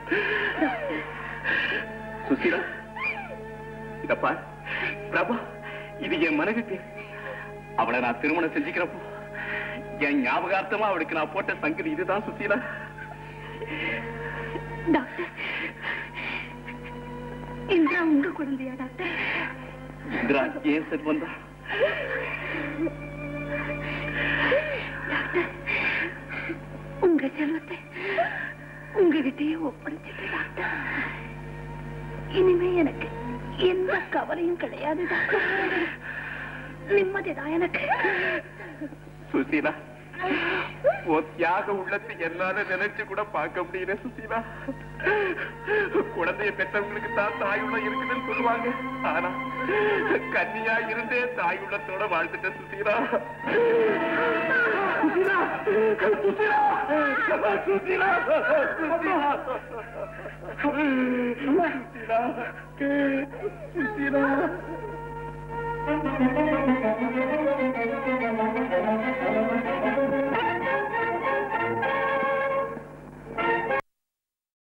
சுசீலா இதப்பா பிரபா இது என் மனைவிக்கு அவளை நான் திருமணம் செஞ்சுக்கிறப்போ என் ஞாபகார்த்தமா அவளுக்கு நான் போட்ட சங்கிலி இதுதான் சுசீலா டாக்டர் இந்திரா உங்க குழந்தையா டாக்டர் இந்திரா ஏன் செல்வந்தா டாக்டர் உங்க செல்வத்தை உங்ககிட்டயே ஒப்படைச்சிட்டு டாக்டர் இனிமே எனக்கு எந்த கவலையும் கிடையாது டாக்டர் நிம்மதிதான் எனக்கு சுசீலா உன் தியாக உள்ளத்தை என்னால நினைச்சு கூட பார்க்க முடியல சுசீலா குழந்தைய பெற்றவங்களுக்கு தான் தாய் உள்ளம் இருக்குதுன்னு சொல்லுவாங்க ஆனா கன்னியா இருந்தே தாய் உள்ளத்தோட வாழ்ந்துட்ட சுசீலா சுசீலா சுசீலா சுசீலா சுசீலா சுசீலா